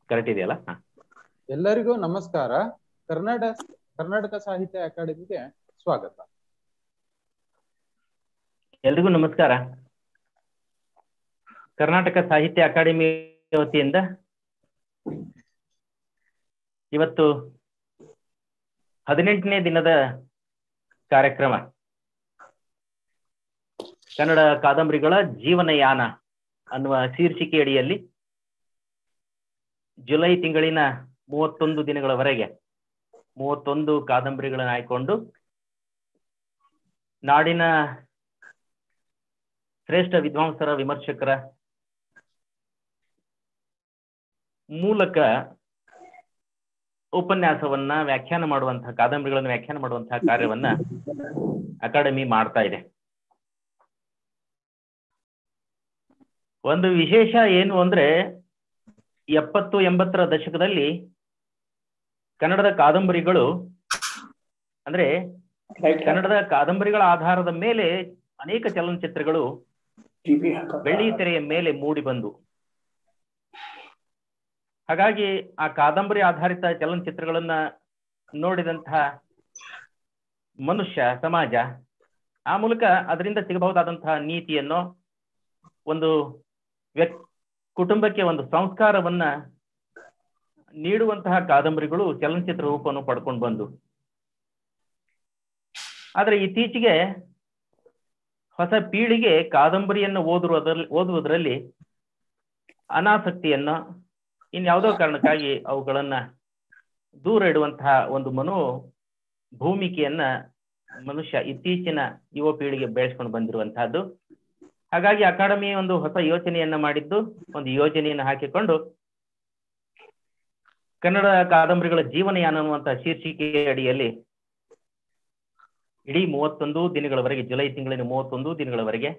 Correct ಇದೆಯಲ್ಲ ಹಾ ಎಲ್ಲರಿಗೂ ನಮಸ್ಕಾರ ಕರ್ನಾಟಕ ಕರ್ನಾಟಕ ಸಾಹಿತ್ಯ ಅಕಾಡೆಮಿಗೆ ಸ್ವಾಗತ ಎಲ್ರಿಗೂ ನಮಸ್ಕಾರ ಕರ್ನಾಟಕ ಸಾಹಿತ್ಯ ಅಕಾಡೆಮಿ ವತಿಯಿಂದ ಇವತ್ತು ಹದಿನೆಂಟನೇ ದಿನದ ಕಾರ್ಯಕ್ರಮ ಕನ್ನಡ ಕಾದಂಬರಿಗಳ ಜೀವನಯಾನ ಅನ್ನುವ ಶೀರ್ಷಿಕೆ ಅಡಿಯಲ್ಲಿ ಜುಲೈ ತಿಂಗಳಿನ ಮೂವತ್ತೊಂದು ದಿನಗಳವರೆಗೆ ಮೂವತ್ತೊಂದು ಕಾದಂಬರಿಗಳನ್ನು ಆಯ್ಕೊಂಡು ನಾಡಿನ ಶ್ರೇಷ್ಠ ವಿದ್ವಾಂಸರ ವಿಮರ್ಶಕರ ಮೂಲಕ ಉಪನ್ಯಾಸವನ್ನ ವ್ಯಾಖ್ಯಾನ ಮಾಡುವಂತಹ ಕಾದಂಬರಿಗಳನ್ನು ವ್ಯಾಖ್ಯಾನ ಮಾಡುವಂತಹ ಕಾರ್ಯವನ್ನ ಅಕಾಡೆಮಿ ಮಾಡ್ತಾ ಇದೆ ಒಂದು ವಿಶೇಷ ಏನು ಅಂದ್ರೆ ಎಪ್ಪತ್ತು ಎಂಬತ್ತರ ದಶಕದಲ್ಲಿ ಕನ್ನಡದ ಕಾದಂಬರಿಗಳು ಅಂದ್ರೆ ಕನ್ನಡದ ಕಾದಂಬರಿಗಳ ಆಧಾರದ ಮೇಲೆ ಅನೇಕ ಚಲನಚಿತ್ರಗಳು ಬೆಳ್ಳಿ ತೆರೆಯ ಮೇಲೆ ಮೂಡಿ ಬಂದು ಹಾಗಾಗಿ ಆ ಕಾದಂಬರಿ ಆಧಾರಿತ ಚಲನಚಿತ್ರಗಳನ್ನ ನೋಡಿದಂತಹ ಮನುಷ್ಯ ಸಮಾಜ ಆ ಮೂಲಕ ಅದರಿಂದ ಸಿಗಬಹುದಾದಂತಹ ನೀತಿಯನ್ನು ಒಂದು ವ್ಯಕ್ ಕುಟುಂಬಕ್ಕೆ ಒಂದು ಸಂಸ್ಕಾರವನ್ನ ನೀಡುವಂತಹ ಕಾದಂಬರಿಗಳು ಚಲನಚಿತ್ರ ರೂಪವನ್ನು ಪಡ್ಕೊಂಡು ಬಂದು ಆದ್ರೆ ಇತ್ತೀಚೆಗೆ ಹೊಸ ಪೀಳಿಗೆ ಕಾದಂಬರಿಯನ್ನು ಓದುವುದರಲ್ಲಿ ಓದುವುದರಲ್ಲಿ ಅನಾಸಕ್ತಿಯನ್ನ ಇನ್ಯಾವುದೋ ಕಾರಣಕ್ಕಾಗಿ ಅವುಗಳನ್ನ ದೂರ ಇಡುವಂತಹ ಒಂದು ಮನೋ ಭೂಮಿಕೆಯನ್ನ ಮನುಷ್ಯ ಇತ್ತೀಚಿನ ಯುವ ಪೀಳಿಗೆ ಬೆಳೆಸ್ಕೊಂಡು ಬಂದಿರುವಂತಹದ್ದು ಹಾಗಾಗಿ ಅಕಾಡೆಮಿ ಒಂದು ಹೊಸ ಯೋಚನೆಯನ್ನ ಮಾಡಿದ್ದು ಒಂದು ಯೋಜನೆಯನ್ನು ಹಾಕಿಕೊಂಡು ಕನ್ನಡ ಕಾದಂಬರಿಗಳ ಜೀವನಯಾನ ಅನ್ನುವಂತಹ ಶೀರ್ಷಿಕೆ ಅಡಿಯಲ್ಲಿ ಇಡೀ ಮೂವತ್ತೊಂದು ದಿನಗಳವರೆಗೆ ಜುಲೈ ತಿಂಗಳಿನ ಮೂವತ್ತೊಂದು ದಿನಗಳವರೆಗೆ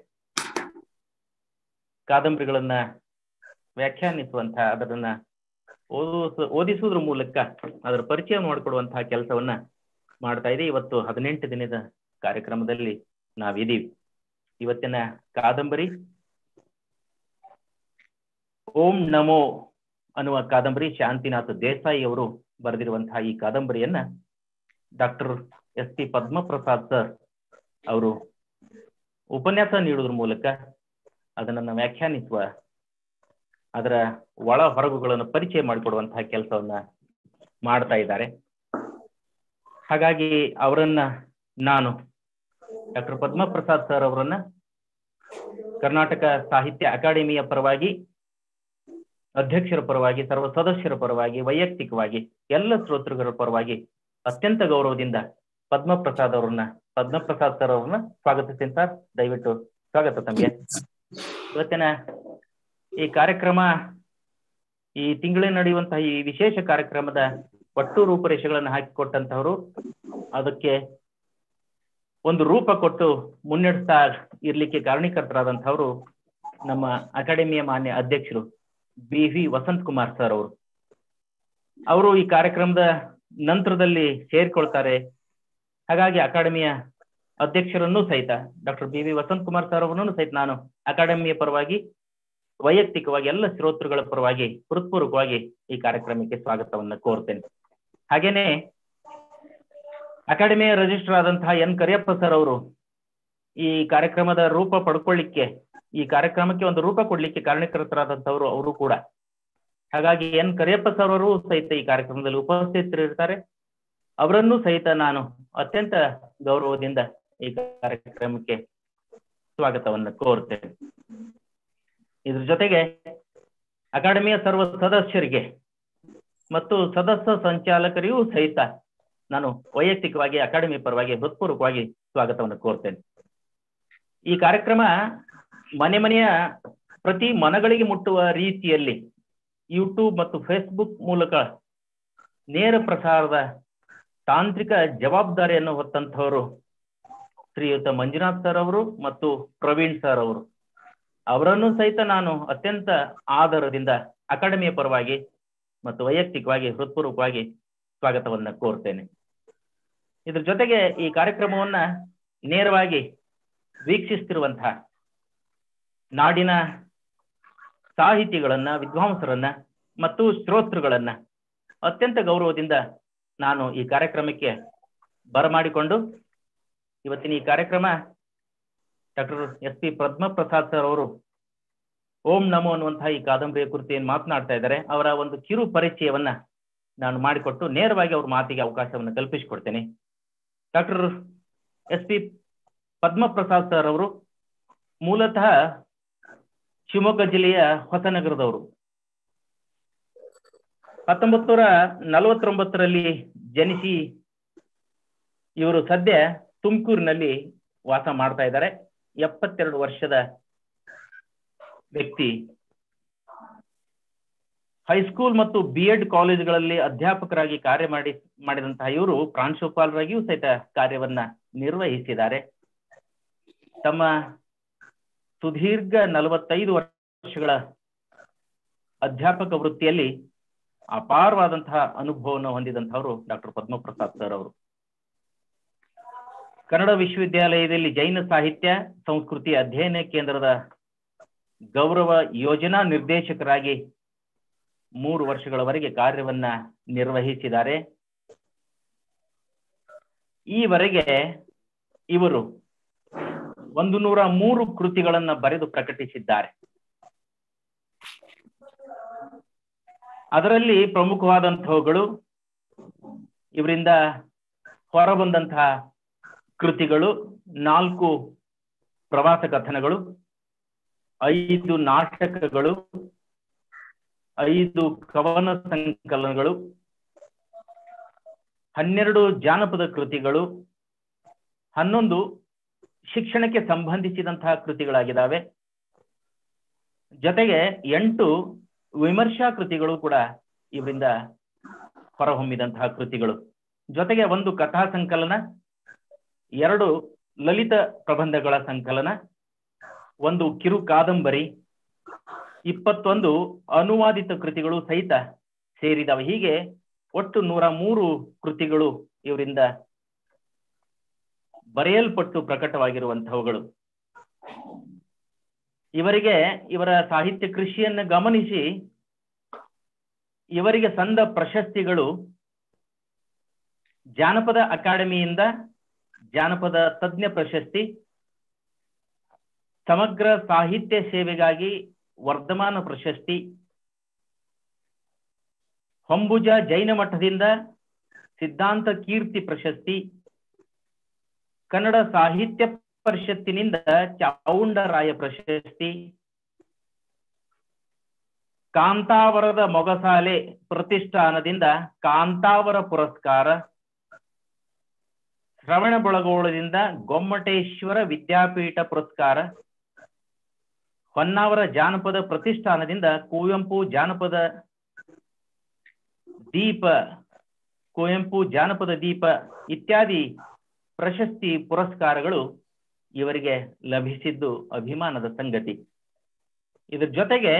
ಕಾದಂಬರಿಗಳನ್ನ ವ್ಯಾಖ್ಯಾನಿಸುವಂತಹ ಅದರನ್ನ ಓದಿಸ ಓದಿಸುವುದ್ರ ಮೂಲಕ ಅದರ ಪರಿಚಯ ಮಾಡಿಕೊಡುವಂತಹ ಕೆಲಸವನ್ನ ಮಾಡ್ತಾ ಇದೆ ಇವತ್ತು ಹದಿನೆಂಟು ದಿನದ ಕಾರ್ಯಕ್ರಮದಲ್ಲಿ ನಾವಿದೀವಿ ಇವತ್ತಿನ ಕಾದಂಬರಿ ಓಂ ನಮೋ ಅನ್ನುವ ಕಾದಂಬರಿ ಶಾಂತಿನಾಥ್ ದೇಸಾಯಿ ಅವರು ಬರೆದಿರುವಂತಹ ಈ ಕಾದಂಬರಿಯನ್ನ doctor S P Padmaprasad sir ಅವರು ಉಪನ್ಯಾಸ ನೀಡುವುದ್ರ ಮೂಲಕ ಅದನ್ನ ವ್ಯಾಖ್ಯಾನಿಸುವ ಅದರ ಒಳ ಹೊರಗುಗಳನ್ನು ಪರಿಚಯ ಮಾಡಿಕೊಡುವಂತಹ ಕೆಲಸವನ್ನ ಮಾಡ್ತಾ ಇದ್ದಾರೆ ಹಾಗಾಗಿ ಅವರನ್ನ ನಾನು ಡಾಕ್ಟರ್ ಪದ್ಮಪ್ರಸಾದ್ ಸರ್ ಅವರನ್ನ ಕರ್ನಾಟಕ ಸಾಹಿತ್ಯ ಅಕಾಡೆಮಿಯ ಪರವಾಗಿ ಅಧ್ಯಕ್ಷರ ಪರವಾಗಿ ಸರ್ವ ಸದಸ್ಯರ ಪರವಾಗಿ ವೈಯಕ್ತಿಕವಾಗಿ ಎಲ್ಲ ಶ್ರೋತೃಗಳ ಪರವಾಗಿ ಅತ್ಯಂತ ಗೌರವದಿಂದ ಪದ್ಮಪ್ರಸಾದ್ ಅವರನ್ನ ಪದ್ಮಪ್ರಸಾದ್ ಸರ್ ಅವ್ರನ್ನ ಸ್ವಾಗತಿಸ್ತೀನಿ ಸರ್ ದಯವಿಟ್ಟು ಸ್ವಾಗತ ತಮಗೆ ಇವತ್ತಿನ ಈ ಕಾರ್ಯಕ್ರಮ ಈ ತಿಂಗಳಿನ ನಡೆಯುವಂತಹ ಈ ವಿಶೇಷ ಕಾರ್ಯಕ್ರಮದ ಒಟ್ಟು ರೂಪರೇಷೆಗಳನ್ನು ಹಾಕಿಕೊಟ್ಟಂತಹವರು ಅದಕ್ಕೆ ಒಂದು ರೂಪ ಕೊಟ್ಟು ಮುನ್ನಡೆಸ್ತಾ ಇರ್ಲಿಕ್ಕೆ ಕಾರಣೀಕರ್ತರಾದಂತಹವರು ನಮ್ಮ ಅಕಾಡೆಮಿಯ ಮಾನ್ಯ ಅಧ್ಯಕ್ಷರು B V Vasanth Kumar sir ಅವರು ಅವರು ಈ ಕಾರ್ಯಕ್ರಮದ ನಂತರದಲ್ಲಿ ಸೇರಿಕೊಳ್ತಾರೆ ಹಾಗಾಗಿ ಅಕಾಡೆಮಿಯ ಅಧ್ಯಕ್ಷರನ್ನೂ ಸಹಿತ doctor B V Vasanth Kumar sir ಅವರನ್ನು ಸಹಿತ ನಾನು ಅಕಾಡೆಮಿಯ ಪರವಾಗಿ ವೈಯಕ್ತಿಕವಾಗಿ ಎಲ್ಲ ಶ್ರೋತೃಗಳ ಪರವಾಗಿ ಹೃತ್ಪೂರ್ವಕವಾಗಿ ಈ ಕಾರ್ಯಕ್ರಮಕ್ಕೆ ಸ್ವಾಗತವನ್ನ ಕೋರ್ತೇನೆ ಹಾಗೇನೆ ಅಕಾಡೆಮಿಯ ರಿಜಿಸ್ಟರ್ ಆದಂತಹ ಎನ್ ಕರಿಯಪ್ಪ ಸರ್ ಅವರು ಈ ಕಾರ್ಯಕ್ರಮದ ರೂಪ ಪಡ್ಕೊಳ್ಳಿಕ್ಕೆ ಈ ಕಾರ್ಯಕ್ರಮಕ್ಕೆ ಒಂದು ರೂಪ ಕೊಡ್ಲಿಕ್ಕೆ ಕಾರಣೀಕರ್ತರಾದಂತವರು ಅವರು ಕೂಡ ಹಾಗಾಗಿ ಎನ್ ಕರಿಯಪ್ಪ ಸರ್ ಅವರು ಸಹಿತ ಈ ಕಾರ್ಯಕ್ರಮದಲ್ಲಿ ಉಪಸ್ಥಿತರಿರ್ತಾರೆ ಅವರನ್ನು ಸಹಿತ ನಾನು ಅತ್ಯಂತ ಗೌರವದಿಂದ ಈ ಕಾರ್ಯಕ್ರಮಕ್ಕೆ ಸ್ವಾಗತವನ್ನ ಕೋರ್ತೇನೆ ಇದ್ರ ಜೊತೆಗೆ ಅಕಾಡೆಮಿಯ ಸರ್ವ ಸದಸ್ಯರಿಗೆ ಮತ್ತು ಸದಸ್ಯ ಸಂಚಾಲಕರಿಗೂ ಸಹಿತ ನಾನು ವೈಯಕ್ತಿಕವಾಗಿ ಅಕಾಡೆಮಿ ಪರವಾಗಿ ಹೃತ್ಪೂರ್ವಕವಾಗಿ ಸ್ವಾಗತವನ್ನು ಕೋರ್ತೇನೆ ಈ ಕಾರ್ಯಕ್ರಮ ಮನೆ ಮನೆಯ ಪ್ರತಿ ಮನಗಳಿಗೆ ಮುಟ್ಟುವ ರೀತಿಯಲ್ಲಿ ಯೂಟ್ಯೂಬ್ ಮತ್ತು ಫೇಸ್ಬುಕ್ ಮೂಲಕ ನೇರ ಪ್ರಸಾರದ ತಾಂತ್ರಿಕ ಜವಾಬ್ದಾರಿಯನ್ನು ಹೊತ್ತಂತಹವರು ಶ್ರೀಯುತ ಮಂಜುನಾಥ್ ಸರ್ ಅವರು ಮತ್ತು ಪ್ರವೀಣ್ ಸರ್ ಅವರು ಅವರನ್ನು ಸಹಿತ ನಾನು ಅತ್ಯಂತ ಆಧಾರದಿಂದ ಅಕಾಡೆಮಿಯ ಪರವಾಗಿ ಮತ್ತು ವೈಯಕ್ತಿಕವಾಗಿ ಹೃತ್ಪೂರ್ವಕವಾಗಿ ಸ್ವಾಗತವನ್ನ ಕೋರ್ತೇನೆ ಇದ್ರ ಜೊತೆಗೆ ಈ ಕಾರ್ಯಕ್ರಮವನ್ನ ನೇರವಾಗಿ ವೀಕ್ಷಿಸ್ತಿರುವಂತಹ ನಾಡಿನ ಸಾಹಿತಿಗಳನ್ನ ವಿದ್ವಾಂಸರನ್ನ ಮತ್ತು ಶ್ರೋತೃಗಳನ್ನ ಅತ್ಯಂತ ಗೌರವದಿಂದ ನಾನು ಈ ಕಾರ್ಯಕ್ರಮಕ್ಕೆ ಬರಮಾಡಿಕೊಂಡು ಇವತ್ತಿನ ಈ ಕಾರ್ಯಕ್ರಮ doctor S P Padmaprasad sir ಅವರು ಓಂ ನಮೋ ಅನ್ನುವಂತಹ ಈ ಕಾದಂಬರಿಯ ಕುರಿತು ಏನ್ ಮಾತನಾಡ್ತಾ ಇದ್ದಾರೆ ಅವರ ಒಂದು ಕಿರು ಪರಿಚಯವನ್ನ ನಾನು ಮಾಡಿಕೊಟ್ಟು ನೇರವಾಗಿ ಅವ್ರ ಮಾತಿಗೆ ಅವಕಾಶವನ್ನು ಕಲ್ಪಿಸಿಕೊಡ್ತೇನೆ doctor S P Padmaprasad sir ಅವರು ಮೂಲತಃ ಶಿವಮೊಗ್ಗ ಜಿಲ್ಲೆಯ ಹೊಸನಗರದವರು ಹತ್ತೊಂಬತ್ ನೂರ ನಲವತ್ತೊಂಬತ್ತರಲ್ಲಿ ಜನಿಸಿ ಇವರು ಸದ್ಯ ತುಮಕೂರಿನಲ್ಲಿ ವಾಸ ಮಾಡ್ತಾ ಇದ್ದಾರೆ ಎಪ್ಪತ್ತೆರಡು ವರ್ಷದ ವ್ಯಕ್ತಿ ಹೈಸ್ಕೂಲ್ ಮತ್ತು ಬಿ ಎಡ್ ಕಾಲೇಜುಗಳಲ್ಲಿ ಅಧ್ಯಾಪಕರಾಗಿ ಕಾರ್ಯ ಮಾಡಿ ಮಾಡಿದಂತಹ ಇವರು ಪ್ರಾಂಶುಪಾಲರಾಗಿಯೂ ಸಹಿತ ಕಾರ್ಯವನ್ನ ನಿರ್ವಹಿಸಿದ್ದಾರೆ ತಮ್ಮ ಸುದೀರ್ಘ ನಲವತ್ತೈದು ವರ್ಷಗಳ ಅಧ್ಯಾಪಕ ವೃತ್ತಿಯಲ್ಲಿ ಅಪಾರವಾದಂತಹ ಅನುಭವವನ್ನು ಹೊಂದಿದಂತಹವರು ಡಾಕ್ಟರ್ ಪದ್ಮಪ್ರಸಾದ್ ಸರ್ ಅವರು ಕನ್ನಡ ವಿಶ್ವವಿದ್ಯಾಲಯದಲ್ಲಿ ಜೈನ ಸಾಹಿತ್ಯ ಸಂಸ್ಕೃತಿ ಅಧ್ಯಯನ ಕೇಂದ್ರದ ಗೌರವ ಯೋಜನಾ ನಿರ್ದೇಶಕರಾಗಿ ಮೂರು ವರ್ಷಗಳವರೆಗೆ ಕಾರ್ಯವನ್ನ ನಿರ್ವಹಿಸಿದ್ದಾರೆ ಈವರೆಗೆ ಇವರು ಒಂದು ನೂರ ಮೂರು ಕೃತಿಗಳನ್ನ ಬರೆದು ಪ್ರಕಟಿಸಿದ್ದಾರೆ ಅದರಲ್ಲಿ ಪ್ರಮುಖವಾದಂತಹವುಗಳು ಇವರಿಂದ ಹೊರಬಂದಂತಹ ಕೃತಿಗಳು ನಾಲ್ಕು ಪ್ರವಾಸ ಕಥನಗಳು ಐದು ನಾಟಕಗಳು ಐದು ಕವನ ಸಂಕಲನಗಳು ಹನ್ನೆರಡು ಜಾನಪದ ಕೃತಿಗಳು ಹನ್ನೊಂದು ಶಿಕ್ಷಣಕ್ಕೆ ಸಂಬಂಧಿಸಿದಂತಹ ಕೃತಿಗಳಾಗಿದ್ದಾವೆ ಜೊತೆಗೆ ಎಂಟು ವಿಮರ್ಶಾ ಕೃತಿಗಳು ಕೂಡ ಇವರಿಂದ ಹೊರಹೊಮ್ಮಿದಂತಹ ಕೃತಿಗಳು ಜೊತೆಗೆ ಒಂದು ಕಥಾ ಸಂಕಲನ ಎರಡು ಲಲಿತ ಪ್ರಬಂಧಗಳ ಸಂಕಲನ ಒಂದು ಕಿರು ಕಾದಂಬರಿ ಇಪ್ಪತ್ತೊಂದು ಅನುವಾದಿತ ಕೃತಿಗಳು ಸಹಿತ ಸೇರಿದವೆ ಹೀಗೆ ಒಟ್ಟು ನೂರ ಮೂರು ಕೃತಿಗಳು ಇವರಿಂದ ಬರೆಯಲ್ಪಟ್ಟು ಪ್ರಕಟವಾಗಿರುವಂತಹವುಗಳು ಇವರಿಗೆ ಇವರ ಸಾಹಿತ್ಯ ಕೃಷಿಯನ್ನು ಗಮನಿಸಿ ಇವರಿಗೆ ಸಂದ ಪ್ರಶಸ್ತಿಗಳು ಜಾನಪದ ಅಕಾಡೆಮಿಯಿಂದ ಜಾನಪದ ತಜ್ಞ ಪ್ರಶಸ್ತಿ ಸಮಗ್ರ ಸಾಹಿತ್ಯ ಸೇವೆಗಾಗಿ ವರ್ಧಮಾನ ಪ್ರಶಸ್ತಿ ಹೊಂಬುಜ ಜೈನ ಮಠದಿಂದ ಸಿದ್ಧಾಂತ ಕೀರ್ತಿ ಪ್ರಶಸ್ತಿ ಕನ್ನಡ ಸಾಹಿತ್ಯ ಪರಿಷತ್ತಿನಿಂದ ಚಾವುಂಡರಾಯ ಪ್ರಶಸ್ತಿ ಕಾಂತಾವರದ ಮೊಗಸಾಲೆ ಪ್ರತಿಷ್ಠಾನದಿಂದ ಕಾಂತಾವರ ಪುರಸ್ಕಾರ ಶ್ರವಣಬೆಳಗೊಳದಿಂದ ಗೊಮ್ಮಟೇಶ್ವರ ವಿದ್ಯಾಪೀಠ ಪುರಸ್ಕಾರ ಹೊನ್ನಾವರ ಜಾನಪದ ಪ್ರತಿಷ್ಠಾನದಿಂದ ಕುವೆಂಪು ಜಾನಪದ ದೀಪ ಕುವೆಂಪು ಜಾನಪದ ದೀಪ ಇತ್ಯಾದಿ ಪ್ರಶಸ್ತಿ ಪುರಸ್ಕಾರಗಳು ಇವರಿಗೆ ಲಭಿಸಿದ್ದು ಅಭಿಮಾನದ ಸಂಗತಿ ಇದ್ರ ಜೊತೆಗೆ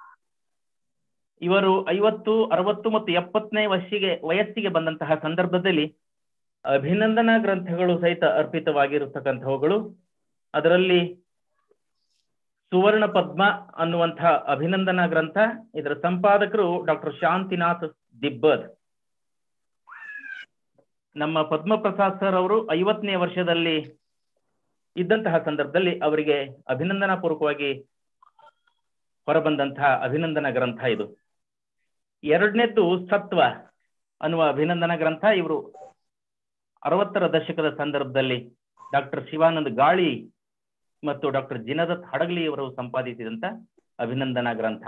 ಇವರು ಐವತ್ತು ಅರವತ್ತು ಮತ್ತು ಎಪ್ಪತ್ತನೇ ವರ್ಷಿಗೆ ವಯಸ್ಸಿಗೆ ಬಂದಂತಹ ಸಂದರ್ಭದಲ್ಲಿ ಅಭಿನಂದನಾ ಗ್ರಂಥಗಳು ಸಹಿತ ಅರ್ಪಿತವಾಗಿರತಕ್ಕಂಥವುಗಳು ಅದರಲ್ಲಿ ಸುವರ್ಣ ಪದ್ಮ ಅನ್ನುವಂತಹ ಅಭಿನಂದನಾ ಗ್ರಂಥ ಇದರ ಸಂಪಾದಕರು ಡಾಕ್ಟರ್ ಶಾಂತಿನಾಥ್ ದಿಬ್ಬದ್ ನಮ್ಮ ಪದ್ಮಪ್ರಸಾದ್ ಸರ್ ಅವರು ಐವತ್ತನೇ ವರ್ಷದಲ್ಲಿ ಇದ್ದಂತಹ ಸಂದರ್ಭದಲ್ಲಿ ಅವರಿಗೆ ಅಭಿನಂದನಾ ಪೂರ್ವಕವಾಗಿ ಹೊರಬಂದಂತಹ ಅಭಿನಂದನಾ ಗ್ರಂಥ ಇದು ಎರಡನೇದ್ದು ಸತ್ವ ಅನ್ನುವ ಅಭಿನಂದನಾ ಗ್ರಂಥ ಇವರು ಅರವತ್ತರ ದಶಕದ ಸಂದರ್ಭದಲ್ಲಿ ಡಾಕ್ಟರ್ ಶಿವಾನಂದ್ ಗಾಳಿ ಮತ್ತು ಡಾಕ್ಟರ್ ಜಿನದತ್ ಹಡಗಲಿ ಅವರು ಸಂಪಾದಿಸಿದಂತ ಅಭಿನಂದನಾ ಗ್ರಂಥ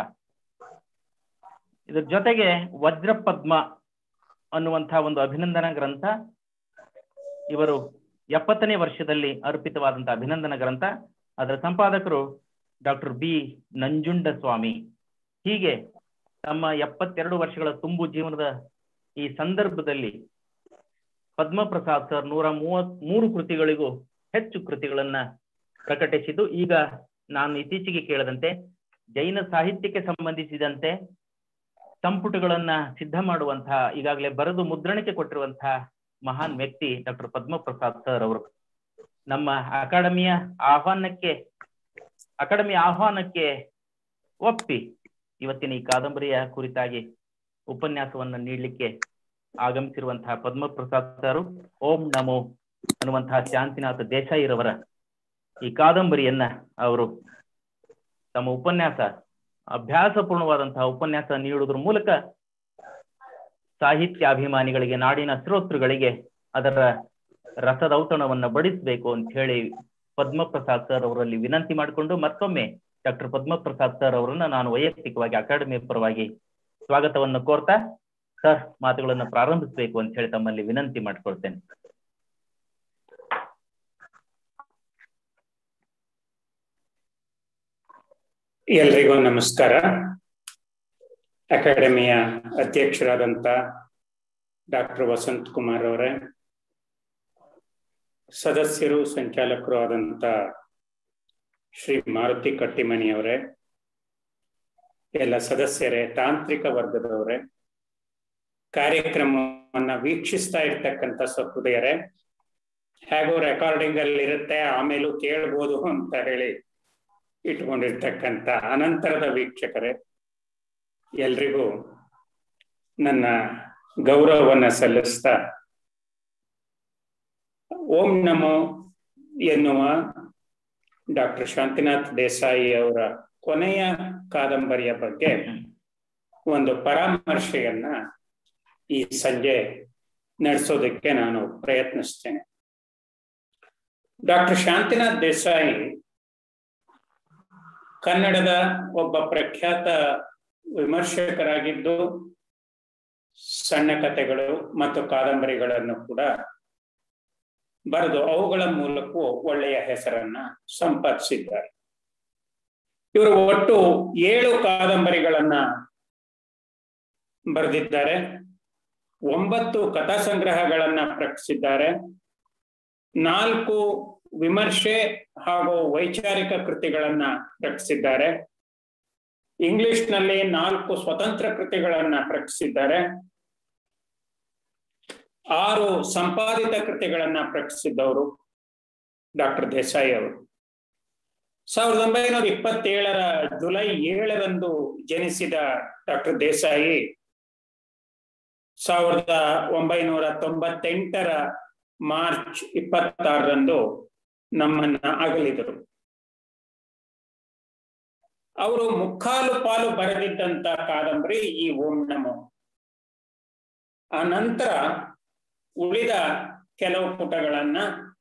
ಇದ್ರ ಜೊತೆಗೆ ವಜ್ರ ಪದ್ಮ ಅನ್ನುವಂತಹ ಒಂದು ಅಭಿನಂದನಾ ಗ್ರಂಥ ಇವರು ಎಪ್ಪತ್ತನೇ ವರ್ಷದಲ್ಲಿ ಅರ್ಪಿತವಾದಂತಹ ಅಭಿನಂದನಾ ಗ್ರಂಥ ಅದರ ಸಂಪಾದಕರು ಡಾಕ್ಟರ್ ಬಿ ನಂಜುಂಡ ಸ್ವಾಮಿ ಹೀಗೆ ತಮ್ಮ ಎಪ್ಪತ್ತೆರಡು ವರ್ಷಗಳ ತುಂಬು ಜೀವನದ ಈ ಸಂದರ್ಭದಲ್ಲಿ ಪದ್ಮಪ್ರಸಾದ್ ಸರ್ ನೂರ ಮೂವತ್ ಮೂರು ಕೃತಿಗಳಿಗೂ ಹೆಚ್ಚು ಕೃತಿಗಳನ್ನ ಪ್ರಕಟಿಸಿದ್ದು ಈಗ ನಾನು ಇತ್ತೀಚೆಗೆ ಕೇಳದಂತೆ ಜೈನ ಸಾಹಿತ್ಯಕ್ಕೆ ಸಂಬಂಧಿಸಿದಂತೆ ಸಂಪುಟಗಳನ್ನ ಸಿದ್ಧ ಮಾಡುವಂತಹ ಈಗಾಗಲೇ ಬರೆದು ಮುದ್ರಣಕ್ಕೆ ಕೊಟ್ಟಿರುವಂತಹ ಮಹಾನ್ ವ್ಯಕ್ತಿ ಡಾಕ್ಟರ್ ಪದ್ಮಪ್ರಸಾದ್ ಸರ್ ಅವರು ನಮ್ಮ ಅಕಾಡೆಮಿಯ ಆಹ್ವಾನಕ್ಕೆ ಅಕಾಡೆಮಿ ಆಹ್ವಾನಕ್ಕೆ ಒಪ್ಪಿ ಇವತ್ತಿನ ಈ ಕಾದಂಬರಿಯ ಕುರಿತಾಗಿ ಉಪನ್ಯಾಸವನ್ನ ನೀಡಲಿಕ್ಕೆ ಆಗಮಿಸಿರುವಂತಹ ಪದ್ಮಪ್ರಸಾದ್ ಸರು ಓಂ ನಮೋ ಅನ್ನುವಂತಹ ಶಾಂತಿನಾಥ ದೇಸಾಯಿರವರ ಈ ಕಾದಂಬರಿಯನ್ನ ಅವರು ತಮ್ಮ ಉಪನ್ಯಾಸ ಅಭ್ಯಾಸಪೂರ್ಣವಾದಂತಹ ಉಪನ್ಯಾಸ ನೀಡುವುದರ ಮೂಲಕ ಸಾಹಿತ್ಯಾಭಿಮಾನಿಗಳಿಗೆ ನಾಡಿನ ಶ್ರೋತೃಗಳಿಗೆ ಅದರ ರಸದೌತಣವನ್ನ ಬಡಿಸಬೇಕು ಅಂತ ಹೇಳಿ ಪದ್ಮಪ್ರಸಾದ್ ಸರ್ ಅವರಲ್ಲಿ ವಿನಂತಿ ಮಾಡಿಕೊಂಡು ಮತ್ತೊಮ್ಮೆ ಡಾಕ್ಟರ್ ಪದ್ಮಪ್ರಸಾದ್ ಸರ್ ಅವರನ್ನ ನಾನು ವೈಯಕ್ತಿಕವಾಗಿ ಅಕಾಡೆಮಿ ಪರವಾಗಿ ಸ್ವಾಗತವನ್ನು ಕೋರ್ತಾ ಸರ್ ಮಾತುಗಳನ್ನು ಪ್ರಾರಂಭಿಸಬೇಕು ಅಂತ ಹೇಳಿ ತಮ್ಮಲ್ಲಿ ವಿನಂತಿ ಮಾಡ್ಕೊಳ್ತೇನೆ ಎಲ್ರಿಗೂ ನಮಸ್ಕಾರ ಅಕಾಡೆಮಿಯ ಅಧ್ಯಕ್ಷರಾದಂತ ಡಾಕ್ಟರ್ ವಸಂತ್ ಕುಮಾರ್ ಅವರೇ ಸದಸ್ಯರು ಸಂಚಾಲಕರು ಆದಂತ ಶ್ರೀ ಮಾರುತಿ ಕಟ್ಟಿಮನಿ ಅವರೇ ಎಲ್ಲ ಸದಸ್ಯರೇ ತಾಂತ್ರಿಕ ವರ್ಗದವರೇ ಕಾರ್ಯಕ್ರಮವನ್ನ ವೀಕ್ಷಿಸ್ತಾ ಇರ್ತಕ್ಕಂಥ ಸಹೃದಯರೇ ಹೇಗೋ ರೆಕಾರ್ಡಿಂಗ್ ಅಲ್ಲಿ ಇರುತ್ತೆ ಆಮೇಲೂ ಕೇಳ್ಬೋದು ಅಂತ ಹೇಳಿ ಇಟ್ಕೊಂಡಿರ್ತಕ್ಕಂಥ ಅನಂತರದ ವೀಕ್ಷಕರೇ ಎಲ್ರಿಗೂ ನನ್ನ ಗೌರವವನ್ನ ಸಲ್ಲಿಸ್ತಾ ಓಂ ನಮೋ ಎನ್ನುವ ಡಾಕ್ಟರ್ ಶಾಂತಿನಾಥ್ ದೇಸಾಯಿ ಅವರ ಕೊನೆಯ ಕಾದಂಬರಿಯ ಬಗ್ಗೆ ಒಂದು ಪರಾಮರ್ಶೆಯನ್ನ ಈ ಸಂಜೆ ನಡೆಸೋದಕ್ಕೆ ನಾನು ಪ್ರಯತ್ನಿಸ್ತೇನೆ ಡಾಕ್ಟರ್ ಶಾಂತಿನಾಥ್ ದೇಸಾಯಿ ಕನ್ನಡದ ಒಬ್ಬ ಪ್ರಖ್ಯಾತ ವಿಮರ್ಶಕರಾಗಿದ್ದು ಸಣ್ಣ ಕಥೆಗಳು ಮತ್ತು ಕಾದಂಬರಿಗಳನ್ನು ಕೂಡ ಬರೆದು ಅವುಗಳ ಮೂಲಕವೂ ಒಳ್ಳೆಯ ಹೆಸರನ್ನ ಸಂಪಾದಿಸಿದ್ದಾರೆ ಇವರು ಒಟ್ಟು ಏಳು ಕಾದಂಬರಿಗಳನ್ನ ಬರೆದಿದ್ದಾರೆ ಒಂಬತ್ತು ಕಥಾ ಸಂಗ್ರಹಗಳನ್ನ ಪ್ರಕಟಿಸಿದ್ದಾರೆ ನಾಲ್ಕು ವಿಮರ್ಶೆ ಹಾಗೂ ವೈಚಾರಿಕ ಕೃತಿಗಳನ್ನ ಪ್ರಕಟಿಸಿದ್ದಾರೆ ಇಂಗ್ಲಿಷ್ನಲ್ಲಿ ನಾಲ್ಕು ಸ್ವತಂತ್ರ ಕೃತಿಗಳನ್ನ ಪ್ರಕಟಿಸಿದ್ದಾರೆ ಆರು ಸಂಪಾದಿತ ಕೃತಿಗಳನ್ನ ಪ್ರಕಟಿಸಿದ್ದವರು ಡಾಕ್ಟರ್ ದೇಸಾಯಿ ಅವರು ಸಾವಿರದ ಒಂಬೈನೂರ ಇಪ್ಪತ್ತೇಳರ ಜುಲೈ ಏಳರಂದು ಜನಿಸಿದ ಡಾಕ್ಟರ್ ದೇಸಾಯಿ ಸಾವಿರದ ಒಂಬೈನೂರ ತೊಂಬತ್ತೆಂಟರ ಮಾರ್ಚ್ ಇಪ್ಪತ್ತಾರರಂದು ನಮ್ಮನ್ನ ಅಗಲಿದರು ಅವರು ಮುಕ್ಕಾಲು ಪಾಲು ಬರೆದಿದ್ದಂತ ಕಾದಂಬರಿ ಈ ಓಂ ನಮೋ ಆ ನಂತರ ಉಳಿದ ಕೆಲವು ಪುಟಗಳನ್ನ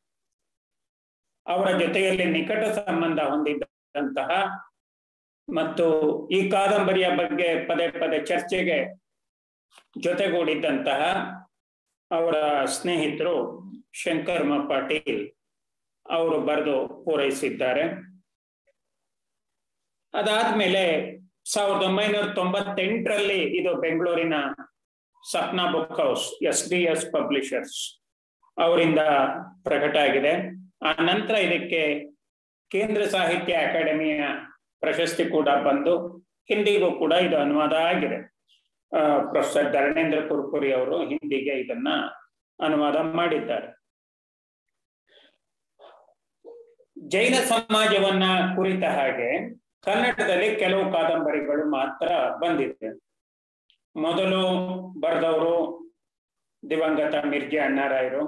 ಅವರ ಜೊತೆಯಲ್ಲಿ ನಿಕಟ ಸಂಬಂಧ ಹೊಂದಿದ್ದಂತಹ ಮತ್ತು ಈ ಕಾದಂಬರಿಯ ಬಗ್ಗೆ ಪದೇ ಪದೇ ಚರ್ಚೆಗೆ ಜೊತೆಗೂಡಿದ್ದಂತಹ ಅವರ ಸ್ನೇಹಿತರು ಶಂಕರ್ ಮ ಪಾಟೀಲ್ ಅವರು ಬರೆದು ಪೂರೈಸಿದ್ದಾರೆ ಅದಾದ್ಮೇಲೆ ಸಾವಿರದ ಒಂಬೈನೂರ ತೊಂಬತ್ತೆಂಟರಲ್ಲಿ ಇದು ಬೆಂಗಳೂರಿನ Sapna book house S D S publishers ಅವರಿಂದ ಪ್ರಕಟ ಆಗಿದೆ ಆ ನಂತರ ಇದಕ್ಕೆ ಕೇಂದ್ರ ಸಾಹಿತ್ಯ ಅಕಾಡೆಮಿಯ ಪ್ರಶಸ್ತಿ ಕೂಡ ಬಂದು ಹಿಂದಿಗೂ ಕೂಡ ಇದು ಅನುವಾದ ಆಗಿದೆ ಪ್ರೊಫೆಸರ್ ಧರಣೇಂದ್ರ ಕುರ್ಕುರಿ ಅವರು ಹಿಂದಿಗೆ ಇದನ್ನ ಅನುವಾದ ಮಾಡಿದ್ದಾರೆ ಜೈನ ಸಮಾಜವನ್ನ ಕುರಿತ ಹಾಗೆ ಕನ್ನಡದಲ್ಲಿ ಕೆಲವು ಕಾದಂಬರಿಗಳು ಮಾತ್ರ ಬಂದಿದೆ ಮೊದಲು ಬರೆದವರು ದಿವಂಗತ ಮಿರ್ಜಿ ಅಣ್ಣಾರಾಯರು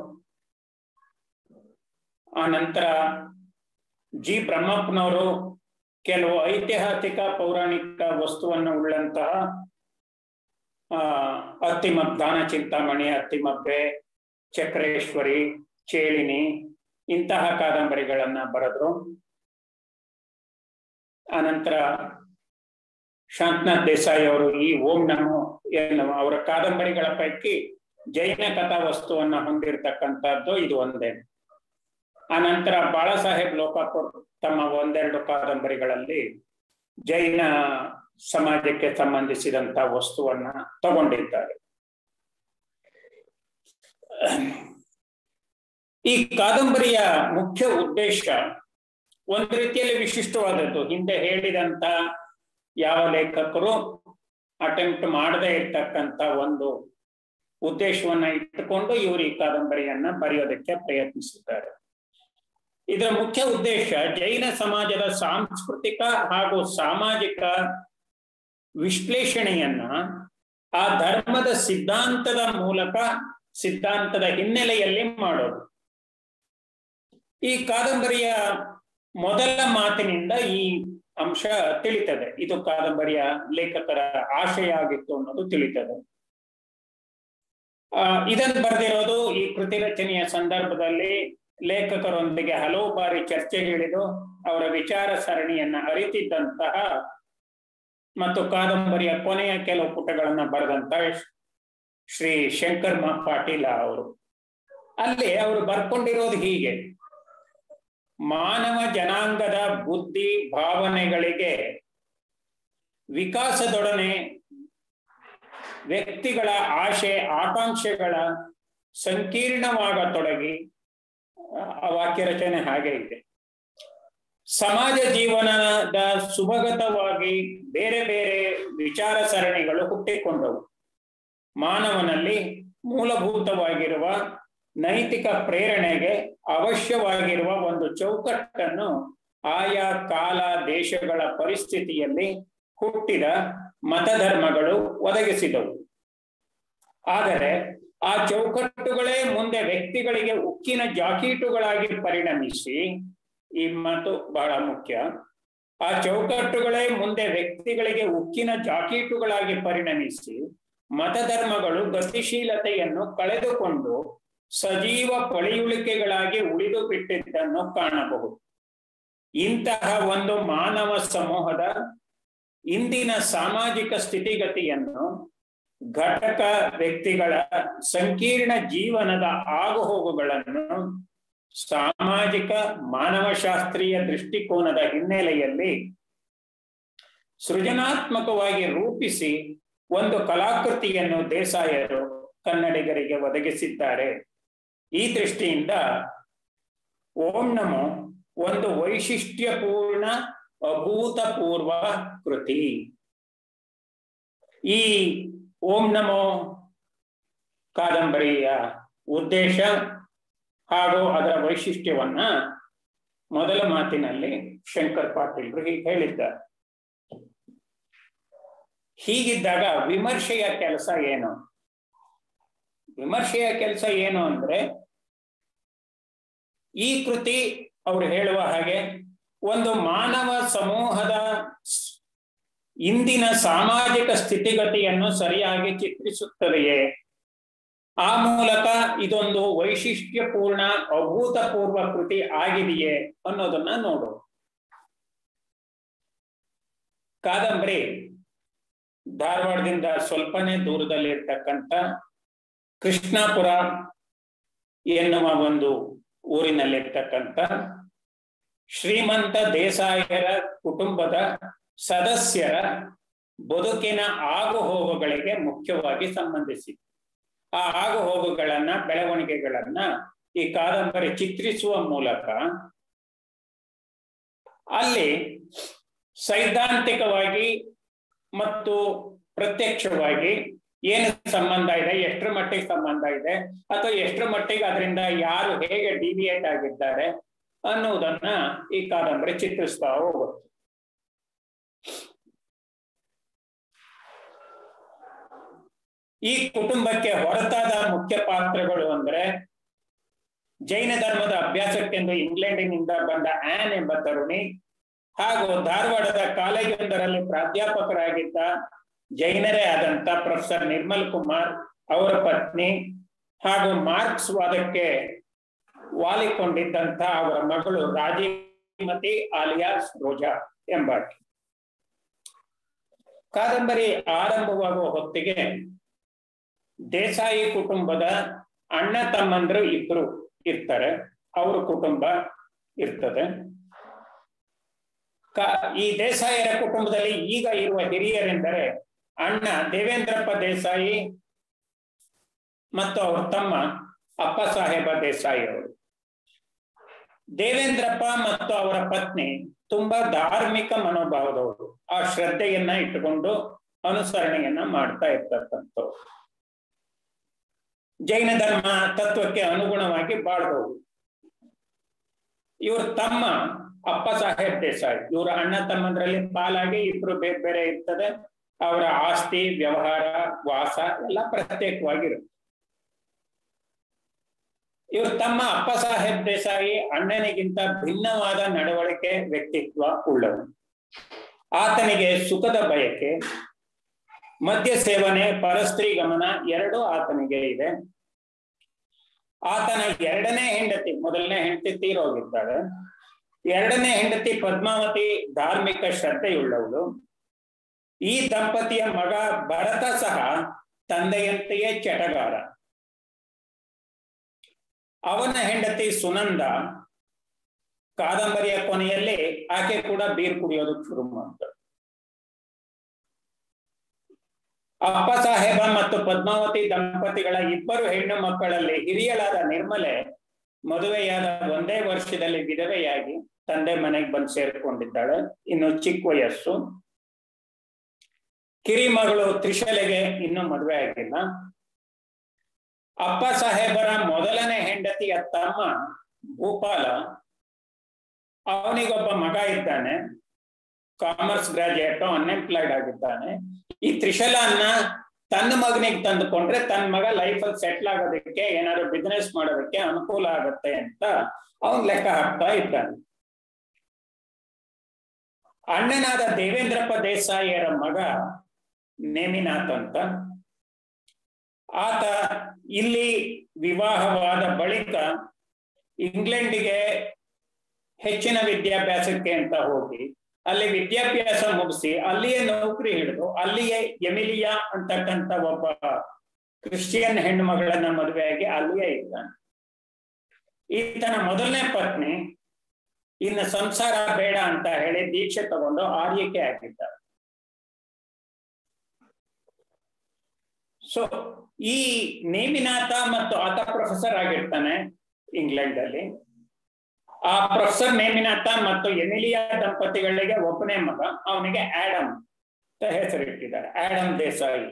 ಆ ನಂತರ ಜಿ ಬ್ರಹ್ಮಪ್ಪನವರು ಕೆಲವು ಐತಿಹಾಸಿಕ ಪೌರಾಣಿಕ ವಸ್ತುವನ್ನು ಉಳ್ಳಂತಹ ಆ ಅತ್ತಿಮ ದಾನ ಚಿಂತಾಮಣಿ ಅತ್ತಿಮಬ್ಬೆ ಚಕ್ರೇಶ್ವರಿ ಚೇಳಿನಿ ಇಂತಹ ಕಾದಂಬರಿಗಳನ್ನ ಬರೆದ್ರು ಆನಂತರ ಶಾಂತನಾಥ್ ದೇಸಾಯಿ ಅವರು ಈ ಓಂ ನಮೋ ಎನ್ನುವ ಅವರ ಕಾದಂಬರಿಗಳ ಪೈಕಿ ಜೈನ ಕಥಾ ವಸ್ತುವನ್ನ ಹೊಂದಿರತಕ್ಕಂಥದ್ದು ಇದು ಒಂದೇ ಆನಂತರ ಬಾಳಾ ಸಾಹೇಬ್ ಲೋಕಾಪುರ್ ತಮ್ಮ ಒಂದೆರಡು ಕಾದಂಬರಿಗಳಲ್ಲಿ ಜೈನ ಸಮಾಜಕ್ಕೆ ಸಂಬಂಧಿಸಿದಂತ ವಸ್ತುವನ್ನ ತಗೊಂಡಿದ್ದಾರೆ ಈ ಕಾದಂಬರಿಯ ಮುಖ್ಯ ಉದ್ದೇಶ ಒಂದು ರೀತಿಯಲ್ಲಿ ವಿಶಿಷ್ಟವಾದದ್ದು ಹಿಂದೆ ಹೇಳಿದಂತ ಯಾವ ಲೇಖಕರು ಅಟೆಂಪ್ಟ್ ಮಾಡದೇ ಇರ್ತಕ್ಕಂಥ ಒಂದು ಉದ್ದೇಶವನ್ನ ಇಟ್ಟುಕೊಂಡು ಇವರು ಈ ಕಾದಂಬರಿಯನ್ನ ಬರೆಯೋದಕ್ಕೆ ಪ್ರಯತ್ನಿಸಿದ್ದಾರೆ ಇದರ ಮುಖ್ಯ ಉದ್ದೇಶ ಜೈನ ಸಮಾಜದ ಸಾಂಸ್ಕೃತಿಕ ಹಾಗೂ ಸಾಮಾಜಿಕ ವಿಶ್ಲೇಷಣೆಯನ್ನ ಆ ಧರ್ಮದ ಸಿದ್ಧಾಂತದ ಮೂಲಕ ಸಿದ್ಧಾಂತದ ಹಿನ್ನೆಲೆಯಲ್ಲಿ ಮಾಡೋದು ಈ ಕಾದಂಬರಿಯ ಮೊದಲ ಮಾತಿನಿಂದ ಈ ಅಂಶ ತಿಳಿತದೆ ಇದು ಕಾದಂಬರಿಯ ಲೇಖಕರ ಆಶಯ ಆಗಿತ್ತು ಅನ್ನೋದು ತಿಳಿತದೆ ಆ ಇದನ್ನು ಬರೆದಿರೋದು ಈ ಕೃತಿ ರಚನೆಯ ಸಂದರ್ಭದಲ್ಲಿ ಲೇಖಕರೊಂದಿಗೆ ಹಲವು ಬಾರಿ ಚರ್ಚೆಗಿಳಿದು ಅವರ ವಿಚಾರ ಸರಣಿಯನ್ನ ಅರಿತಿದ್ದಂತಹ ಮತ್ತು ಕಾದಂಬರಿಯ ಕೊನೆಯ ಕೆಲವು ಪುಟಗಳನ್ನ ಬರೆದಂತ ಶ್ರೀ ಶಂಕರ್ ಮ ಪಾಟೀಲ ಅವರು ಅಲ್ಲಿ ಅವರು ಬರ್ಕೊಂಡಿರೋದು ಹೀಗೆ ಮಾನವ ಜನಾಂಗದ ಬುದ್ಧಿ ಭಾವನೆಗಳಿಗೆ ವಿಕಾಸದೊಡನೆ ವ್ಯಕ್ತಿಗಳ ಆಶೆ ಆಕಾಂಕ್ಷೆಗಳ ಸಂಕೀರ್ಣವಾಗತೊಡಗಿ ಆ ವಾಕ್ಯ ರಚನೆ ಹಾಗೆ ಇದೆ ಸಮಾಜ ಜೀವನದ ಸುಭಗತವಾಗಿ ಬೇರೆ ಬೇರೆ ವಿಚಾರ ಸರಣಿಗಳು ಹುಟ್ಟಿಕೊಂಡವು ಮಾನವನಲ್ಲಿ ಮೂಲಭೂತವಾಗಿರುವ ನೈತಿಕ ಪ್ರೇರಣೆಗೆ ಅವಶ್ಯವಾಗಿರುವ ಒಂದು ಚೌಕಟ್ಟನ್ನು ಆಯಾ ಕಾಲ ದೇಶಗಳ ಪರಿಸ್ಥಿತಿಯಲ್ಲಿ ಹುಟ್ಟಿದ ಮತಧರ್ಮಗಳು ಒದಗಿಸಿದವು ಆದರೆ ಆ ಚೌಕಟ್ಟುಗಳೇ ಮುಂದೆ ವ್ಯಕ್ತಿಗಳಿಗೆ ಉಕ್ಕಿನ ಜಾಕೀಟುಗಳಾಗಿ ಪರಿಣಮಿಸಿ ಈ ಮಾತು ಬಹಳ ಮುಖ್ಯ ಆ ಚೌಕಟ್ಟುಗಳೇ ಮುಂದೆ ವ್ಯಕ್ತಿಗಳಿಗೆ ಉಕ್ಕಿನ ಜಾಕೀಟುಗಳಾಗಿ ಪರಿಣಮಿಸಿ ಮತಧರ್ಮಗಳು ಗತಿಶೀಲತೆಯನ್ನು ಕಳೆದುಕೊಂಡು ಸಜೀವ ಪಳಿಯುಳಿಕೆಗಳಾಗಿ ಉಳಿದು ಬಿಟ್ಟಿದ್ದನ್ನು ಕಾಣಬಹುದು ಇಂತಹ ಒಂದು ಮಾನವ ಸಮೂಹದ ಇಂದಿನ ಸಾಮಾಜಿಕ ಸ್ಥಿತಿಗತಿಯನ್ನು ಘಟಕ ವ್ಯಕ್ತಿಗಳ ಸಂಕೀರ್ಣ ಜೀವನದ ಆಗುಹೋಗುಗಳನ್ನು ಸಾಮಾಜಿಕ ಮಾನವಶಾಸ್ತ್ರೀಯ ದೃಷ್ಟಿಕೋನದ ಹಿನ್ನೆಲೆಯಲ್ಲಿ ಸೃಜನಾತ್ಮಕವಾಗಿ ರೂಪಿಸಿ ಒಂದು ಕಲಾಕೃತಿಯನ್ನು ದೇಸಾಯರು ಕನ್ನಡಿಗರಿಗೆ ಒದಗಿಸಿದ್ದಾರೆ ಈ ದೃಷ್ಟಿಯಿಂದ ಓಂ ನಮೋ ಒಂದು ವೈಶಿಷ್ಟ್ಯಪೂರ್ಣ ಅಭೂತಪೂರ್ವ ಕೃತಿ ಈ ಓಂ ನಮೋ ಕಾದಂಬರಿಯ ಉದ್ದೇಶ ಹಾಗೂ ಅದರ ವೈಶಿಷ್ಟ್ಯವನ್ನ ಮೊದಲ ಮಾತಿನಲ್ಲಿ ಶಂಕರ್ ಪಾಟೀಲ್ರು ಹೀಗೆ ಹೇಳಿದ್ದಾರೆ ಹೀಗಿದ್ದಾಗ ವಿಮರ್ಶೆಯ ಕೆಲಸ ಏನು ವಿಮರ್ಶೆಯ ಕೆಲಸ ಏನು ಅಂದ್ರೆ ಈ ಕೃತಿ ಅವರು ಹೇಳುವ ಹಾಗೆ ಒಂದು ಮಾನವ ಸಮೂಹದ ಇಂದಿನ ಸಾಮಾಜಿಕ ಸ್ಥಿತಿಗತಿಯನ್ನು ಸರಿಯಾಗಿ ಚಿತ್ರಿಸುತ್ತದೆಯೇ ಆ ಮೂಲಕ ಇದೊಂದು ವೈಶಿಷ್ಟ್ಯಪೂರ್ಣ ಅಭೂತಪೂರ್ವ ಕೃತಿ ಆಗಿದೆಯೇ ಅನ್ನೋದನ್ನ ನೋಡು ಕಾದಂಬರಿ ಧಾರವಾಡದಿಂದ ಸ್ವಲ್ಪನೇ ದೂರದಲ್ಲಿರ್ತಕ್ಕಂಥ ಕೃಷ್ಣಾಪುರ ಎನ್ನುವ ಒಂದು ಊರಿನಲ್ಲಿರ್ತಕ್ಕಂಥ ಶ್ರೀಮಂತ ದೇಸಾಯರ ಕುಟುಂಬದ ಸದಸ್ಯರ ಬದುಕಿನ ಆಗುಹೋಗುಗಳಿಗೆ ಮುಖ್ಯವಾಗಿ ಸಂಬಂಧಿಸಿ ಆ ಆಗುಹೋಗುಗಳನ್ನ ಬೆಳವಣಿಗೆಗಳನ್ನ ಈ ಕಾದಂಬರಿ ಚಿತ್ರಿಸುವ ಮೂಲಕ ಅಲ್ಲಿ ಸೈದ್ಧಾಂತಿಕವಾಗಿ ಮತ್ತು ಪ್ರತ್ಯಕ್ಷವಾಗಿ ಏನು ಸಂಬಂಧ ಇದೆ ಎಷ್ಟರ ಮಟ್ಟಿಗೆ ಸಂಬಂಧ ಇದೆ ಅಥವಾ ಎಷ್ಟರ ಮಟ್ಟಿಗೆ ಅದರಿಂದ ಯಾರು ಹೇಗೆ ಡಿವಿಯೇಟ್ ಆಗಿದ್ದಾರೆ ಅನ್ನುವುದನ್ನ ಈ ಕಾದಂಬರಿ ಚಿತ್ರಿಸ್ತಾ ಹೋಗುತ್ತೆ ಈ ಕುಟುಂಬಕ್ಕೆ ಹೊರತಾದ ಮುಖ್ಯ ಪಾತ್ರಗಳು ಅಂದ್ರೆ ಜೈನ ಧರ್ಮದ ಅಭ್ಯಾಸಕ್ಕೆಂದು ಇಂಗ್ಲೆಂಡಿನಿಂದ ಬಂದ ಆನ್ ಎಂಬ ತರುಣಿ ಹಾಗೂ ಧಾರವಾಡದ ಕಾಲೇಜೊಂದರಲ್ಲಿ ಪ್ರಾಧ್ಯಾಪಕರಾಗಿದ್ದ ಜೈನರೇ ಆದಂತ ಪ್ರೊಫೆಸರ್ ನಿರ್ಮಲ್ ಕುಮಾರ್ ಅವರ ಪತ್ನಿ ಹಾಗೂ ಮಾರ್ಕ್ಸ್ ವಾದಕ್ಕೆ ವಾಲಿಕೊಂಡಿದ್ದಂತ ಅವರ ಮಗಳು ರಾಜೀಮತಿ ಆಲಿಯಾಸ್ ರೋಜಾ ಎಂಬಾಕೆ ಕಾದಂಬರಿ ಆರಂಭವಾಗುವ ಹೊತ್ತಿಗೆ ದೇಸಾಯಿ ಕುಟುಂಬದ ಅಣ್ಣ ತಮ್ಮಂದ್ರು ಇಬ್ರು ಇರ್ತಾರೆ ಅವ್ರ ಕುಟುಂಬ ಇರ್ತದೆ ಈ ದೇಸಾಯರ ಕುಟುಂಬದಲ್ಲಿ ಈಗ ಇರುವ ಹಿರಿಯರೆಂದರೆ ಅಣ್ಣ ದೇವೇಂದ್ರಪ್ಪ ದೇಸಾಯಿ ಮತ್ತು ಅವ್ರ ತಮ್ಮ ಅಪ್ಪ ಸಾಹೇಬ ದೇಸಾಯಿ ಅವರು ದೇವೇಂದ್ರಪ್ಪ ಮತ್ತು ಅವರ ಪತ್ನಿ ತುಂಬಾ ಧಾರ್ಮಿಕ ಮನೋಭಾವದವರು ಆ ಶ್ರದ್ಧೆಯನ್ನ ಇಟ್ಟುಕೊಂಡು ಅನುಸರಣೆಯನ್ನ ಮಾಡ್ತಾ ಇರ್ತಕ್ಕಂಥವ್ರು ಜೈನ ಧರ್ಮ ತತ್ವಕ್ಕೆ ಅನುಗುಣವಾಗಿ ಬಾಳ್ದವರು ಇವ್ರ ತಮ್ಮ ಅಪ್ಪ ಸಾಹೇಬ್ ದೇಸಾಯಿ ಇವರ ಅಣ್ಣ ತಮ್ಮಂದ್ರಲ್ಲಿ ಪಾಲಾಗಿ ಇಬ್ರು ಬೇರೆ ಬೇರೆ ಇರ್ತದೆ ಅವರ ಆಸ್ತಿ ವ್ಯವಹಾರ ವಾಸ ಎಲ್ಲ ಪ್ರತ್ಯೇಕವಾಗಿರುತ್ತೆ ಇವರು ತಮ್ಮ ಅಪ್ಪ ಸಾಹೇಬ್ ದೇಸಾಯಿ ಅಣ್ಣನಿಗಿಂತ ಭಿನ್ನವಾದ ನಡವಳಿಕೆ ವ್ಯಕ್ತಿತ್ವ ಉಳ್ಳವನು ಆತನಿಗೆ ಸುಖದ ಬಯಕೆ ಮದ್ಯ ಸೇವನೆ ಪರಸ್ತ್ರೀ ಗಮನ ಎರಡೂ ಆತನಿಗೆ ಇದೆ ಆತನ ಎರಡನೇ ಹೆಂಡತಿ ಮೊದಲನೇ ಹೆಂಡತಿ ತೀರೋಗಿದ್ದಾಳೆ ಎರಡನೇ ಹೆಂಡತಿ ಪದ್ಮಾವತಿ ಧಾರ್ಮಿಕ ಶ್ರದ್ಧೆಯುಳ್ಳವಳು ಈ ದಂಪತಿಯ ಮಗ ಭರತ ಸಹ ತಂದೆಯಂತೆಯೇ ಚಟಗಾರ ಅವನ ಹೆಂಡತಿ ಸುನಂದ ಕಾದಂಬರಿಯ ಕೊನೆಯಲ್ಲಿ ಆಕೆ ಕೂಡ ಬೀರ್ ಕುಡಿಯೋದಕ್ಕೆ ಶುರು ಮಾಡ್ತಾಳೆ ಅಪ್ಪ ಸಾಹೇಬ ಮತ್ತು ಪದ್ಮಾವತಿ ದಂಪತಿಗಳ ಇಬ್ಬರು ಹೆಣ್ಣು ಮಕ್ಕಳಲ್ಲಿ ಹಿರಿಯಳಾದ ನಿರ್ಮಲೆ ಮದುವೆಯಾದ ಒಂದೇ ವರ್ಷದಲ್ಲಿ ವಿಧವೆಯಾಗಿ ತಂದೆ ಮನೆಗೆ ಬಂದು ಸೇರ್ಕೊಂಡಿದ್ದಾಳೆ ಇನ್ನು ಚಿಕ್ಕ ವಯಸ್ಸು ಕಿರಿಮಗಳು ತ್ರಿಶಲೆಗೆ ಇನ್ನೂ ಮದುವೆ ಆಗಿಲ್ಲ ಅಪ್ಪ ಸಾಹೇಬರ ಮೊದಲನೇ ಹೆಂಡತಿಯ ತಮ್ಮ ಭೂಪಾಲ ಅವನಿಗೊಬ್ಬ ಮಗ ಇದ್ದಾನೆ ಕಾಮರ್ಸ್ ಗ್ರಾಜುಯೇಟ್ ಅನ್ಎಂಪ್ಲಾಯ್ಡ್ ಆಗಿದ್ದಾನೆ ಈ ತ್ರಿಶಲನ್ನ ತನ್ನ ಮಗನಿಗೆ ತಂದುಕೊಂಡ್ರೆ ತನ್ನ ಮಗ ಲೈಫಲ್ಲಿ ಸೆಟ್ಲ್ ಆಗೋದಕ್ಕೆ ಏನಾದ್ರು ಬಿಸ್ನೆಸ್ ಮಾಡೋದಕ್ಕೆ ಅನುಕೂಲ ಆಗುತ್ತೆ ಅಂತ ಅವನ್ ಲೆಕ್ಕ ಹಾಕ್ತಾ ಇದ್ದಾನೆ ಅಣ್ಣನಾದ ದೇವೇಂದ್ರಪ್ಪ ದೇಸಾಯಿಯರ ಮಗ ನೇಮಿನಾಥ್ ಅಂತ ಆತ ಇಲ್ಲಿ ವಿವಾಹವಾದ ಬಳಿಕ ಇಂಗ್ಲೆಂಡಿಗೆ ಹೆಚ್ಚಿನ ವಿದ್ಯಾಭ್ಯಾಸಕ್ಕೆ ಅಂತ ಹೋಗಿ ಅಲ್ಲಿ ವಿದ್ಯಾಭ್ಯಾಸ ಮುಗಿಸಿ ಅಲ್ಲಿಯೇ ನೌಕರಿ ಹಿಡಿದು ಅಲ್ಲಿಯೇ ಎಮಿಲಿಯಾ ಅಂತಕ್ಕಂಥ ಒಬ್ಬ ಕ್ರಿಶ್ಚಿಯನ್ ಹೆಣ್ಣು ಮಗಳನ್ನ ಮದುವೆಯಾಗಿ ಅಲ್ಲಿಯೇ ಇದ್ದಾನೆ ಈತನ ಮೊದಲನೇ ಪತ್ನಿ ಇನ್ನು ಸಂಸಾರ ಬೇಡ ಅಂತ ಹೇಳಿ ದೀಕ್ಷೆ ತಗೊಂಡು ಆರ್ಯಕ್ಕೆ ಆಗಿದ್ದಾರೆ ಸೊ ಈ ನೇಮಿನಾಥ ಮತ್ತು ಆತ ಪ್ರೊಫೆಸರ್ ಆಗಿರ್ತಾನೆ ಇಂಗ್ಲೆಂಡ್ ಅಲ್ಲಿ ಆ ಪ್ರೊಫೆಸರ್ ನೇಮಿನಾಥ ಮತ್ತು ಎಮಿಲಿಯಾ ದಂಪತಿಗಳಿಗೆ ಒಬ್ಬನೇ ಮಗ ಅವನಿಗೆ ಆಡಮ್ ಅಂತ ಹೆಸರಿಟ್ಟಿದ್ದಾರೆ ಆಡಮ್ ದೇಸಾಯಿ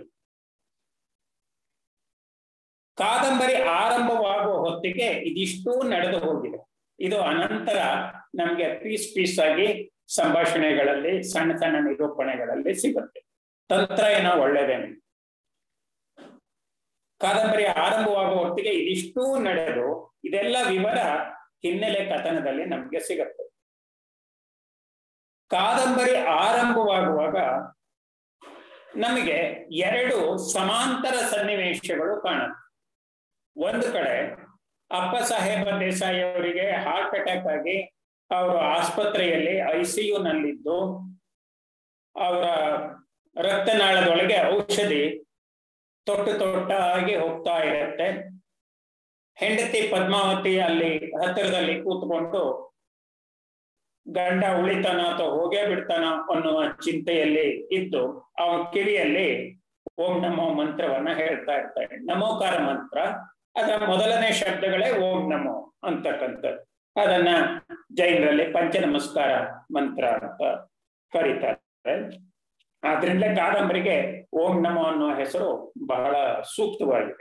ಕಾದಂಬರಿ ಆರಂಭವಾಗುವ ಹೊತ್ತಿಗೆ ಇದಿಷ್ಟೂ ನಡೆದು ಹೋಗಿದೆ ಇದು ಅನಂತರ ನಮ್ಗೆ ಪೀಸ್ ಪೀಸ್ ಆಗಿ ಸಂಭಾಷಣೆಗಳಲ್ಲಿ ಸಣ್ಣ ಸಣ್ಣ ನಿರೂಪಣೆಗಳಲ್ಲಿ ಸಿಗುತ್ತೆ ತಂತ್ರ ಏನೋ ಒಳ್ಳೇದೇನೆ ಕಾದಂಬರಿ ಆರಂಭವಾಗುವ ಹೊತ್ತಿಗೆ ಇದಿಷ್ಟೂ ನಡೆದು ಇದೆಲ್ಲ ವಿವರ ಹಿನ್ನೆಲೆ ಕಥನದಲ್ಲಿ ನಮ್ಗೆ ಸಿಗುತ್ತೆ ಕಾದಂಬರಿ ಆರಂಭವಾಗುವಾಗ ನಮಗೆ ಎರಡು ಸಮಾಂತರ ಸನ್ನಿವೇಶಗಳು ಕಾಣುತ್ತೆ ಒಂದು ಕಡೆ ಅಪ್ಪ ಸಾಹೇಬ ದೇಸಾಯಿ ಅವರಿಗೆ ಹಾರ್ಟ್ ಅಟ್ಯಾಕ್ ಆಗಿ ಅವರು ಆಸ್ಪತ್ರೆಯಲ್ಲಿ ಐ ಸಿ ಯು ನಲ್ಲಿದ್ದು ಅವರ ರಕ್ತನಾಳದೊಳಗೆ ಔಷಧಿ ತೊಟ್ಟು ತೊಟ್ಟಾಗಿ ಹೋಗ್ತಾ ಇರುತ್ತೆ ಹೆಂಡತಿ ಪದ್ಮಾವತಿ ಅಲ್ಲಿ ಹತ್ತಿರದಲ್ಲಿ ಕೂತ್ಕೊಂಡು ಗಂಡ ಉಳಿತಾನ ಅಥವಾ ಹೋಗೇ ಬಿಡ್ತಾನ ಅನ್ನುವ ಚಿಂತೆಯಲ್ಲಿ ಇದ್ದು ಅವನ ಕಿವಿಯಲ್ಲಿ ಓಂ ನಮೋ ಮಂತ್ರವನ್ನ ಹೇಳ್ತಾ ಇರ್ತಾರೆ ನಮೋಕಾರ ಮಂತ್ರ ಅದರ ಮೊದಲನೇ ಶಬ್ದಗಳೇ ಓಂ ನಮೋ ಅಂತಕ್ಕಂಥದ್ದು ಅದನ್ನ ಜೈನರಲ್ಲಿ ಪಂಚ ನಮಸ್ಕಾರ ಮಂತ್ರ ಅಂತ ಕರೀತಾರೆ ಆದ್ರಿಂದ ಕಾದಂಬರಿಗೆ ಓಂ ನಮೋ ಅನ್ನುವ ಹೆಸರು ಬಹಳ ಸೂಕ್ತವಾಗಿದೆ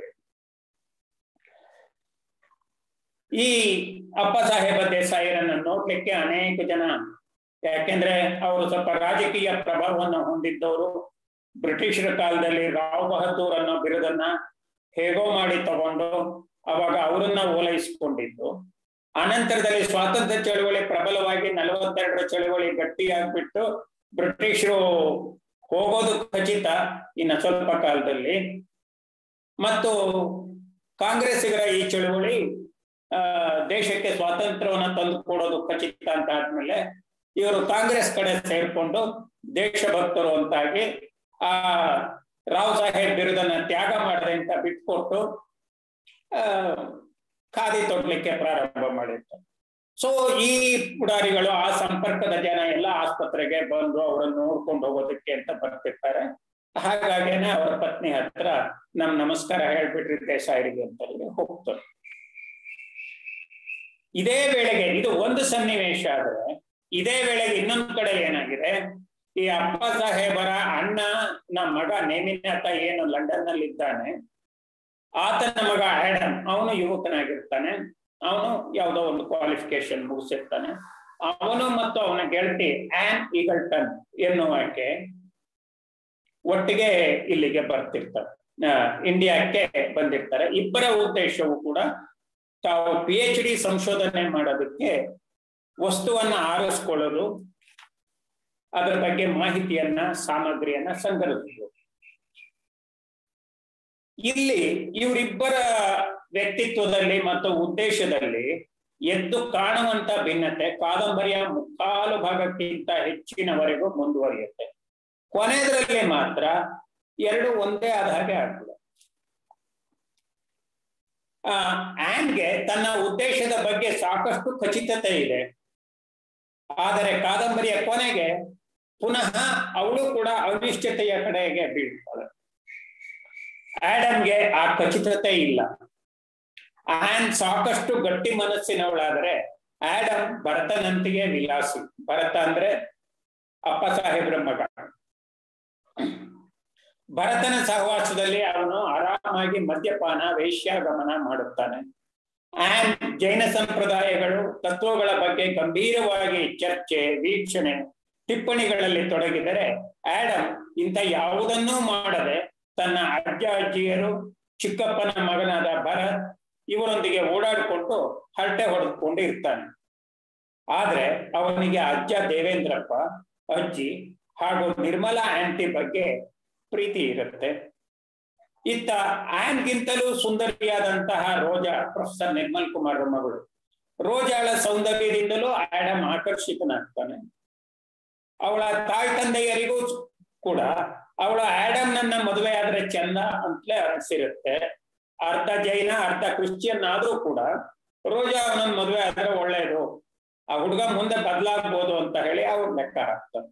ಈ ಅಪ್ಪ ಸಾಹೇಬ ದೇಸಾಯಿರನ್ನ ನೋಡ್ಲಿಕ್ಕೆ ಅನೇಕ ಜನ ಯಾಕೆಂದ್ರೆ ಅವರು ಸ್ವಲ್ಪ ರಾಜಕೀಯ ಪ್ರಭಾವವನ್ನು ಹೊಂದಿದ್ದವರು ಬ್ರಿಟಿಷರ ಕಾಲದಲ್ಲಿ ರಾವ್ ಬಹದ್ದೂರ್ ಅನ್ನೋ ಬಿರುದನ್ನ ಹೇಗೋ ಮಾಡಿ ತಗೊಂಡು ಅವಾಗ ಅವರನ್ನ ಓಲೈಸಿಕೊಂಡಿದ್ದು ಅನಂತರದಲ್ಲಿ ಸ್ವಾತಂತ್ರ್ಯ ಚಳವಳಿ ಪ್ರಬಲವಾಗಿ ನಲವತ್ತೆರಡರ ಚಳವಳಿ ಗಟ್ಟಿಯಾಗ್ಬಿಟ್ಟು ಬ್ರಿಟಿಷರು ಹೋಗೋದು ಖಚಿತ ಇನ್ನು ಸ್ವಲ್ಪ ಕಾಲದಲ್ಲಿ ಮತ್ತು ಕಾಂಗ್ರೆಸ್ಸಿಗರ ಈ ಚಳುವಳಿ ಆ ದೇಶಕ್ಕೆ ಸ್ವಾತಂತ್ರ್ಯವನ್ನ ತಂದು ಕೊಡೋದು ಖಚಿತ ಅಂತ ಆದ್ಮೇಲೆ ಇವರು ಕಾಂಗ್ರೆಸ್ ಕಡೆ ಸೇರ್ಕೊಂಡು ದೇಶಭಕ್ತರು ಅಂತಾಗಿ ಆ ರಾವ್ ಸಾಹೇಬ್ ಬಿರುದನ್ನ ತ್ಯಾಗ ಮಾಡದೆ ಅಂತ ಬಿಟ್ಕೊಟ್ಟು ಆ ಖಾದಿ ತೊಡ್ಲಿಕ್ಕೆ ಪ್ರಾರಂಭ ಮಾಡಿರ್ತಾರೆ ಸೊ ಈ ಪುಡಾರಿಗಳು ಆ ಸಂಪರ್ಕದ ಜನ ಎಲ್ಲ ಆಸ್ಪತ್ರೆಗೆ ಬಂದು ಅವರನ್ನು ನೋಡ್ಕೊಂಡು ಹೋಗೋದಕ್ಕೆ ಅಂತ ಬರ್ತಿರ್ತಾರೆ ಹಾಗಾಗೇನೆ ಅವರ ಪತ್ನಿ ಹತ್ರ ನಮ್ ನಮಸ್ಕಾರ ಹೇಳ್ಬಿಟ್ರಿ ದೇಸಾಯಿರಿಗೆ ಅಂತ ಹೇಳಿ ಹೋಗ್ತಾರೆ ಇದೇ ವೇಳೆಗೆ ಇದು ಒಂದು ಸನ್ನಿವೇಶ ಆದ್ರೆ ಇದೇ ವೇಳೆಗೆ ಇನ್ನೊಂದ್ ಕಡೆ ಏನಾಗಿದೆ ಈ ಅಪ್ಪ ಸಾಹೇಬರ ಅಣ್ಣ ನಮ್ಮ ಮಗ ನೇಮಿನಾಥ ಏನು ಲಂಡನ್ ನಲ್ಲಿ ಇದ್ದಾನೆ ಆತನ ಮಗ ಆಡಮ್ ಅವನು ಯುವಕನಾಗಿರ್ತಾನೆ ಅವನು ಯಾವುದೋ ಒಂದು ಕ್ವಾಲಿಫಿಕೇಶನ್ ಮುಗಿಸಿರ್ತಾನೆ ಅವನು ಮತ್ತು ಅವನ ಗೆಳತಿ ಆನ್ ಈಗಲ್ಟನ್ ಎನ್ನುವಾಕೆ ಒಟ್ಟಿಗೆ ಇಲ್ಲಿಗೆ ಬರ್ತಿರ್ತಾರೆ ಆ, ಇಂಡಿಯಾಕ್ಕೆ ಬಂದಿರ್ತಾರೆ ಇಬ್ಬರ ಉದ್ದೇಶವು ಕೂಡ ತಾವು ಪಿ ಎಚ್ ಡಿ ಸಂಶೋಧನೆ ಮಾಡೋದಕ್ಕೆ ವಸ್ತುವನ್ನ ಆರಿಸ್ಕೊಳ್ಳೋದು ಅದರ ಬಗ್ಗೆ ಮಾಹಿತಿಯನ್ನ ಸಾಮಗ್ರಿಯನ್ನ ಸಂಗ್ರಹಿಸೋದು ಇಲ್ಲಿ ಇವರಿಬ್ಬರ ವ್ಯಕ್ತಿತ್ವದಲ್ಲಿ ಮತ್ತು ಉದ್ದೇಶದಲ್ಲಿ ಎದ್ದು ಕಾಣುವಂತ ಭಿನ್ನತೆ ಕಾದಂಬರಿಯ ಮುಕ್ಕಾಲು ಭಾಗಕ್ಕಿಂತ ಹೆಚ್ಚಿನವರೆಗೂ ಮುಂದುವರಿಯುತ್ತೆ ಕೊನೆಯದರಲ್ಲಿ ಮಾತ್ರ ಎರಡು ಒಂದೇ ಆದ ಹಾಗೆ ಆಗ್ತದೆ ಆ ಆನ್ಗೆ ತನ್ನ ಉದ್ದೇಶದ ಬಗ್ಗೆ ಸಾಕಷ್ಟು ಖಚಿತತೆ ಇದೆ ಆದರೆ ಕಾದಂಬರಿಯ ಕೊನೆಗೆ ಪುನಃ ಅವಳು ಕೂಡ ಅನಿಶ್ಚಿತೆಯ ಕಡೆಗೆ ಬೀಳ್ತಾಳೆ ಆಡಮ್ಗೆ ಆ ಖಚಿತತೆ ಇಲ್ಲ ಆನ್ ಸಾಕಷ್ಟು ಗಟ್ಟಿ ಮನಸ್ಸಿನವಳಾದರೆ ಆಡಮ್ ಭರತನಂತಿಗೆ ವಿಲಾಸಿ ಭರತ ಅಂದ್ರೆ ಅಪ್ಪ ಸಾಹೇಬ್ರ ಮಗ ಭರತನ ಸಹವಾಸದಲ್ಲಿ ಅವನು ಆರಾಮಾಗಿ ಮದ್ಯಪಾನ ವೇಶ್ಯಾಗಮನ ಮಾಡುತ್ತಾನೆ ಆನ್ ಜೈನ ಸಂಪ್ರದಾಯಗಳು ತತ್ವಗಳ ಬಗ್ಗೆ ಗಂಭೀರವಾಗಿ ಚರ್ಚೆ ವೀಕ್ಷಣೆ ಟಿಪ್ಪಣಿಗಳಲ್ಲಿ ತೊಡಗಿದರೆ ಆಡಮ್ ಇಂಥ ಯಾವುದನ್ನೂ ಮಾಡದೆ ತನ್ನ ಅಜ್ಜ ಅಜ್ಜಿಯರು ಚಿಕ್ಕಪ್ಪನ ಮಗನಾದ ಭರತ್ ಇವರೊಂದಿಗೆ ಓಡಾಡಿಕೊಂಡು ಹರಟೆ ಹೊಡೆದುಕೊಂಡು ಇರ್ತಾನೆ ಆದ್ರೆ ಅವನಿಗೆ ಅಜ್ಜ ದೇವೇಂದ್ರಪ್ಪ ಅಜ್ಜಿ ಹಾಗೂ ನಿರ್ಮಲಾ ಆಂಟಿ ಬಗ್ಗೆ ಪ್ರೀತಿ ಇರುತ್ತೆ ಇತ್ತ ಆನ್ಗಿಂತಲೂ ಸುಂದರಿಯಾದಂತಹ ರೋಜಾ ಪ್ರೊಫೆಸರ್ ನಿರ್ಮಲ್ ಕುಮಾರ್ ಮಗಳು ರೋಜಾಳ ಸೌಂದರ್ಯದಿಂದಲೂ ಆಡಮ್ ಆಕರ್ಷಿತನಾಗ್ತಾನೆ ಅವಳ ತಾಯಿ ತಂದೆಯರಿಗೂ ಕೂಡ ಅವಳ ಆಡಮ್ ನನ್ನ ಮದುವೆ ಆದ್ರೆ ಚಂದ ಅಂತಲೇ ಅನಿಸಿರುತ್ತೆ ಅರ್ಧ ಜೈನ ಅರ್ಧ ಕ್ರಿಶ್ಚಿಯನ್ ಆದ್ರೂ ಕೂಡ ರೋಜಾ ಅವನನ್ನ ಮದುವೆ ಆದ್ರೆ ಒಳ್ಳೇದು ಆ ಹುಡುಗ ಮುಂದೆ ಬದಲಾಗ್ಬೋದು ಅಂತ ಹೇಳಿ ಅವ್ರು ಲೆಕ್ಕ ಹಾಕ್ತಾರೆ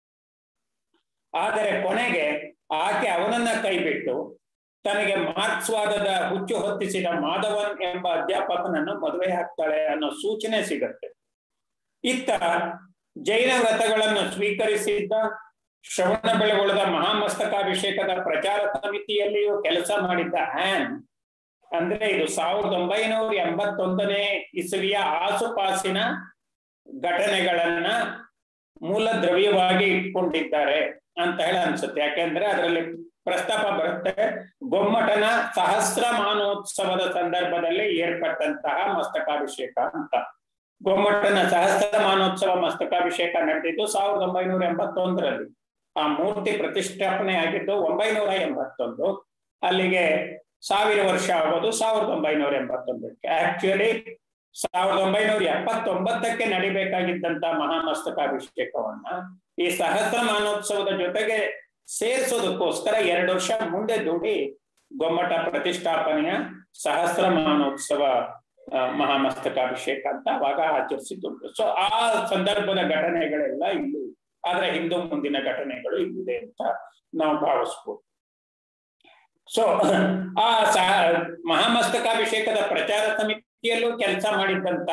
ಆದರೆ ಕೊನೆಗೆ ಆಕೆ ಅವನನ್ನ ಕೈಬಿಟ್ಟು ತನಗೆ ಮಾರ್ಕ್ಸ್ವಾದದ ಹುಚ್ಚು ಹೊತ್ತಿಸಿದ ಮಾಧವನ್ ಎಂಬ ಅಧ್ಯಾಪಕನನ್ನು ಮದುವೆ ಹಾಕ್ತಾಳೆ ಅನ್ನೋ ಸೂಚನೆ ಸಿಗತ್ತೆ ಇತ್ತ ಜೈನ ವ್ರತಗಳನ್ನು ಸ್ವೀಕರಿಸಿದ್ದ ಶ್ರವಣ ಬೆಳಗೊಳದ ಮಹಾಮಸ್ತಕಾಭಿಷೇಕದ ಪ್ರಚಾರ ಸಮಿತಿಯಲ್ಲಿಯೂ ಕೆಲಸ ಮಾಡಿದ್ದ ಆನ್ ಅಂದ್ರೆ ಇದು ಸಾವಿರದ ಒಂಬೈನೂರ ಎಂಬತ್ತೊಂದನೇ ಇಸವಿಯ ಆಸುಪಾಸಿನ ಘಟನೆಗಳನ್ನ ಮೂಲ ದ್ರವ್ಯವಾಗಿ ಇಟ್ಕೊಂಡಿದ್ದಾರೆ ಅಂತ ಹೇಳಿ ಅನ್ಸುತ್ತೆ ಯಾಕೆಂದ್ರೆ ಅದರಲ್ಲಿ ಪ್ರಸ್ತಾಪ ಬರುತ್ತೆ ಗೊಮ್ಮಟನ ಸಹಸ್ರಮಾನೋತ್ಸವದ ಸಂದರ್ಭದಲ್ಲಿ ಏರ್ಪಟ್ಟಂತಹ ಮಸ್ತಕಾಭಿಷೇಕ ಅಂತ ಗೊಮ್ಮಟನ ಸಹಸ್ರಮಾನೋತ್ಸವ ಮಸ್ತಕಾಭಿಷೇಕ ನಡೆದಿದ್ದು ಸಾವಿರದ ಒಂಬೈನೂರ ಎಂಬತ್ತೊಂದರಲ್ಲಿ ಆ ಮೂರ್ತಿ ಪ್ರತಿಷ್ಠಾಪನೆ ಆಗಿದ್ದು ಒಂಬೈನೂರ ಎಂಬತ್ತೊಂದು ಅಲ್ಲಿಗೆ ಸಾವಿರ ವರ್ಷ ಆಗೋದು ಸಾವಿರದ ಒಂಬೈನೂರ ಎಂಬತ್ತೊಂದಕ್ಕೆ ಆಕ್ಚುಲಿ ಸಾವಿರದ ಒಂಬೈನೂರ ಎಪ್ಪತ್ತೊಂಬತ್ತಕ್ಕೆ ನಡಿಬೇಕಾಗಿದ್ದಂತ ಮಹಾಮಸ್ತಕಾಭಿಷೇಕವನ್ನ ಈ ಸಹಸ್ರಮಾನೋತ್ಸವದ ಜೊತೆಗೆ ಸೇರಿಸೋದಕ್ಕೋಸ್ಕರ ಎರಡು ವರ್ಷ ಮುಂದೆ ದೂಡಿ ಗೊಮ್ಮಟ ಪ್ರತಿಷ್ಠಾಪನೆಯ ಸಹಸ್ರಮಾನೋತ್ಸವ ಮಹಾಮಸ್ತಕಾಭಿಷೇಕ ಅಂತ ಅವಾಗ ಆಚರಿಸಿದ್ದುಂಟು ಸೊ ಆ ಸಂದರ್ಭದ ಘಟನೆಗಳೆಲ್ಲ ಇಲ್ಲಿ ಆದ್ರೆ ಹಿಂದೂ ಮುಂದಿನ ಘಟನೆಗಳು ಇಲ್ಲಿದೆ ಅಂತ ನಾವು ಭಾವಿಸ್ಬೋದು ಸೊ ಆ ಸಹ ಮಹಾಮಸ್ತಕಾಭಿಷೇಕದ ಪ್ರಚಾರ ಸಮಿತಿಯಲ್ಲೂ ಕೆಲಸ ಮಾಡಿದ್ದಂತ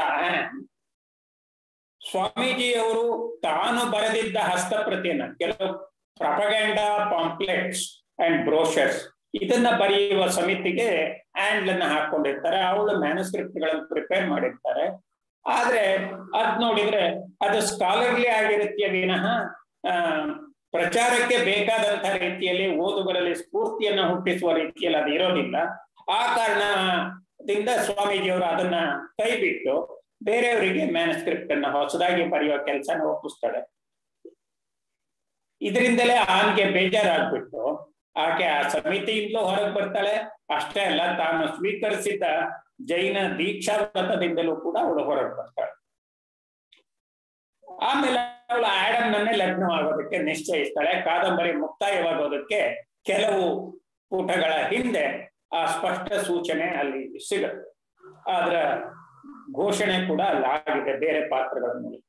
ಸ್ವಾಮೀಜಿಯವರು ತಾನು ಬರೆದಿದ್ದ ಹಸ್ತಪ್ರತಿಯನ್ನ ಕೆಲವು ಪ್ರಪಗಂಡ ಪಾಂಪ್ಲೆಟ್ಸ್ ಅಂಡ್ ಬ್ರೋಷರ್ಸ್ ಇದನ್ನ ಬರೆಯುವ ಸಮಿತಿಗೆ ಆಂಡ್ ಅನ್ನ ಹಾಕೊಂಡಿರ್ತಾರೆ ಅವಳು ಮ್ಯಾನುಸ್ಕ್ರಿಪ್ಟ್ ಗಳನ್ನು ಪ್ರಿಪೇರ್ ಮಾಡಿರ್ತಾರೆ ಆದ್ರೆ ಅದ್ ನೋಡಿದ್ರೆ ಅದು ಸ್ಕಾಲರ್ಲಿ ಆಗಿರುತ್ತೆ ವಿನಃ ಆ ಪ್ರಚಾರಕ್ಕೆ ಬೇಕಾದಂತಹ ರೀತಿಯಲ್ಲಿ ಓದುಗರಲ್ಲಿ ಸ್ಫೂರ್ತಿಯನ್ನ ಹುಟ್ಟಿಸುವ ರೀತಿಯಲ್ಲಿ ಅದು ಇರೋದಿಲ್ಲ ಆ ಕಾರಣದಿಂದ ಸ್ವಾಮೀಜಿಯವರು ಅದನ್ನ ಕೈ ಬಿಟ್ಟು ಬೇರೆಯವರಿಗೆ ಮ್ಯಾನುಸ್ಕ್ರಿಪ್ಟ್ ಅನ್ನ ಹೊಸದಾಗಿ ಬರೆಯುವ ಕೆಲಸನ ಒಪ್ಪಿಸ್ತಾಳೆ ಇದರಿಂದಲೇ ಆನ್ಗೆ ಬೇಜಾರಾಗ್ಬಿಟ್ಟು ಆಕೆ ಆ ಸಮಿತಿಯಿಂದಲೂ ಹೊರಗೆ ಬರ್ತಾಳೆ ಅಷ್ಟೇ ಅಲ್ಲ ತಾನು ಸ್ವೀಕರಿಸಿದ್ದ ಜೈನ ದೀಕ್ಷಾ ವ್ರತದಿಂದಲೂ ಕೂಡ ಅವಳು ಹೊರಗೆ ಬರ್ತಾಳೆ ಆಮೇಲೆ ಅವಳು ಆಡಮ್ನನ್ನೇ ಲಗ್ನವಾಗೋದಕ್ಕೆ ನಿಶ್ಚಯಿಸ್ತಾಳೆ ಕಾದಂಬರಿ ಮುಕ್ತಾಯವಾಗೋದಕ್ಕೆ ಕೆಲವು ಪುಟಗಳ ಹಿಂದೆ ಆ ಸ್ಪಷ್ಟ ಸೂಚನೆ ಅಲ್ಲಿ ಸಿಗುತ್ತೆ ಆದ್ರ ಘೋಷಣೆ ಕೂಡ ಅಲ್ಲಿ ಆಗಿದೆ ಬೇರೆ ಪಾತ್ರಗಳ ಮೂಲಕ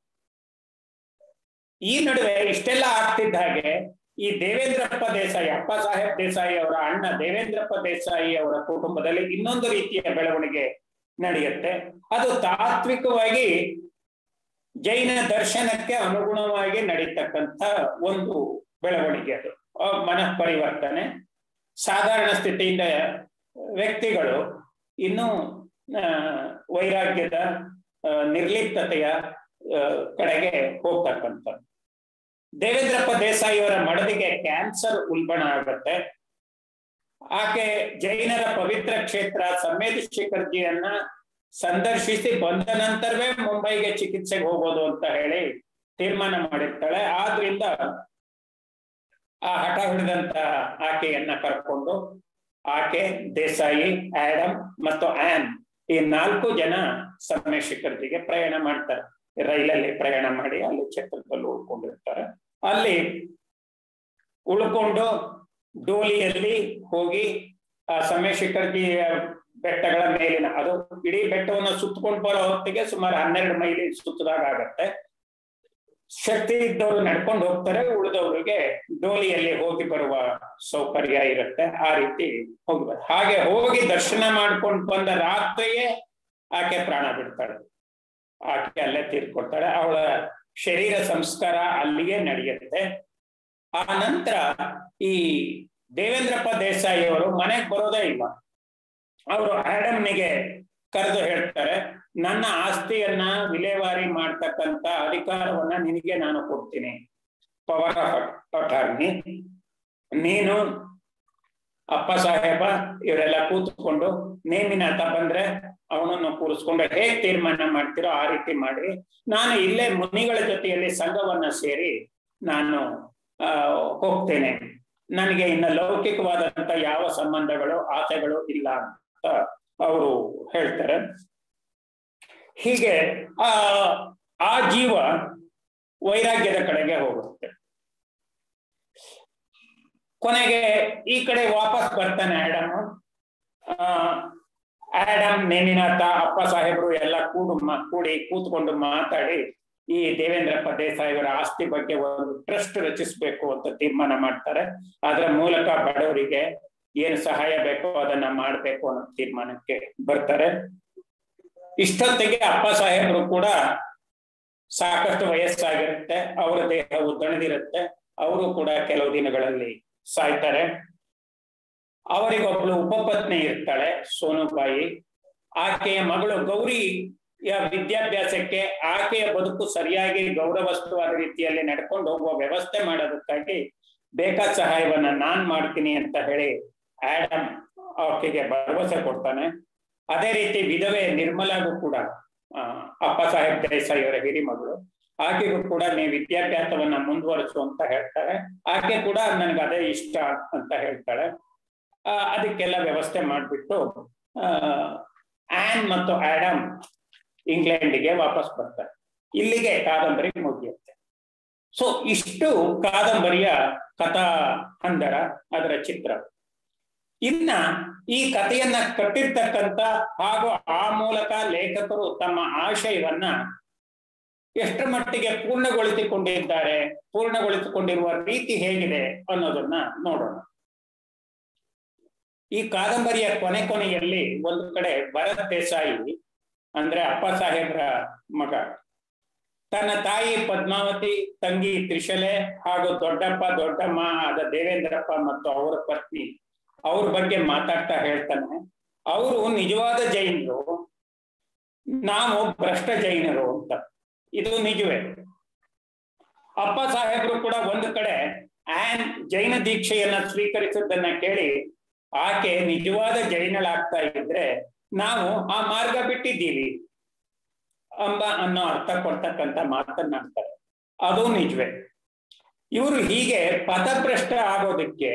ಈ ನಡುವೆ ಇಷ್ಟೆಲ್ಲ ಆಗ್ತಿದ್ದ ಹಾಗೆ ಈ ದೇವೇಂದ್ರಪ್ಪ ದೇಸಾಯಿ ಅಪ್ಪ ಸಾಹೇಬ್ ದೇಸಾಯಿ ಅವರ ಅಣ್ಣ ದೇವೇಂದ್ರಪ್ಪ ದೇಸಾಯಿ ಅವರ ಕುಟುಂಬದಲ್ಲಿ ಇನ್ನೊಂದು ರೀತಿಯ ಬೆಳವಣಿಗೆ ನಡೆಯುತ್ತೆ ಅದು ತಾತ್ವಿಕವಾಗಿ ಜೈನ ದರ್ಶನಕ್ಕೆ ಅನುಗುಣವಾಗಿ ನಡೀತಕ್ಕಂಥ ಒಂದು ಬೆಳವಣಿಗೆ ಅದು ಮನಃ ಪರಿವರ್ತನೆ ಸಾಧಾರಣ ಸ್ಥಿತಿಯಿಂದ ವ್ಯಕ್ತಿಗಳು ಇನ್ನು ವೈರಾಗ್ಯದ ನಿರ್ಲಿಪ್ತತೆಯ ಕಡೆಗೆ ಹೋಗ್ತಕ್ಕಂಥದ್ದು ದೇವೇಂದ್ರಪ್ಪ ದೇಸಾಯಿ ಅವರ ಮಡದಿಗೆ ಕ್ಯಾನ್ಸರ್ ಉಲ್ಬಣ ಆಗುತ್ತೆ ಆಕೆ ಜೈನರ ಪವಿತ್ರ ಕ್ಷೇತ್ರ ಸಂವೇದಿ ಶಿಖರ್ಜಿಯನ್ನ ಸಂದರ್ಶಿಸಿ ಬಂದ ನಂತರವೇ ಮುಂಬೈಗೆ ಚಿಕಿತ್ಸೆಗೆ ಹೋಗೋದು ಅಂತ ಹೇಳಿ ತೀರ್ಮಾನ ಮಾಡಿರ್ತಾಳೆ ಆದ್ರಿಂದ ಆ ಹಠ ಹಿಡಿದಂತ ಆಕೆಯನ್ನ ಕರ್ಕೊಂಡು ಆಕೆ ದೇಸಾಯಿ ಆಡಮ್ ಮತ್ತು ಆನ್ ಈ ನಾಲ್ಕು ಜನ ಸಮಯ ಶಿಖರ್ಜಿಗೆ ಪ್ರಯಾಣ ಮಾಡ್ತಾರೆ ರೈಲಲ್ಲಿ ಪ್ರಯಾಣ ಮಾಡಿ ಅಲ್ಲಿ ಛತ್ರದಲ್ಲಿ ಉಳ್ಕೊಂಡಿರ್ತಾರೆ ಅಲ್ಲಿ ಉಳ್ಕೊಂಡು ಡೋಲಿಯಲ್ಲಿ ಹೋಗಿ ಆ ಸಮಯ ಶಿಖರ್ಜಿ ಬೆಟ್ಟಗಳ ಮೇಲಿನ ಅದು ಇಡೀ ಬೆಟ್ಟವನ್ನು ಸುತ್ತಕೊಂಡು ಬರೋ ಹೊತ್ತಿಗೆ ಸುಮಾರು ಹನ್ನೆರಡು ಮೈಲಿ ಸುತ್ತದಾಗ ಆಗತ್ತೆ ಶಕ್ತಿ ಇದ್ದವರು ನಡ್ಕೊಂಡು ಹೋಗ್ತಾರೆ ಉಳಿದವರಿಗೆ ಡೋಲಿಯಲ್ಲಿ ಹೋಗಿ ಬರುವ ಸೌಕರ್ಯ ಇರುತ್ತೆ ಆ ರೀತಿ ಹೋಗಿ ಬರ್ ಹಾಗೆ ಹೋಗಿ ದರ್ಶನ ಮಾಡ್ಕೊಂಡು ಬಂದ ರಾತ್ರಿಯೇ ಆಕೆ ಪ್ರಾಣ ಬಿಡ್ತಾಳೆ ಆಕೆ ಅಲ್ಲೇ ತೀರ್ಕೊಡ್ತಾಳೆ ಅವಳ ಶರೀರ ಸಂಸ್ಕಾರ ಅಲ್ಲಿಗೆ ನಡೆಯುತ್ತೆ ಆ ನಂತರ ಈ ದೇವೇಂದ್ರಪ್ಪ ದೇಸಾಯಿ ಅವರು ಮನೆಗೆ ಬರೋದೇ ಇಲ್ಲ ಅವರು ಆಡಮ್ನಿಗೆ ಕರೆದು ಹೇಳ್ತಾರೆ ನನ್ನ ಆಸ್ತಿಯನ್ನ ವಿಲೇವಾರಿ ಮಾಡ್ತಕ್ಕಂತ ಅಧಿಕಾರವನ್ನ ನಿನಗೆ ನಾನು ಕೊಡ್ತೀನಿ ಪವರ್ ಆಫ್ ಅಟಾರ್ನಿ ನೀನು ಅಪ್ಪ ಸಾಹೇಬ ಇವರೆಲ್ಲ ಕೂತ್ಕೊಂಡು ನೇಮಿನಾಥ ಬಂದ್ರೆ ಅವನನ್ನು ಕೂರಿಸ್ಕೊಂಡು ಹೇಗ್ ತೀರ್ಮಾನ ಮಾಡ್ತಿರೋ ಆ ರೀತಿ ಮಾಡಿ ನಾನು ಇಲ್ಲೇ ಮುನಿಗಳ ಜೊತೆಯಲ್ಲಿ ಸಂಘವನ್ನ ಸೇರಿ ನಾನು ಆ ಹೋಗ್ತೇನೆ ನನಗೆ ಇನ್ನ ಲೌಕಿಕವಾದಂತ ಯಾವ ಸಂಬಂಧಗಳು ಆಸೆಗಳು ಇಲ್ಲ ಅಂತ ಅವರು ಹೇಳ್ತಾರೆ ಹೀಗೆ ಆ ಆ ಜೀವ ವೈರಾಗ್ಯದ ಕಡೆಗೆ ಹೋಗುತ್ತೆ ಕೊನೆಗೆ ಈ ಕಡೆ ವಾಪಸ್ ಬರ್ತಾನೆ ಆಡಮ್ ಆಡಮ್ ನೇಮಿನಾಥ ಅಪ್ಪ ಸಾಹೇಬರು ಎಲ್ಲ ಕೂಡು ಕೂಡಿ ಕೂತ್ಕೊಂಡು ಮಾತಾಡಿ ಈ ದೇವೇಂದ್ರಪ್ಪ ದೇಸಾಯಿಯವರ ಆಸ್ತಿ ಬಗ್ಗೆ ಒಂದು ಟ್ರಸ್ಟ್ ರಚಿಸಬೇಕು ಅಂತ ತೀರ್ಮಾನ ಮಾಡ್ತಾರೆ ಅದರ ಮೂಲಕ ಬಡವರಿಗೆ ಏನು ಸಹಾಯ ಬೇಕೋ ಅದನ್ನ ಮಾಡ್ಬೇಕು ಅನ್ನೋ ತೀರ್ಮಾನಕ್ಕೆ ಬರ್ತಾರೆ ಇಷ್ಟೊತ್ತಿಗೆ ಅಪ್ಪ ಸಾಹೇಬರು ಕೂಡ ಸಾಕಷ್ಟು ವಯಸ್ಸಾಗಿರುತ್ತೆ ಅವರ ದೇಹ ಉದ್ದಣದಿರುತ್ತೆ ಅವರು ಕೂಡ ಕೆಲವು ದಿನಗಳಲ್ಲಿ ಸಾಯ್ತಾರೆ ಅವರಿಗೊಬ್ಳು ಉಪಪತ್ನಿ ಇರ್ತಾಳೆ ಸೋನುಬಾಯಿ ಆಕೆಯ ಮಗಳು ಗೌರಿಯ ವಿದ್ಯಾಭ್ಯಾಸಕ್ಕೆ ಆಕೆಯ ಬದುಕು ಸರಿಯಾಗಿ ಗೌರವಸ್ತುವಾದ ರೀತಿಯಲ್ಲಿ ನಡ್ಕೊಂಡು ಹೋಗುವ ವ್ಯವಸ್ಥೆ ಮಾಡೋದಕ್ಕಾಗಿ ಬೇಕಾದ ಸಹಾಯವನ್ನ ನಾನ್ ಮಾಡ್ತೀನಿ ಅಂತ ಹೇಳಿ ಆಡಮ್ ಆಕೆಗೆ ಭರವಸೆ ಕೊಡ್ತಾನೆ ಅದೇ ರೀತಿ ವಿಧವೆ ನಿರ್ಮಲಾಗೂ ಕೂಡ ಅಪ್ಪ ಸಾಹೇಬ್ ದೇಸಾಯಿ ಅವರ ಹಿರಿಮಗಳು ಆಕೆಗೂ ಕೂಡ ನೀವು ವಿದ್ಯಾಭ್ಯಾಸವನ್ನ ಮುಂದುವರಿಸು ಅಂತ ಹೇಳ್ತಾರೆ ಆಕೆ ಕೂಡ ನನ್ಗೆ ಅದೇ ಇಷ್ಟ ಅಂತ ಹೇಳ್ತಾಳೆ ಆ ಅದಕ್ಕೆಲ್ಲ ವ್ಯವಸ್ಥೆ ಮಾಡಿಬಿಟ್ಟು ಆನ್ ಮತ್ತು ಆಡಮ್ ಇಂಗ್ಲೆಂಡಿಗೆ ವಾಪಸ್ ಬರ್ತಾರೆ ಇಲ್ಲಿಗೆ ಕಾದಂಬರಿ ಮುಗಿಯುತ್ತೆ ಸೊ ಇಷ್ಟು ಕಾದಂಬರಿಯ ಕಥಾ ಹಂದರ ಅದರ ಚಿತ್ರ ಇನ್ನ ಈ ಕಥೆಯನ್ನ ಕಟ್ಟಿರ್ತಕ್ಕಂಥ ಹಾಗೂ ಆ ಮೂಲಕ ಲೇಖಕರು ತಮ್ಮ ಆಶಯವನ್ನ ಎಷ್ಟರ ಮಟ್ಟಿಗೆ ಪೂರ್ಣಗೊಳಿಸಿಕೊಂಡಿದ್ದಾರೆ ಪೂರ್ಣಗೊಳಿಸಿಕೊಂಡಿರುವ ರೀತಿ ಹೇಗಿದೆ ಅನ್ನೋದನ್ನ ನೋಡೋಣ ಈ ಕಾದಂಬರಿಯ ಕೊನೆ ಕೊನೆಯಲ್ಲಿ ಒಂದು ಕಡೆ ಭರತ್ ದೇಸಾಯಿ ಅಂದ್ರೆ ಅಪ್ಪ ಸಾಹೇಬ್ರ ಮಗ ತನ್ನ ತಾಯಿ ಪದ್ಮಾವತಿ ತಂಗಿ ತ್ರಿಶಲೆ ಹಾಗೂ ದೊಡ್ಡಪ್ಪ ದೊಡ್ಡಮ್ಮ ಆದ ದೇವೇಂದ್ರಪ್ಪ ಮತ್ತು ಅವರ ಪತ್ನಿ ಅವ್ರ ಬಗ್ಗೆ ಮಾತಾಡ್ತಾ ಹೇಳ್ತಾನೆ ಅವರು ನಿಜವಾದ ಜೈನರು ನಾವು ಭ್ರಷ್ಟ ಜೈನರು ಅಂತ ಇದು ನಿಜವೇ ಅಪ್ಪ ಸಾಹೇಬರು ಕೂಡ ಒಂದು ಕಡೆ ಆನ್ ಜೈನ ದೀಕ್ಷೆಯನ್ನ ಸ್ವೀಕರಿಸಿದ್ದನ್ನ ಕೇಳಿ ಆಕೆ ನಿಜವಾದ ಜೈನಳಾಗ್ತಾ ಇದ್ರೆ ನಾವು ಆ ಮಾರ್ಗ ಬಿಟ್ಟಿದ್ದೀವಿ ಎಂಬ ಅನ್ನೋ ಅರ್ಥ ಕೊಡ್ತಕ್ಕಂಥ ಮಾತನ್ನಾಡ್ತಾರೆ ಅದು ನಿಜವೇ ಇವರು ಹೀಗೆ ಪಥಭ್ರಷ್ಟ ಆಗೋದಕ್ಕೆ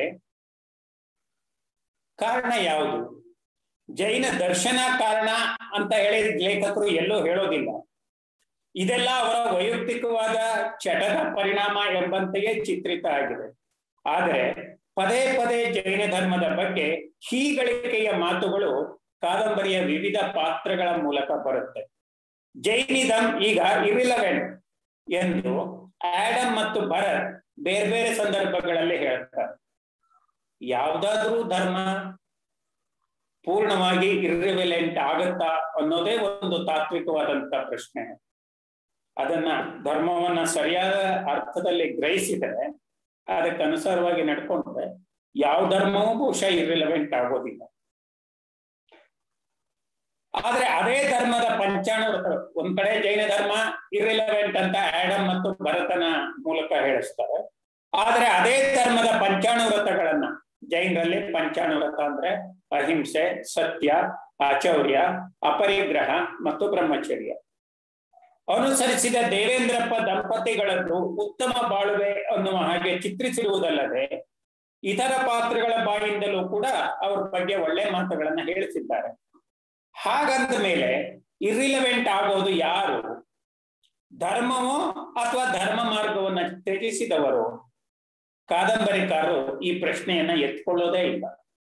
ಕಾರಣ ಯಾವುದು ಜೈನ ದರ್ಶನ ಕಾರಣ ಅಂತ ಹೇಳಿ ಲೇಖಕರು ಎಲ್ಲೂ ಹೇಳೋದಿಲ್ಲ ಇದೆಲ್ಲ ಅವರ ವೈಯಕ್ತಿಕವಾದ ಚಟದ ಪರಿಣಾಮ ಎಂಬಂತೆಯೇ ಚಿತ್ರಿತ ಆಗಿದೆ ಆದರೆ ಪದೇ ಪದೇ ಜೈನ ಧರ್ಮದ ಬಗ್ಗೆ ಹೀಗಳಿಕೆಯ ಮಾತುಗಳು ಕಾದಂಬರಿಯ ವಿವಿಧ ಪಾತ್ರಗಳ ಮೂಲಕ ಬರುತ್ತೆ ಜೈನಿದಂ ಈಗ ಇರಿಲವೆಂಟ್ ಎಂದು ಆಡಮ್ ಮತ್ತು ಭರತ್ ಬೇರೆ ಬೇರೆ ಸಂದರ್ಭಗಳಲ್ಲಿ ಹೇಳ್ತಾರೆ ಯಾವ್ದಾದ್ರೂ ಧರ್ಮ ಪೂರ್ಣವಾಗಿ ಇರ್ರಿವೆಲೆಂಟ್ ಆಗತ್ತಾ ಅನ್ನೋದೇ ಒಂದು ತಾತ್ವಿಕವಾದಂತ ಪ್ರಶ್ನೆ ಅದನ್ನ ಧರ್ಮವನ್ನ ಸರಿಯಾದ ಅರ್ಥದಲ್ಲಿ ಗ್ರಹಿಸಿದರೆ ಅದಕ್ಕೆ ಅನುಸಾರವಾಗಿ ನಡ್ಕೊಂಡ್ರೆ ಯಾವ ಧರ್ಮವೂ ಬಹುಶಃ ಇರ್ರಿಲೆವೆಂಟ್ ಆಗೋದಿಲ್ಲ ಆದ್ರೆ ಅದೇ ಧರ್ಮದ ಪಂಚಾಣುವ್ರತಗಳು ಒಂದ್ ಕಡೆ ಜೈನ ಧರ್ಮ ಇರ್ರಿಲವೆಂಟ್ ಅಂತ ಆಡಮ್ ಮತ್ತು ಭರತನ ಮೂಲಕ ಹೇಳಿಸ್ತಾರೆ ಆದ್ರೆ ಅದೇ ಧರ್ಮದ ಪಂಚಾಣುವ್ರತಗಳನ್ನ ಜೈನರಲ್ಲಿ ಪಂಚಾಣುವ್ರತ ಅಂದ್ರೆ ಅಹಿಂಸೆ ಸತ್ಯ ಆಚೌರ್ಯ ಅಪರಿಗ್ರಹ ಮತ್ತು ಬ್ರಹ್ಮಚರ್ಯ ಅನುಸರಿಸಿದ ದೇವೇಂದ್ರಪ್ಪ ದಂಪತಿಗಳನ್ನು ಉತ್ತಮ ಬಾಳುವೆ ಅನ್ನುವ ಹಾಗೆ ಚಿತ್ರಿಸಿರುವುದಲ್ಲದೆ ಇತರ ಪಾತ್ರಗಳ ಬಾಯಿಂದಲೂ ಕೂಡ ಅವ್ರ ಬಗ್ಗೆ ಒಳ್ಳೆ ಮಾತುಗಳನ್ನ ಹೇಳಿಸಿದ್ದಾರೆ ಹಾಗಂದ ಮೇಲೆ ಇರ್ರಿಲವೆಂಟ್ ಆಗೋದು ಯಾರು ಧರ್ಮವೋ ಅಥವಾ ಧರ್ಮ ಮಾರ್ಗವನ್ನ ತ್ಯಜಿಸಿದವರು ಕಾದಂಬರಿಕಾರರು ಈ ಪ್ರಶ್ನೆಯನ್ನ ಎತ್ಕೊಳ್ಳೋದೇ ಇಲ್ಲ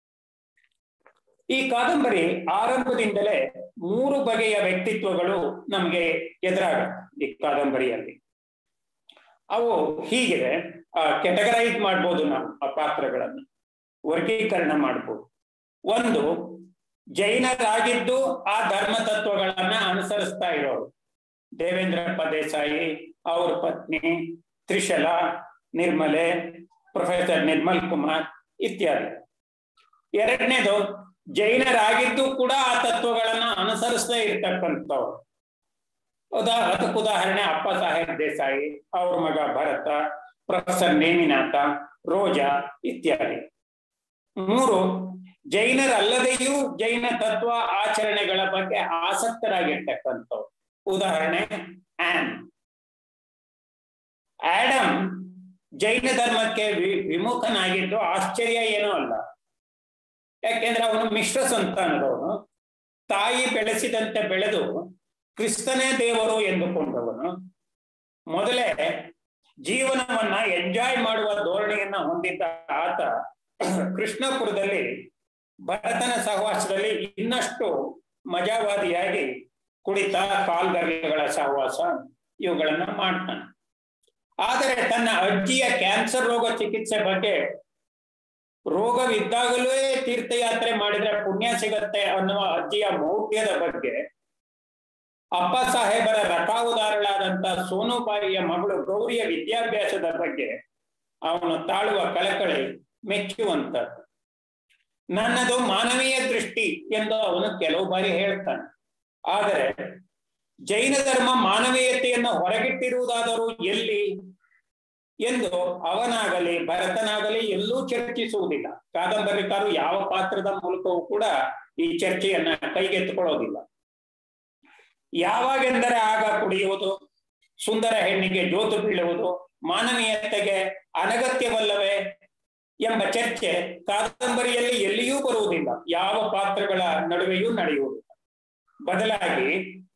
ಈ ಕಾದಂಬರಿ ಆರಂಭದಿಂದಲೇ ಮೂರು ಬಗೆಯ ವ್ಯಕ್ತಿತ್ವಗಳು ನಮಗೆ ಎದುರಾಗುತ್ತೆ ಈ ಕಾದಂಬರಿಯಲ್ಲಿ ಅವು ಹೀಗಿದೆ ಕೆಟಗರೈಸ್ ಮಾಡ್ಬೋದು ನಾವು ಆ ಪಾತ್ರಗಳನ್ನು ವರ್ಗೀಕರಣ ಮಾಡ್ಬೋದು ಒಂದು ಜೈನರಾಗಿದ್ದು ಆ ಧರ್ಮ ತತ್ವಗಳನ್ನ ಅನುಸರಿಸ್ತಾ ಇರೋರು ದೇವೇಂದ್ರಪ್ಪ ದೇಸಾಯಿ ಅವ್ರ ಪತ್ನಿ ತ್ರಿಶಲಾ ನಿರ್ಮಲೆ ಪ್ರೊಫೆಸರ್ ನಿರ್ಮಲ್ ಕುಮಾರ್ ಇತ್ಯಾದಿ ಎರಡನೇದು ಜೈನರಾಗಿದ್ದು ಕೂಡ ಆ ತತ್ವಗಳನ್ನ ಅನುಸರಿಸದೇ ಇರ್ತಕ್ಕಂಥವ್ರು ಉದಾ ಅದಕ್ಕೆ ಉದಾಹರಣೆ ಅಪ್ಪ ಸಾಹೇಬ್ ದೇಸಾಯಿ ಅವ್ರ ಮಗ ಭರತ ಪ್ರೊಫೆಸರ್ ನೇಮಿನಾಥ ರೋಜಾ ಇತ್ಯಾದಿ ಮೂರು ಜೈನರಲ್ಲದೆಯೂ ಜೈನ ತತ್ವ ಆಚರಣೆಗಳ ಬಗ್ಗೆ ಆಸಕ್ತರಾಗಿರ್ತಕ್ಕಂಥವ್ರು ಉದಾಹರಣೆ ಆನ್ ಆಡಮ್ ಜೈನ ಧರ್ಮಕ್ಕೆ ವಿ ವಿಮುಖನಾಗಿದ್ದು ಆಶ್ಚರ್ಯ ಏನೂ ಅಲ್ಲ ಯಾಕೆಂದ್ರೆ ಅವನು ಮಿಶ್ರ ಸಂತಾನದವನು ತಾಯಿ ಬೆಳೆಸಿದಂತೆ ಬೆಳೆದು ಕ್ರಿಸ್ತನೇ ದೇವರು ಎಂದುಕೊಂಡವನು ಮೊದಲೇ ಜೀವನವನ್ನ ಎಂಜಾಯ್ ಮಾಡುವ ಧೋರಣೆಯನ್ನ ಹೊಂದಿದ್ದ ಆತ ಕೃಷ್ಣಪುರದಲ್ಲಿ ಭರತನ ಸಹವಾಸದಲ್ಲಿ ಇನ್ನಷ್ಟು ಮಜಾವಾದಿಯಾಗಿ ಕುಡಿತ ಕಾಲ್ಗರಿಗಳ ಸಹವಾಸ ಇವುಗಳನ್ನ ಮಾಡ್ತಾನೆ ಆದರೆ ತನ್ನ ಅಜ್ಜಿಯ ಕ್ಯಾನ್ಸರ್ ರೋಗ ಚಿಕಿತ್ಸೆ ಬಗ್ಗೆ ರೋಗವಿದ್ದಾಗಲೇ ತೀರ್ಥಯಾತ್ರೆ ಮಾಡಿದ್ರೆ ಪುಣ್ಯ ಸಿಗತ್ತೆ ಅನ್ನುವ ಅಜ್ಜಿಯ ಮೌಢ್ಯದ ಬಗ್ಗೆ ಅಪ್ಪ ಸಾಹೇಬರ ರಕಾವುದಾರಳಾದಂತ ಸೋನುಬಾಯಿಯ ಮಗಳು ಗೌರಿಯ ವಿದ್ಯಾಭ್ಯಾಸದ ಬಗ್ಗೆ ಅವನು ತಾಳುವ ಕಳಕಳಿ ಮೆಚ್ಚುವಂತದ್ದು ನನ್ನದು ಮಾನವೀಯ ದೃಷ್ಟಿ ಎಂದು ಅವನು ಕೆಲವು ಬಾರಿ ಹೇಳ್ತಾನೆ ಆದರೆ ಜೈನ ಧರ್ಮ ಮಾನವೀಯತೆಯನ್ನು ಹೊರಗಿಟ್ಟಿರುವುದಾದರೂ ಎಲ್ಲಿ ಎಂದು ಅವನಾಗಲಿ ಭರತನಾಗಲಿ ಎಲ್ಲೂ ಚರ್ಚಿಸುವುದಿಲ್ಲ ಕಾದಂಬರಿಕಾರು ಯಾವ ಪಾತ್ರದ ಮೂಲಕವೂ ಕೂಡ ಈ ಚರ್ಚೆಯನ್ನ ಕೈಗೆತ್ತಿಕೊಳ್ಳೋದಿಲ್ಲ ಯಾವಾಗೆಂದರೆ ಆಗ ಕುಡಿಯುವುದು ಸುಂದರ ಹೆಣ್ಣಿಗೆ ಜೋತು ಬೀಳುವುದು ಮಾನವೀಯತೆಗೆ ಅನಗತ್ಯವಲ್ಲವೇ ಎಂಬ ಚರ್ಚೆ ಕಾದಂಬರಿಯಲ್ಲಿ ಎಲ್ಲಿಯೂ ಬರುವುದಿಲ್ಲ ಯಾವ ಪಾತ್ರಗಳ ನಡುವೆಯೂ ನಡೆಯುವುದಿಲ್ಲ ಬದಲಾಗಿ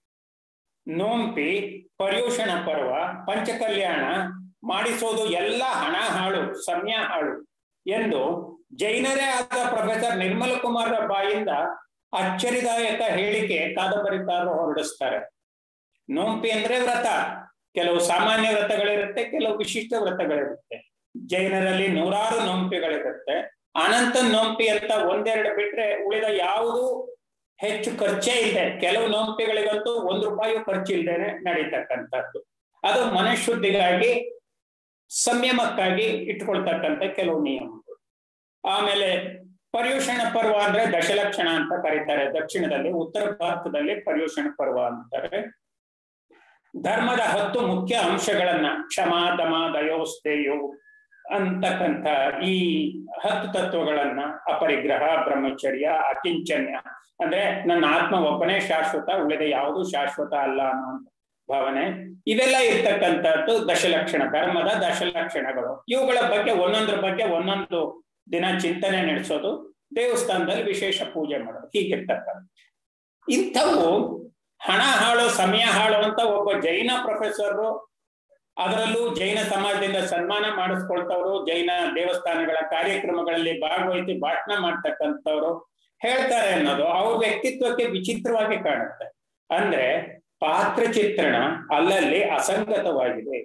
ನೋಂಪಿ ಪರ್ಯೂಷಣ ಪರ್ವ ಪಂಚಕಲ್ಯಾಣ ಮಾಡಿಸೋದು ಎಲ್ಲ ಹಣ ಹಾಳು ಸಮಯ ಹಾಳು ಎಂದು ಜೈನರೇ ಆದ ಪ್ರೊಫೆಸರ್ ನಿರ್ಮಲ ಕುಮಾರ ಬಾಯಿಂದ ಅಚ್ಚರಿದಾಯಕ ಹೇಳಿಕೆ ಕಾದಂಬರಿಕಾರರು ಹೊರಡಿಸ್ತಾರೆ ನೋಂಪಿ ಅಂದ್ರೆ ವ್ರತ ಕೆಲವು ಸಾಮಾನ್ಯ ವ್ರತಗಳಿರುತ್ತೆ ಕೆಲವು ವಿಶಿಷ್ಟ ವ್ರತಗಳಿರುತ್ತೆ ಜೈನರಲ್ಲಿ ನೂರಾರು ನೋಂಪಿಗಳಿರುತ್ತೆ ಅನಂತ ನೋಂಪಿ ಅಂತ ಒಂದೆರಡು ಬಿಟ್ರೆ ಉಳಿದ ಯಾವುದು ಹೆಚ್ಚು ಖರ್ಚೇ ಇದೆ ಕೆಲವು ನೋಂಪಿಗಳಿಗಂತೂ ಒಂದು ರೂಪಾಯಿ ಖರ್ಚಿಲ್ದೇನೆ ನಡೀತಕ್ಕಂಥದ್ದು ಅದು ಮನಃಶುದ್ಧಿಗಾಗಿ ಸಂಯಮಕ್ಕಾಗಿ ಇಟ್ಕೊಳ್ತಕ್ಕಂಥ ಕೆಲವು ನಿಯಮಗಳು ಆಮೇಲೆ ಪರ್ಯೂಷಣ ಪರ್ವ ಅಂದ್ರೆ ದಶಲಕ್ಷಣ ಅಂತ ಕರೀತಾರೆ ದಕ್ಷಿಣದಲ್ಲಿ ಉತ್ತರ ಭಾರತದಲ್ಲಿ ಪರ್ಯೂಷಣ ಪರ್ವ ಅಂತಾರೆ ಧರ್ಮದ ಹತ್ತು ಮುಖ್ಯ ಅಂಶಗಳನ್ನ ಕ್ಷಮ ದಮ ದಯೋಸ್ತೇಯೋ ಅಂತಕ್ಕಂಥ ಈ ಹತ್ತು ತತ್ವಗಳನ್ನ ಅಪರಿಗ್ರಹ ಬ್ರಹ್ಮಚರ್ಯ ಅಕಿಂಚನ್ಯ ಅಂದ್ರೆ ನನ್ನ ಆತ್ಮ ಒಬ್ಬನೇ ಶಾಶ್ವತ ಉಳಿದ ಯಾವುದು ಶಾಶ್ವತ ಅಲ್ಲ ಅನ್ನೋ ಭಾವನೆ ಇವೆಲ್ಲ ಇರ್ತಕ್ಕಂಥದ್ದು ದಶಲಕ್ಷಣ ಧರ್ಮದ ದಶಲಕ್ಷಣಗಳು ಇವುಗಳ ಬಗ್ಗೆ ಒಂದೊಂದ್ರ ಬಗ್ಗೆ ಒಂದೊಂದು ದಿನ ಚಿಂತನೆ ನಡೆಸೋದು ದೇವಸ್ಥಾನದಲ್ಲಿ ವಿಶೇಷ ಪೂಜೆ ಮಾಡೋದು ಹೀಗಿರ್ತಕ್ಕಂಥ ಇಂಥವು ಹಣ ಹಾಳು ಸಮಯ ಹಾಳು ಅಂತ ಒಬ್ಬ ಜೈನ ಪ್ರೊಫೆಸರ್ ಅದರಲ್ಲೂ ಜೈನ ಸಮಾಜದಿಂದ ಸನ್ಮಾನ ಮಾಡಿಸ್ಕೊಳ್ತವ್ರು ಜೈನ ದೇವಸ್ಥಾನಗಳ ಕಾರ್ಯಕ್ರಮಗಳಲ್ಲಿ ಭಾಗವಹಿಸಿ ಭಾಷಣ ಮಾಡ್ತಕ್ಕಂಥವ್ರು ಹೇಳ್ತಾರೆ ಅನ್ನೋದು ಅವ್ರ ವ್ಯಕ್ತಿತ್ವಕ್ಕೆ ವಿಚಿತ್ರವಾಗಿ ಕಾಣುತ್ತೆ ಅಂದ್ರೆ ಪಾತ್ರ ಚಿತ್ರಣ ಅಲ್ಲಲ್ಲಿ ಅಸಂಗತವಾಗಿದೆ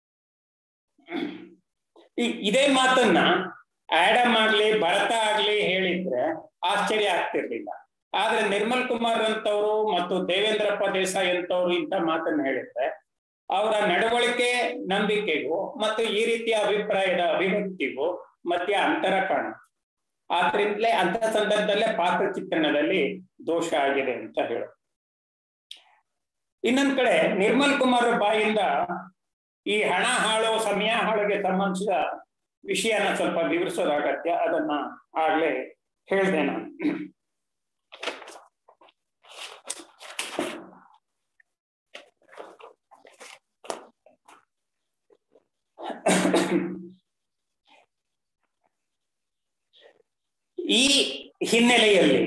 ಇದೇ ಮಾತನ್ನ ಆಡಮ್ ಆಗ್ಲಿ ಭರತ ಆಗ್ಲಿ ಹೇಳಿದ್ರೆ ಆಶ್ಚರ್ಯ ಆಗ್ತಿರ್ಲಿಲ್ಲ ಆದ್ರೆ ನಿರ್ಮಲ್ ಕುಮಾರ್ ಅಂತವ್ರು ಮತ್ತು ದೇವೇಂದ್ರಪ್ಪ ದೇಸಾಯಿ ಅಂತವ್ರು ಇಂಥ ಮಾತನ್ನ ಹೇಳಿದ್ರೆ ಅವರ ನಡವಳಿಕೆ ನಂಬಿಕೆಗೂ ಮತ್ತು ಈ ರೀತಿಯ ಅಭಿಪ್ರಾಯದ ಅಭಿವ್ಯಕ್ತಿಗೂ ಮಧ್ಯ ಅಂತರ ಕಾಣುತ್ತೆ ಆದ್ರಿಂದಲೇ ಅಂತ ಸಂದರ್ಭದಲ್ಲೇ ಪಾತ್ರ ಚಿತ್ರಣದಲ್ಲಿ ದೋಷ ಆಗಿದೆ ಅಂತ ಹೇಳು ಇನ್ನೊಂದ್ ಕಡೆ ನಿರ್ಮಲ್ ಕುಮಾರ್ ಬಾಯಿಂದ ಈ ಹಣ ಹಾಳು ಸಮಯ ಹಾಳುಗೆ ಸಂಬಂಧಿಸಿದ ವಿಷಯನ ಸ್ವಲ್ಪ ವಿವರಿಸೋದು ಅಗತ್ಯ ಅದನ್ನ ಆಗ್ಲೇ ಹೇಳ್ದೆ ನಾನು ಈ ಹಿನ್ನೆಲೆಯಲ್ಲಿ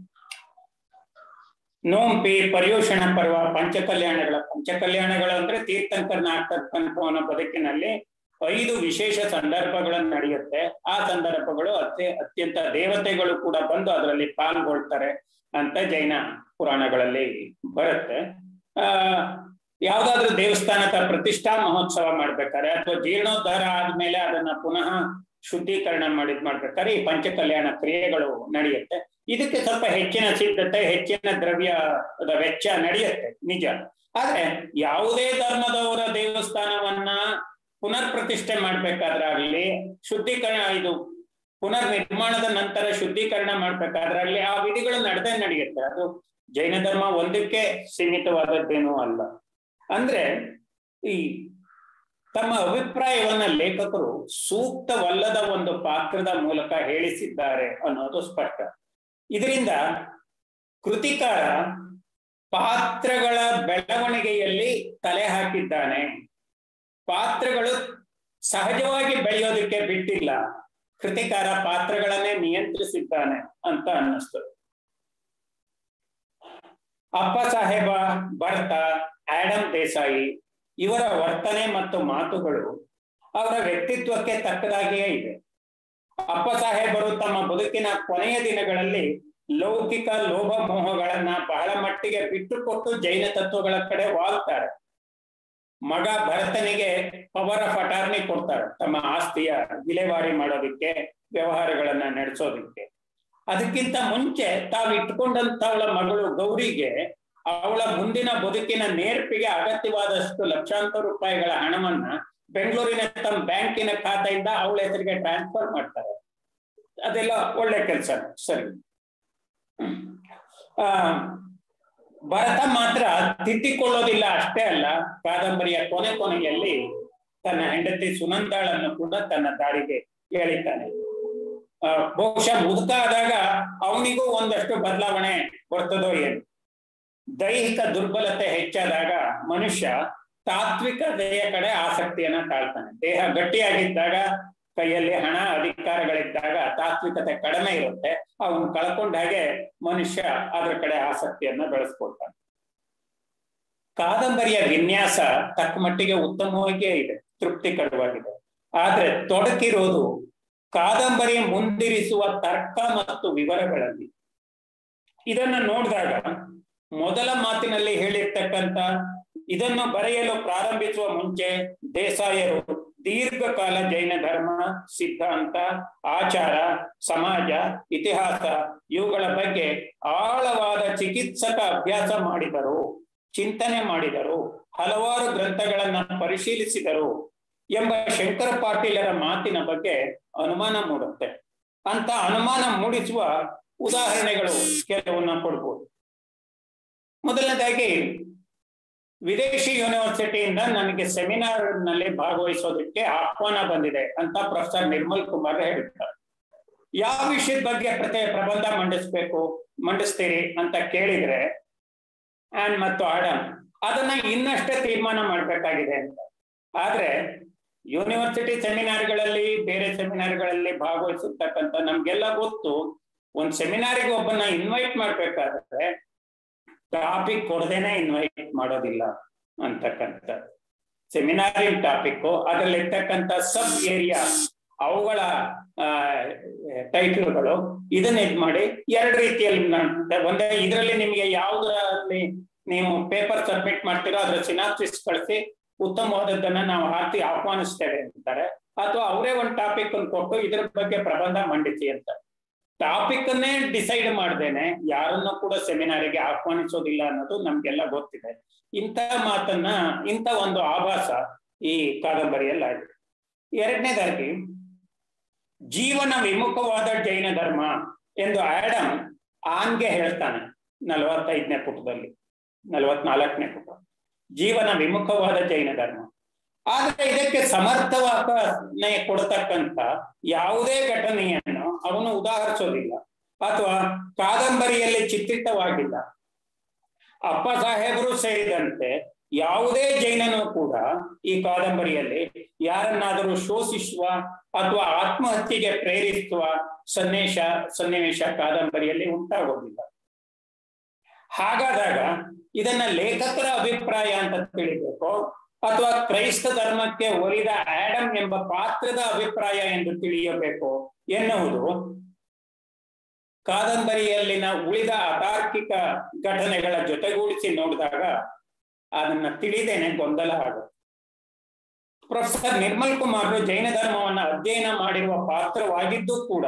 ನೋಂಪಿ ಪರ್ಯೂಷಣ ಪರ್ವ ಪಂಚಕಲ್ಯಾಣಗಳ ಪಂಚಕಲ್ಯಾಣಗಳು ಅಂದ್ರೆ ತೀರ್ಥಂಕರನ ಆಗ್ತಕ್ಕಂಥವನ ಬದುಕಿನಲ್ಲಿ ಐದು ವಿಶೇಷ ಸಂದರ್ಭಗಳನ್ನು ನಡೆಯುತ್ತೆ ಆ ಸಂದರ್ಭಗಳು ಅತ್ಯ ಅತ್ಯಂತ ದೇವತೆಗಳು ಕೂಡ ಬಂದು ಅದರಲ್ಲಿ ಪಾಲ್ಗೊಳ್ತಾರೆ ಅಂತ ಜೈನ ಪುರಾಣಗಳಲ್ಲಿ ಬರುತ್ತೆ ಆ ಯಾವ್ದಾದ್ರು ದೇವಸ್ಥಾನದ ಪ್ರತಿಷ್ಠಾ ಮಹೋತ್ಸವ ಮಾಡ್ಬೇಕಾದ್ರೆ ಅಥವಾ ಜೀರ್ಣೋದ್ಧಾರ ಆದ್ಮೇಲೆ ಅದನ್ನ ಪುನಃ ಶುದ್ಧೀಕರಣ ಮಾಡಿದ್ ಮಾಡ್ಬೇಕಾದ್ರೆ ಈ ಪಂಚಕಲ್ಯಾಣ ಕ್ರಿಯೆಗಳು ನಡೆಯುತ್ತೆ ಇದಕ್ಕೆ ಸ್ವಲ್ಪ ಹೆಚ್ಚಿನ ಸಿದ್ಧತೆ ಹೆಚ್ಚಿನ ದ್ರವ್ಯದ ವೆಚ್ಚ ನಡೆಯುತ್ತೆ ನಿಜ ಆದ್ರೆ ಯಾವುದೇ ಧರ್ಮದವರ ದೇವಸ್ಥಾನವನ್ನ ಪುನರ್ ಪ್ರತಿಷ್ಠೆ ಮಾಡ್ಬೇಕಾದ್ರಾಗ್ಲಿ ಶುದ್ಧೀಕರಣ ಇದು ಪುನರ್ ನಿರ್ಮಾಣದ ನಂತರ ಶುದ್ಧೀಕರಣ ಮಾಡ್ಬೇಕಾದ್ರಾಗ್ಲಿ ಆ ವಿಧಿಗಳು ನಡೆದೇ ನಡೆಯುತ್ತೆ ಅದು ಜೈನ ಧರ್ಮ ಒಂದಕ್ಕೆ ಸೀಮಿತವಾದದ್ದೇನೂ ಅಲ್ಲ ಅಂದ್ರೆ ಈ ತಮ್ಮ ಅಭಿಪ್ರಾಯವನ್ನ ಲೇಖಕರು ಸೂಕ್ತವಲ್ಲದ ಒಂದು ಪಾತ್ರದ ಮೂಲಕ ಹೇಳಿಸಿದ್ದಾರೆ ಅನ್ನೋದು ಸ್ಪಷ್ಟ ಇದರಿಂದ ಕೃತಿಕಾರ ಪಾತ್ರಗಳ ಬೆಳವಣಿಗೆಯಲ್ಲಿ ತಲೆ ಹಾಕಿದ್ದಾನೆ ಪಾತ್ರಗಳು ಸಹಜವಾಗಿ ಬೆಳೆಯೋದಕ್ಕೆ ಬಿಟ್ಟಿಲ್ಲ ಕೃತಿಕಾರ ಪಾತ್ರಗಳನ್ನೇ ನಿಯಂತ್ರಿಸಿದ್ದಾನೆ ಅಂತ ಅನ್ನಿಸ್ತು ಅಪ್ಪ ಸಾಹೇಬ ಭರತ ಆಡಮ್ ದೇಸಾಯಿ ಇವರ ವರ್ತನೆ ಮತ್ತು ಮಾತುಗಳು ಅವರ ವ್ಯಕ್ತಿತ್ವಕ್ಕೆ ತಕ್ಕದಾಗಿಯೇ ಇದೆ ಅಪ್ಪ ಸಾಹೇಬರು ತಮ್ಮ ಬದುಕಿನ ಕೊನೆಯ ದಿನಗಳಲ್ಲಿ ಲೌಕಿಕ ಲೋಭ ಮೋಹಗಳನ್ನ ಬಹಳ ಮಟ್ಟಿಗೆ ಬಿಟ್ಟುಕೊಟ್ಟು ಜೈನ ತತ್ವಗಳ ಕಡೆ ವಾಲ್ತಾರೆ ಮಗ ಭರತನಿಗೆ ಪವರ್ ಆಫ್ ಅಟಾರ್ನಿ ಕೊಡ್ತಾರೆ ತಮ್ಮ ಆಸ್ತಿಯ ವಿಲೇವಾರಿ ಮಾಡೋದಿಕ್ಕೆ ವ್ಯವಹಾರಗಳನ್ನ ನಡೆಸೋದಿಕ್ಕೆ ಅದಕ್ಕಿಂತ ಮುಂಚೆ ತಾವು ಇಟ್ಕೊಂಡಂತವಳ ಮಗಳು ಗೌರಿಗೆ ಅವಳ ಮುಂದಿನ ಬದುಕಿನ ನೇರ್ಪಿಗೆ ಅಗತ್ಯವಾದಷ್ಟು ಲಕ್ಷಾಂತರ ರೂಪಾಯಿಗಳ ಹಣವನ್ನ ಬೆಂಗಳೂರಿನ ತಮ್ಮ ಬ್ಯಾಂಕಿನ ಖಾತೆಯಿಂದ ಅವಳ ಹೆಸರಿಗೆ ಟ್ರಾನ್ಸ್ಫರ್ ಮಾಡ್ತಾರೆ ಅದೆಲ್ಲ ಒಳ್ಳೆ ಕೆಲಸ ಸರಿ ಆ ಭರತ ಮಾತ್ರ ತಿದ್ದಿಕೊಳ್ಳೋದಿಲ್ಲ ಅಷ್ಟೇ ಅಲ್ಲ ಕಾದಂಬರಿಯ ಕೊನೆ ಕೊನೆಯಲ್ಲಿ ತನ್ನ ಹೆಂಡತಿ ಸುನಂದಾಳನ್ನು ಕೂಡ ತನ್ನ ದಾರಿಗೆ ಎಳಿತಾನೆ ಆ ಬಹುಶಃ ಮುದುಕ ಆದಾಗ ಅವನಿಗೂ ಒಂದಷ್ಟು ಬದಲಾವಣೆ ಬರ್ತದೋ ಏನು ದೈಹಿಕ ದುರ್ಬಲತೆ ಹೆಚ್ಚಾದಾಗ ಮನುಷ್ಯ ತಾತ್ವಿಕತೆಯ ಕಡೆ ಆಸಕ್ತಿಯನ್ನ ತಾಳ್ತಾನೆ ದೇಹ ಗಟ್ಟಿಯಾಗಿದ್ದಾಗ ಕೈಯಲ್ಲಿ ಹಣ ಅಧಿಕಾರಗಳಿದ್ದಾಗ ತಾತ್ವಿಕತೆ ಕಡಿಮೆ ಇರುತ್ತೆ ಅವನು ಕಳ್ಕೊಂಡ ಹಾಗೆ ಮನುಷ್ಯ ಅದ್ರ ಕಡೆ ಆಸಕ್ತಿಯನ್ನ ಬೆಳೆಸ್ಕೊಳ್ತಾನೆ ಕಾದಂಬರಿಯ ವಿನ್ಯಾಸ ತಕ್ಕ ಮಟ್ಟಿಗೆ ಉತ್ತಮವಾಗಿಯೇ ಇದೆ ತೃಪ್ತಿಕರವಾಗಿದೆ ಆದ್ರೆ ತೊಡಕಿರೋದು ಕಾದಂಬರಿ ಮುಂದಿರಿಸುವ ತರ್ಕ ಮತ್ತು ವಿವರಗಳಲ್ಲಿ ಇದನ್ನ ನೋಡಿದಾಗ ಮೊದಲ ಮಾತಿನಲ್ಲಿ ಹೇಳಿರ್ತಕ್ಕಂಥ ಇದನ್ನು ಬರೆಯಲು ಪ್ರಾರಂಭಿಸುವ ಮುಂಚೆ ದೇಸಾಯರು ದೀರ್ಘಕಾಲ ಜೈನ ಧರ್ಮ ಸಿದ್ಧಾಂತ ಆಚಾರ ಸಮಾಜ ಇತಿಹಾಸ ಇವುಗಳ ಬಗ್ಗೆ ಆಳವಾದ ಚಿಕಿತ್ಸಕ ಅಭ್ಯಾಸ ಮಾಡಿದರು ಚಿಂತನೆ ಮಾಡಿದರು ಹಲವಾರು ಗ್ರಂಥಗಳನ್ನ ಪರಿಶೀಲಿಸಿದರು ಎಂಬ ಶಂಕರ ಪಾಟೀಲರ ಮಾತಿನ ಬಗ್ಗೆ ಅನುಮಾನ ಮೂಡುತ್ತೆ ಅಂತ ಅನುಮಾನ ಮೂಡಿಸುವ ಉದಾಹರಣೆಗಳು ಕೆಲವನ್ನ ಕೊಡ್ಬೋದು ಮೊದಲನೇದಾಗಿ ವಿದೇಶಿ ಯೂನಿವರ್ಸಿಟಿಯಿಂದ ನನಗೆ ಸೆಮಿನಾರ್ ನಲ್ಲಿ ಭಾಗವಹಿಸೋದಕ್ಕೆ ಆಹ್ವಾನ ಬಂದಿದೆ ಅಂತ ಪ್ರೊಫೆಸರ್ ನಿರ್ಮಲ್ ಕುಮಾರ್ ಹೇಳ್ತಾರೆ ಯಾವ ವಿಷಯದ ಬಗ್ಗೆ ಪ್ರತಿ ಪ್ರಬಂಧ ಮಂಡಿಸ್ಬೇಕು ಮಂಡಿಸ್ತೀರಿ ಅಂತ ಕೇಳಿದ್ರೆ ಆನ್ ಮತ್ತು ಆಡಮ್ ಅದನ್ನ ಇನ್ನಷ್ಟೇ ತೀರ್ಮಾನ ಮಾಡ್ಬೇಕಾಗಿದೆ ಅಂತ ಆದ್ರೆ ಯೂನಿವರ್ಸಿಟಿ ಸೆಮಿನಾರ್ಗಳಲ್ಲಿ ಬೇರೆ ಸೆಮಿನಾರ್ಗಳಲ್ಲಿ ಭಾಗವಹಿಸಿರ್ತಕ್ಕಂಥ ನಮ್ಗೆಲ್ಲ ಗೊತ್ತು ಒಂದ್ ಸೆಮಿನಾರಿಗೆ ಒಬ್ಬನ ಇನ್ವೈಟ್ ಮಾಡ್ಬೇಕಾದ್ರೆ ಟಾಪಿಕ್ ಕೊಡದೇನೆ ಇನ್ವೈಟ್ ಮಾಡೋದಿಲ್ಲ ಅಂತಕ್ಕಂಥ ಸೆಮಿನಾರಿನ್ ಟಾಪಿಕ್ ಅದ್ರಲ್ಲಿ ಇರ್ತಕ್ಕಂಥ ಸಬ್ ಏರಿಯಾ ಅವುಗಳ ಟೈಟಲ್ಗಳು ಇದನ್ನ ಇದ್ ಮಾಡಿ ಎರಡು ರೀತಿಯಲ್ಲಿ ಒಂದೇ ಇದರಲ್ಲಿ ನಿಮಗೆ ಯಾವ್ದ್ರಲ್ಲಿ ನೀವು ಪೇಪರ್ ಸಬ್ಮಿಟ್ ಮಾಡ್ತೀರೋ ಅದ್ರ ಸಿನಾಪ್ಸಿಸ್ ಕಳಿಸಿ ಉತ್ತಮವಾದದ್ದನ್ನ ನಾವು ಹಾಕಿ ಆಹ್ವಾನಿಸ್ತೇವೆ ಅಂತಾರೆ ಅಥವಾ ಅವರೇ ಒಂದು ಟಾಪಿಕ್ ಅನ್ನು ಕೊಟ್ಟು ಇದ್ರ ಬಗ್ಗೆ ಪ್ರಬಂಧ ಮಂಡಿಸಿ ಅಂತ ಟಾಪಿಕ್ ಅನ್ನೇ ಡಿಸೈಡ್ ಮಾಡ್ದೇನೆ ಯಾರನ್ನು ಕೂಡ ಸೆಮಿನಾರಿಗೆ ಆಹ್ವಾನಿಸೋದಿಲ್ಲ ಅನ್ನೋದು ನಮ್ಗೆಲ್ಲ ಗೊತ್ತಿದೆ ಇಂಥ ಮಾತನ್ನ ಇಂಥ ಒಂದು ಆಭಾಸ ಈ ಕಾದಂಬರಿಯಲ್ಲಿ ಆಗಿದೆ ಎರಡನೇದಾಗಿ ಜೀವನ ವಿಮುಖವಾದ ಜೈನ ಧರ್ಮ ಎಂದು ಆಡಮ್ ಆನ್ಗೆ ಹೇಳ್ತಾನೆ ನಲವತ್ತೈದನೇ ಪುಟದಲ್ಲಿ ನಲವತ್ನಾಲ್ಕನೇ ಪುಟ ಜೀವನ ವಿಮುಖವಾದ ಜೈನ ಧರ್ಮ ಆದ್ರೆ ಇದಕ್ಕೆ ಸಮರ್ಥವಾದನೆ ಕೊಡತಕ್ಕಂತ ಯಾವುದೇ ಘಟನೆಯನ್ನು ಅವನು ಉದಾಹರಿಸೋದಿಲ್ಲ ಅಥವಾ ಕಾದಂಬರಿಯಲ್ಲಿ ಚಿತ್ರಿತವಾಗಿಲ್ಲ ಅಪ್ಪ ಸಾಹೇಬರು ಸೇರಿದಂತೆ ಯಾವುದೇ ಜೈನನು ಕೂಡ ಈ ಕಾದಂಬರಿಯಲ್ಲಿ ಯಾರನ್ನಾದರೂ ಶೋಷಿಸುವ ಅಥವಾ ಆತ್ಮಹತ್ಯೆಗೆ ಪ್ರೇರಿಸುವ ಸನ್ನಿವೇಶ ಸನ್ನಿವೇಶ ಕಾದಂಬರಿಯಲ್ಲಿ ಉಂಟಾಗೋದಿಲ್ಲ ಹಾಗಾದಾಗ ಇದನ್ನ ಲೇಖಕರ ಅಭಿಪ್ರಾಯ ಅಂತ ತಿಳಿಬೇಕು ಅಥವಾ ಕ್ರೈಸ್ತ ಧರ್ಮಕ್ಕೆ ಒಲಿದ ಆಡಮ್ ಎಂಬ ಪಾತ್ರದ ಅಭಿಪ್ರಾಯ ಎಂದು ತಿಳಿಯಬೇಕು ಎನ್ನುವುದು ಕಾದಂಬರಿಯಲ್ಲಿನ ಉಳಿದ ಅತಾರ್ಕಿಕ ಘಟನೆಗಳ ಜೊತೆಗೂಡಿಸಿ ನೋಡಿದಾಗ ಅದನ್ನ ತಿಳಿದೇನೆ ಗೊಂದಲ ಆಗುತ್ತೆ ಪ್ರೊಫೆಸರ್ ನಿರ್ಮಲ್ ಕುಮಾರ್ ಜೈನ ಧರ್ಮವನ್ನ ಅಧ್ಯಯನ ಮಾಡಿರುವ ಪಾತ್ರವಾಗಿದ್ದು ಕೂಡ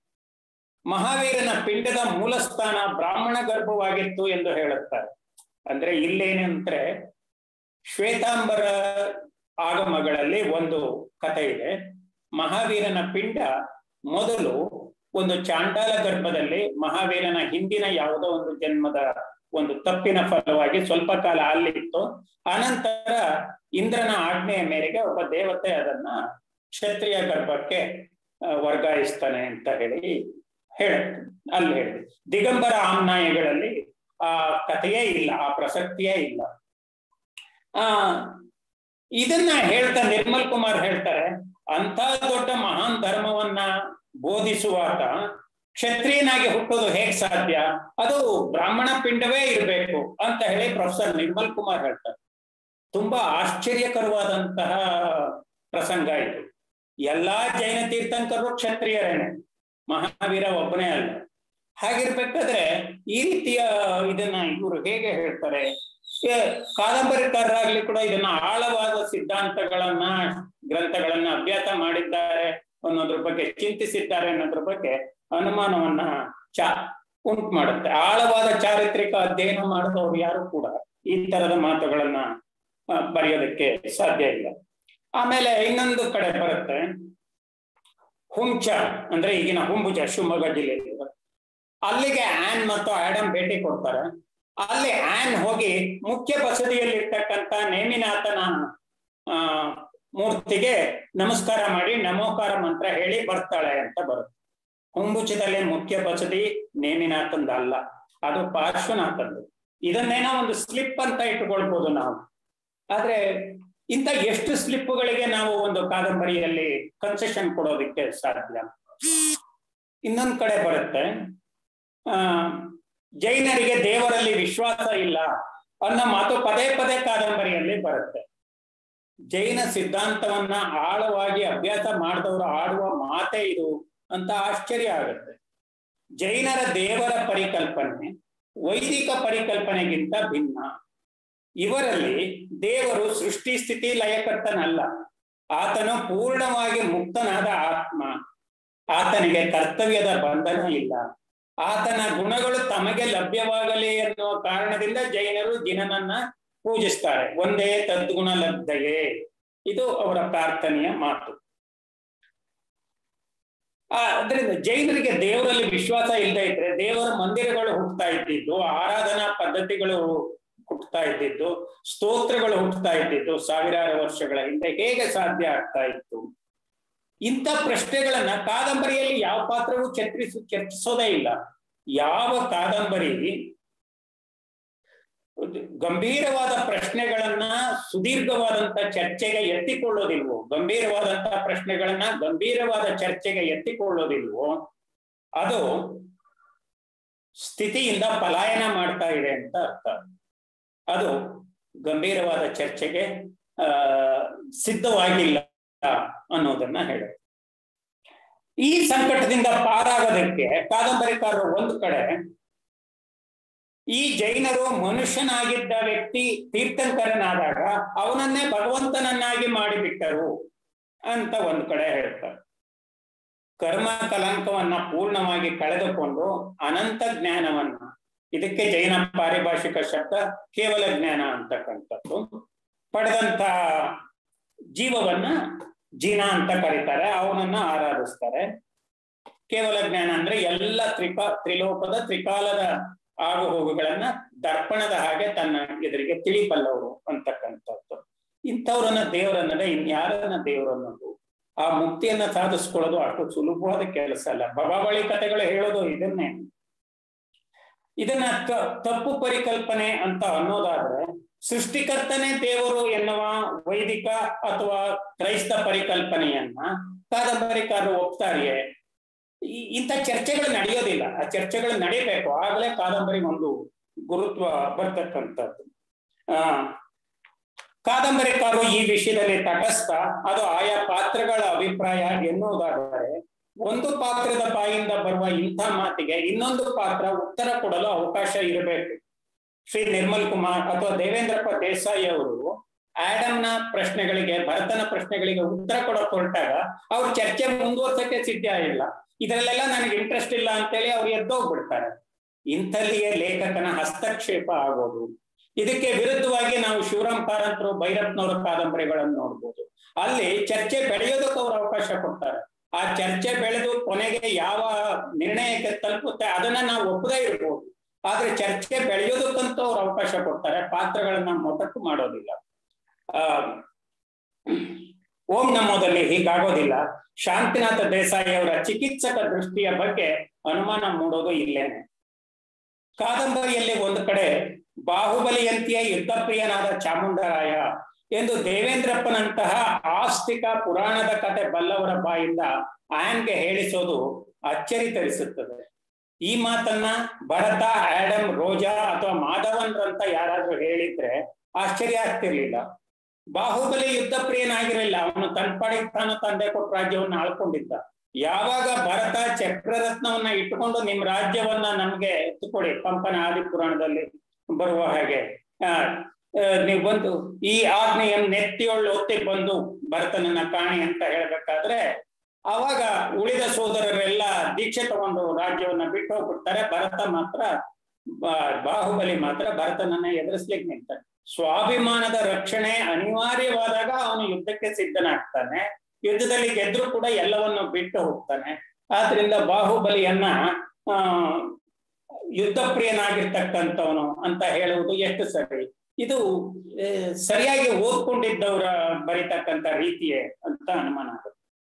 ಮಹಾವೀರನ ಪಿಂಡದ ಮೂಲ ಸ್ಥಾನ ಬ್ರಾಹ್ಮಣ ಗರ್ಭವಾಗಿತ್ತು ಎಂದು ಹೇಳುತ್ತಾರೆ ಅಂದ್ರೆ ಇಲ್ಲೇನಂದ್ರೆ ಶ್ವೇತಾಂಬರ ಆಗಮಗಳಲ್ಲಿ ಒಂದು ಕಥೆ ಇದೆ ಮಹಾವೀರನ ಪಿಂಡ ಮೊದಲು ಒಂದು ಚಾಂಡಾಲ ಗರ್ಭದಲ್ಲಿ ಮಹಾವೀರನ ಹಿಂದಿನ ಯಾವುದೋ ಒಂದು ಜನ್ಮದ ಒಂದು ತಪ್ಪಿನ ಫಲವಾಗಿ ಸ್ವಲ್ಪ ಕಾಲ ಅಲ್ಲಿತ್ತು ಅನಂತರ ಇಂದ್ರನ ಆಜ್ಞೆಯ ಮೇರೆಗೆ ಒಬ್ಬ ದೇವತೆ ಅದನ್ನ ಕ್ಷತ್ರಿಯ ಗರ್ಭಕ್ಕೆ ವರ್ಗಾಯಿಸ್ತಾನೆ ಅಂತ ಹೇಳಿ ಹೇಳ ಅಲ್ಲಿ ಹೇಳಿ ದಿಗಂಬರ ಆಮ್ನಾಯಗಳಲ್ಲಿ ಆ ಕಥೆಯೇ ಇಲ್ಲ ಆ ಪ್ರಸಕ್ತಿಯೇ ಇಲ್ಲ ಆ ಇದನ್ನ ಹೇಳ್ತಾ ನಿರ್ಮಲ್ ಕುಮಾರ್ ಹೇಳ್ತಾರೆ ಅಂತ ದೊಡ್ಡ ಮಹಾನ್ ಧರ್ಮವನ್ನ ಬೋಧಿಸುವಾತ ಕ್ಷತ್ರಿಯನಾಗಿ ಹುಟ್ಟೋದು ಹೇಗ್ ಸಾಧ್ಯ ಅದು ಬ್ರಾಹ್ಮಣ ಪಿಂಡವೇ ಇರಬೇಕು ಅಂತ ಹೇಳಿ ಪ್ರೊಫೆಸರ್ ನಿರ್ಮಲ್ ಕುಮಾರ್ ಹೇಳ್ತಾರೆ ತುಂಬಾ ಆಶ್ಚರ್ಯಕರವಾದಂತಹ ಪ್ರಸಂಗ ಇದು ಎಲ್ಲಾ ಜೈನ ತೀರ್ಥಂಕರು ಕ್ಷತ್ರಿಯರೇನೆ ಮಹಾವೀರ ಒಬ್ಬನೇ ಅಲ್ಲ ಹಾಗಿರ್ಬೇಕಾದ್ರೆ ಈ ರೀತಿಯ ಇದನ್ನ ಇವರು ಹೇಗೆ ಹೇಳ್ತಾರೆ ಕಾದಂಬರಿಕಾರರಾಗ್ಲಿ ಕೂಡ ಇದನ್ನ ಆಳವಾದ ಸಿದ್ಧಾಂತಗಳನ್ನ ಗ್ರಂಥಗಳನ್ನ ಅಭ್ಯಾಸ ಮಾಡಿದ್ದಾರೆ ಅನ್ನೋದ್ರ ಬಗ್ಗೆ ಚಿಂತಿಸಿದ್ದಾರೆ ಅನ್ನೋದ್ರ ಬಗ್ಗೆ ಅನುಮಾನವನ್ನ ಚಾ ಉಂಟು ಮಾಡುತ್ತೆ ಆಳವಾದ ಚಾರಿತ್ರಿಕ ಅಧ್ಯಯನ ಮಾಡಿದವರು ಯಾರು ಕೂಡ ಈ ತರದ ಮಾತುಗಳನ್ನ ಬರೆಯೋದಕ್ಕೆ ಸಾಧ್ಯ ಇಲ್ಲ ಆಮೇಲೆ ಇನ್ನೊಂದು ಕಡೆ ಬರುತ್ತೆ ಹುಂಚ ಅಂದ್ರೆ ಈಗಿನ ಹುಂಬುಜ ಶಿವಮೊಗ್ಗ ಜಿಲ್ಲೆಯಲ್ಲಿ ಅಲ್ಲಿಗೆ ಆನ್ ಮತ್ತು ಆಡಮ್ ಭೇಟಿ ಕೊಡ್ತಾರೆ ಅಲ್ಲಿ ಆನ್ ಹೋಗಿ ಮುಖ್ಯ ಬಸದಿಯಲ್ಲಿರ್ತಕ್ಕಂಥ ನೇಮಿನಾಥನ ಆ ಮೂರ್ತಿಗೆ ನಮಸ್ಕಾರ ಮಾಡಿ ನಮೋಕಾರ ಮಂತ್ರ ಹೇಳಿ ಬರ್ತಾಳೆ ಅಂತ ಬರುತ್ತೆ ಹುಂಬುಚದಲ್ಲಿ ಮುಖ್ಯ ಬಸದಿ ನೇಮಿನಾಥಂದ ಅಲ್ಲ ಅದು ಪಾರ್ಶ್ವನಾಥಂದು ಇದನ್ನೇನೋ ಒಂದು ಸ್ಲಿಪ್ ಅಂತ ಇಟ್ಕೊಳ್ಬಹುದು ನಾವು ಆದ್ರೆ ಇಂಥ ಎಷ್ಟು ಸ್ಲಿಪ್ಗಳಿಗೆ ನಾವು ಒಂದು ಕಾದಂಬರಿಯಲ್ಲಿ ಕನ್ಸೆಷನ್ ಕೊಡೋದಕ್ಕೆ ಸಾಧ್ಯ ಇನ್ನೊಂದ್ ಕಡೆ ಬರುತ್ತೆ ಆ ಜೈನರಿಗೆ ದೇವರಲ್ಲಿ ವಿಶ್ವಾಸ ಇಲ್ಲ ಅನ್ನೋ ಮಾತು ಪದೇ ಪದೇ ಕಾದಂಬರಿಯಲ್ಲಿ ಬರುತ್ತೆ ಜೈನ ಸಿದ್ಧಾಂತವನ್ನ ಆಳವಾಗಿ ಅಭ್ಯಾಸ ಮಾಡಿದವರು ಆಡುವ ಮಾತೇ ಇದು ಅಂತ ಆಶ್ಚರ್ಯ ಆಗುತ್ತೆ ಜೈನರ ದೇವರ ಪರಿಕಲ್ಪನೆ ವೈದಿಕ ಪರಿಕಲ್ಪನೆಗಿಂತ ಭಿನ್ನ ಇವರಲ್ಲಿ ದೇವರು ಸೃಷ್ಟಿ ಸ್ಥಿತಿ ಲಯಕರ್ತನಲ್ಲ ಆತನು ಪೂರ್ಣವಾಗಿ ಮುಕ್ತನಾದ ಆತ್ಮ ಆತನಿಗೆ ಕರ್ತವ್ಯದ ಬಂಧನ ಇಲ್ಲ ಆತನ ಗುಣಗಳು ತಮಗೆ ಲಭ್ಯವಾಗಲಿ ಎನ್ನುವ ಕಾರಣದಿಂದ ಜೈನರು ಜಿನನನ್ನ ಪೂಜಿಸ್ತಾರೆ ಒಂದೇ ತದ್ಗುಣ ಲಬ್ಧಯೇ ಇದು ಅವರ ಪ್ರಾರ್ಥನೆಯ ಮಾತು ಆ ಅದರಿಂದ ಜೈನರಿಗೆ ದೇವರಲ್ಲಿ ವಿಶ್ವಾಸ ಇಲ್ಲದೆ ಇದ್ರೆ ದೇವರ ಮಂದಿರಗಳು ಹುಟ್ಟುತ್ತಾ ಇದ್ದಿದ್ದು ಆರಾಧನಾ ಪದ್ಧತಿಗಳು ಹುಟ್ಟುತ್ತಾ ಇದ್ದಿದ್ದು ಸ್ತೋತ್ರಗಳು ಹುಟ್ಟುತ್ತಾ ಇದ್ದಿದ್ದು ಸಾವಿರಾರು ವರ್ಷಗಳ ಹಿಂದೆ ಹೇಗೆ ಸಾಧ್ಯ ಆಗ್ತಾ ಇತ್ತು ಇಂಥ ಪ್ರಶ್ನೆಗಳನ್ನ ಕಾದಂಬರಿಯಲ್ಲಿ ಯಾವ ಪಾತ್ರವೂ ಚರ್ಚಿಸ ಚರ್ಚಿಸೋದೇ ಇಲ್ಲ ಯಾವ ಕಾದಂಬರಿ ಗಂಭೀರವಾದ ಪ್ರಶ್ನೆಗಳನ್ನ ಸುದೀರ್ಘವಾದಂತ ಚರ್ಚೆಗೆ ಎತ್ತಿಕೊಳ್ಳೋದಿಲ್ವೋ ಗಂಭೀರವಾದಂತಹ ಪ್ರಶ್ನೆಗಳನ್ನ ಗಂಭೀರವಾದ ಚರ್ಚೆಗೆ ಎತ್ತಿಕೊಳ್ಳೋದಿಲ್ವೋ ಅದು ಸ್ಥಿತಿಯಿಂದ ಪಲಾಯನ ಮಾಡ್ತಾ ಇದೆ ಅಂತ ಅರ್ಥ ಅದು ಗಂಭೀರವಾದ ಚರ್ಚೆಗೆ ಆ ಸಿದ್ಧವಾಗಿಲ್ಲ ಅನ್ನೋದನ್ನ ಹೇಳ ಈ ಸಂಕಟದಿಂದ ಪಾರಾಗೋದಕ್ಕೆ ಕಾದಂಬರಿಕಾರರು ಒಂದು ಕಡೆ ಈ ಜೈನರು ಮನುಷ್ಯನಾಗಿದ್ದ ವ್ಯಕ್ತಿ ತೀರ್ಥಂಕರನಾದಾಗ ಅವನನ್ನೇ ಭಗವಂತನನ್ನಾಗಿ ಮಾಡಿಬಿಟ್ಟರು ಅಂತ ಒಂದು ಕಡೆ ಹೇಳ್ತಾರೆ ಕರ್ಮ ಕಲಂಕವನ್ನ ಪೂರ್ಣವಾಗಿ ಕಳೆದುಕೊಂಡು ಅನಂತ ಜ್ಞಾನವನ್ನ ಇದಕ್ಕೆ ಜೈನ ಪಾರಿಭಾಷಿಕ ಶಬ್ದ ಕೇವಲ ಜ್ಞಾನ ಅಂತಕ್ಕಂಥದ್ದು ಪಡೆದಂತ ಜೀವವನ್ನ ಜಿನ ಅಂತ ಕರೀತಾರೆ ಅವನನ್ನ ಆರಾಧಿಸ್ತಾರೆ ಕೇವಲ ಜ್ಞಾನ ಅಂದ್ರೆ ಎಲ್ಲ ತ್ರಿಕ ತ್ರಿಲೋಕದ ತ್ರಿಕಾಲದ ಆಗು ಹೋಗುಗಳನ್ನ ದರ್ಪಣದ ಹಾಗೆ ತನ್ನ ಎದುರಿಗೆ ತಿಳಿಬಲ್ಲವರು ಅಂತಕ್ಕಂಥದ್ದು ಇಂಥವ್ರನ್ನ ದೇವರನ್ನದ ಇನ್ಯಾರನ್ನ ದೇವರನ್ನೋದು ಆ ಮುಕ್ತಿಯನ್ನ ಸಾಧಿಸ್ಕೊಳ್ಳೋದು ಅಷ್ಟು ಸುಲಭವಾದ ಕೆಲಸ ಅಲ್ಲ ಬಬಾವಳಿ ಕಥೆಗಳು ಹೇಳೋದು ಇದನ್ನೇ ಇದನ್ನ ತಪ್ಪು ಪರಿಕಲ್ಪನೆ ಅಂತ ಅನ್ನೋದಾದ್ರೆ ಸೃಷ್ಟಿಕರ್ತನೇ ದೇವರು ಎನ್ನುವ ವೈದಿಕ ಅಥವಾ ಕ್ರೈಸ್ತ ಪರಿಕಲ್ಪನೆಯನ್ನ ಕಾದಂಬರಿಕಾರರು ಒಪ್ತಾರಿಯೇ ಇಂಥ ಚರ್ಚೆಗಳು ನಡೆಯೋದಿಲ್ಲ ಆ ಚರ್ಚೆಗಳು ನಡೀಬೇಕು ಆಗಲೇ ಕಾದಂಬರಿ ಒಂದು ಗುರುತ್ವ ಬರ್ತಕ್ಕಂಥದ್ದು ಆ ಕಾದಂಬರಿಕಾರರು ಈ ವಿಷಯದಲ್ಲಿ ತಟಸ್ಥ ಅದು ಆಯಾ ಪಾತ್ರಗಳ ಅಭಿಪ್ರಾಯ ಎನ್ನುವುದಾದರೆ ಒಂದು ಪಾತ್ರದ ಬಾಯಿಂದ ಬರುವ ಇಂಥ ಮಾತಿಗೆ ಇನ್ನೊಂದು ಪಾತ್ರ ಉತ್ತರ ಕೊಡಲು ಅವಕಾಶ ಇರಬೇಕು ಶ್ರೀ ನಿರ್ಮಲ್ ಕುಮಾರ್ ಅಥವಾ ದೇವೇಂದ್ರಪ್ಪ ದೇಸಾಯಿ ಅವರು ಆಡಮ್ನ ಪ್ರಶ್ನೆಗಳಿಗೆ ಭರತನ ಪ್ರಶ್ನೆಗಳಿಗೆ ಉತ್ತರ ಕೊಡೋಕೆ ಹೊರಟಾಗ ಅವ್ರ ಚರ್ಚೆ ಮುಂದುವರ್ಸಕ್ಕೆ ಸಿದ್ಧ ಇಲ್ಲ ಇದರಲ್ಲೆಲ್ಲ ನನಗೆ ಇಂಟ್ರೆಸ್ಟ್ ಇಲ್ಲ ಅಂತೇಳಿ ಅವ್ರು ಎದ್ದೋಗ್ಬಿಡ್ತಾರೆ ಇಂಥಲ್ಲಿಯೇ ಲೇಖಕನ ಹಸ್ತಕ್ಷೇಪ ಆಗೋದು ಇದಕ್ಕೆ ವಿರುದ್ಧವಾಗಿ ನಾವು ಶಿವರಾಮ್ ಕಾರಂತರು ಭೈರಪ್ನವರ ಕಾದಂಬರಿಗಳನ್ನು ನೋಡ್ಬೋದು ಅಲ್ಲಿ ಚರ್ಚೆ ಬೆಳೆಯೋದಕ್ಕೆ ಅವ್ರು ಅವಕಾಶ ಕೊಡ್ತಾರೆ ಆ ಚರ್ಚೆ ಬೆಳೆದು ಕೊನೆಗೆ ಯಾವ ನಿರ್ಣಯಕ್ಕೆ ತಲುಪುತ್ತೆ ಅದನ್ನ ನಾವು ಒಪ್ಪದೇ ಇರ್ಬೋದು ಆದ್ರೆ ಚರ್ಚೆ ಬೆಳೆಯೋದಕ್ಕಂತೂ ಅವ್ರು ಅವಕಾಶ ಕೊಡ್ತಾರೆ ಪಾತ್ರಗಳನ್ನ ಮೊಟಕು ಮಾಡೋದಿಲ್ಲ ಆ ಓಂ ನಮೋದಲ್ಲಿ ಹೀಗಾಗೋದಿಲ್ಲ ಶಾಂತಿನಾಥ ದೇಸಾಯಿ ಅವರ ಚಿಕಿತ್ಸಕ ದೃಷ್ಟಿಯ ಬಗ್ಗೆ ಅನುಮಾನ ಮೂಡೋದು ಇಲ್ಲೇನೆ ಕಾದಂಬರಿಯಲ್ಲಿ ಒಂದು ಕಡೆ ಬಾಹುಬಲಿಯಂತೆಯೇ ಯುದ್ಧಪ್ರಿಯನಾದ ಚಾಮುಂಡರಾಯ ಎಂದು ದೇವೇಂದ್ರಪ್ಪನಂತಹ ಆಸ್ತಿಕ ಪುರಾಣದ ಕತೆ ಬಲ್ಲವರ ಬಾಯಿಂದ ಆಯನ್ಗೆ ಹೇಳಿಸೋದು ಅಚ್ಚರಿ ತರಿಸುತ್ತದೆ ಈ ಮಾತನ್ನ ಭರತ ಆಡಮ್ ರೋಜಾ ಅಥವಾ ಮಾಧವನ್ರಂತ ಯಾರಾದ್ರೂ ಹೇಳಿದ್ರೆ ಆಶ್ಚರ್ಯ ಆಗ್ತಿರ್ಲಿಲ್ಲ ಬಾಹುಬಲಿ ಯುದ್ಧ ಪ್ರಿಯನಾಗಿರಲಿಲ್ಲ ಅವನು ತನ್ಪಾಡಿ ತಾನು ತಂದೆ ಕೊಟ್ಟ ರಾಜ್ಯವನ್ನ ಆಳ್ಕೊಂಡಿದ್ದ ಯಾವಾಗ ಭರತ ಚಕ್ರರತ್ನವನ್ನ ಇಟ್ಟುಕೊಂಡು ನಿಮ್ ರಾಜ್ಯವನ್ನ ನಮ್ಗೆ ಎತ್ತುಕೊಡಿ ಪಂಪನ ಆದಿ ಪುರಾಣದಲ್ಲಿ ಬರುವ ಹಾಗೆ ಆ ನೀವು ಬಂದು ಈ ಆಜ್ಞೆಯನ್ನು ನೆತ್ತಿಯೊಳ್ಳು ಒತ್ತಿ ಬಂದು ಭರತನನ್ನ ಕಾಣಿ ಅಂತ ಹೇಳ್ಬೇಕಾದ್ರೆ ಅವಾಗ ಉಳಿದ ಸೋದರರೆಲ್ಲ ದೀಕ್ಷೆ ತಗೊಂಡು ರಾಜ್ಯವನ್ನ ಬಿಟ್ಟು ಹೋಗ್ಬಿಡ್ತಾರೆ ಭರತ ಮಾತ್ರ ಬಾಹುಬಲಿ ಮಾತ್ರ ಭರತನನ್ನ ಎದುರಿಸ್ಲಿಕ್ಕೆ ನಿಂತಾನೆ ಸ್ವಾಭಿಮಾನದ ರಕ್ಷಣೆ ಅನಿವಾರ್ಯವಾದಾಗ ಅವನು ಯುದ್ಧಕ್ಕೆ ಸಿದ್ಧನಾಗ್ತಾನೆ ಯುದ್ಧದಲ್ಲಿ ಗೆದ್ರು ಕೂಡ ಎಲ್ಲವನ್ನು ಬಿಟ್ಟು ಹೋಗ್ತಾನೆ ಆದ್ರಿಂದ ಬಾಹುಬಲಿಯನ್ನ ಆ ಯುದ್ಧ ಪ್ರಿಯನಾಗಿರ್ತಕ್ಕಂಥವನು ಅಂತ ಹೇಳುವುದು ಎಷ್ಟು ಸರಿ ಇದು ಸರಿಯಾಗಿ ಓದ್ಕೊಂಡಿದ್ದವರ ಬರಿತಕ್ಕಂಥ ರೀತಿಯೇ ಅಂತ ಅನುಮಾನ ಆಗುತ್ತೆ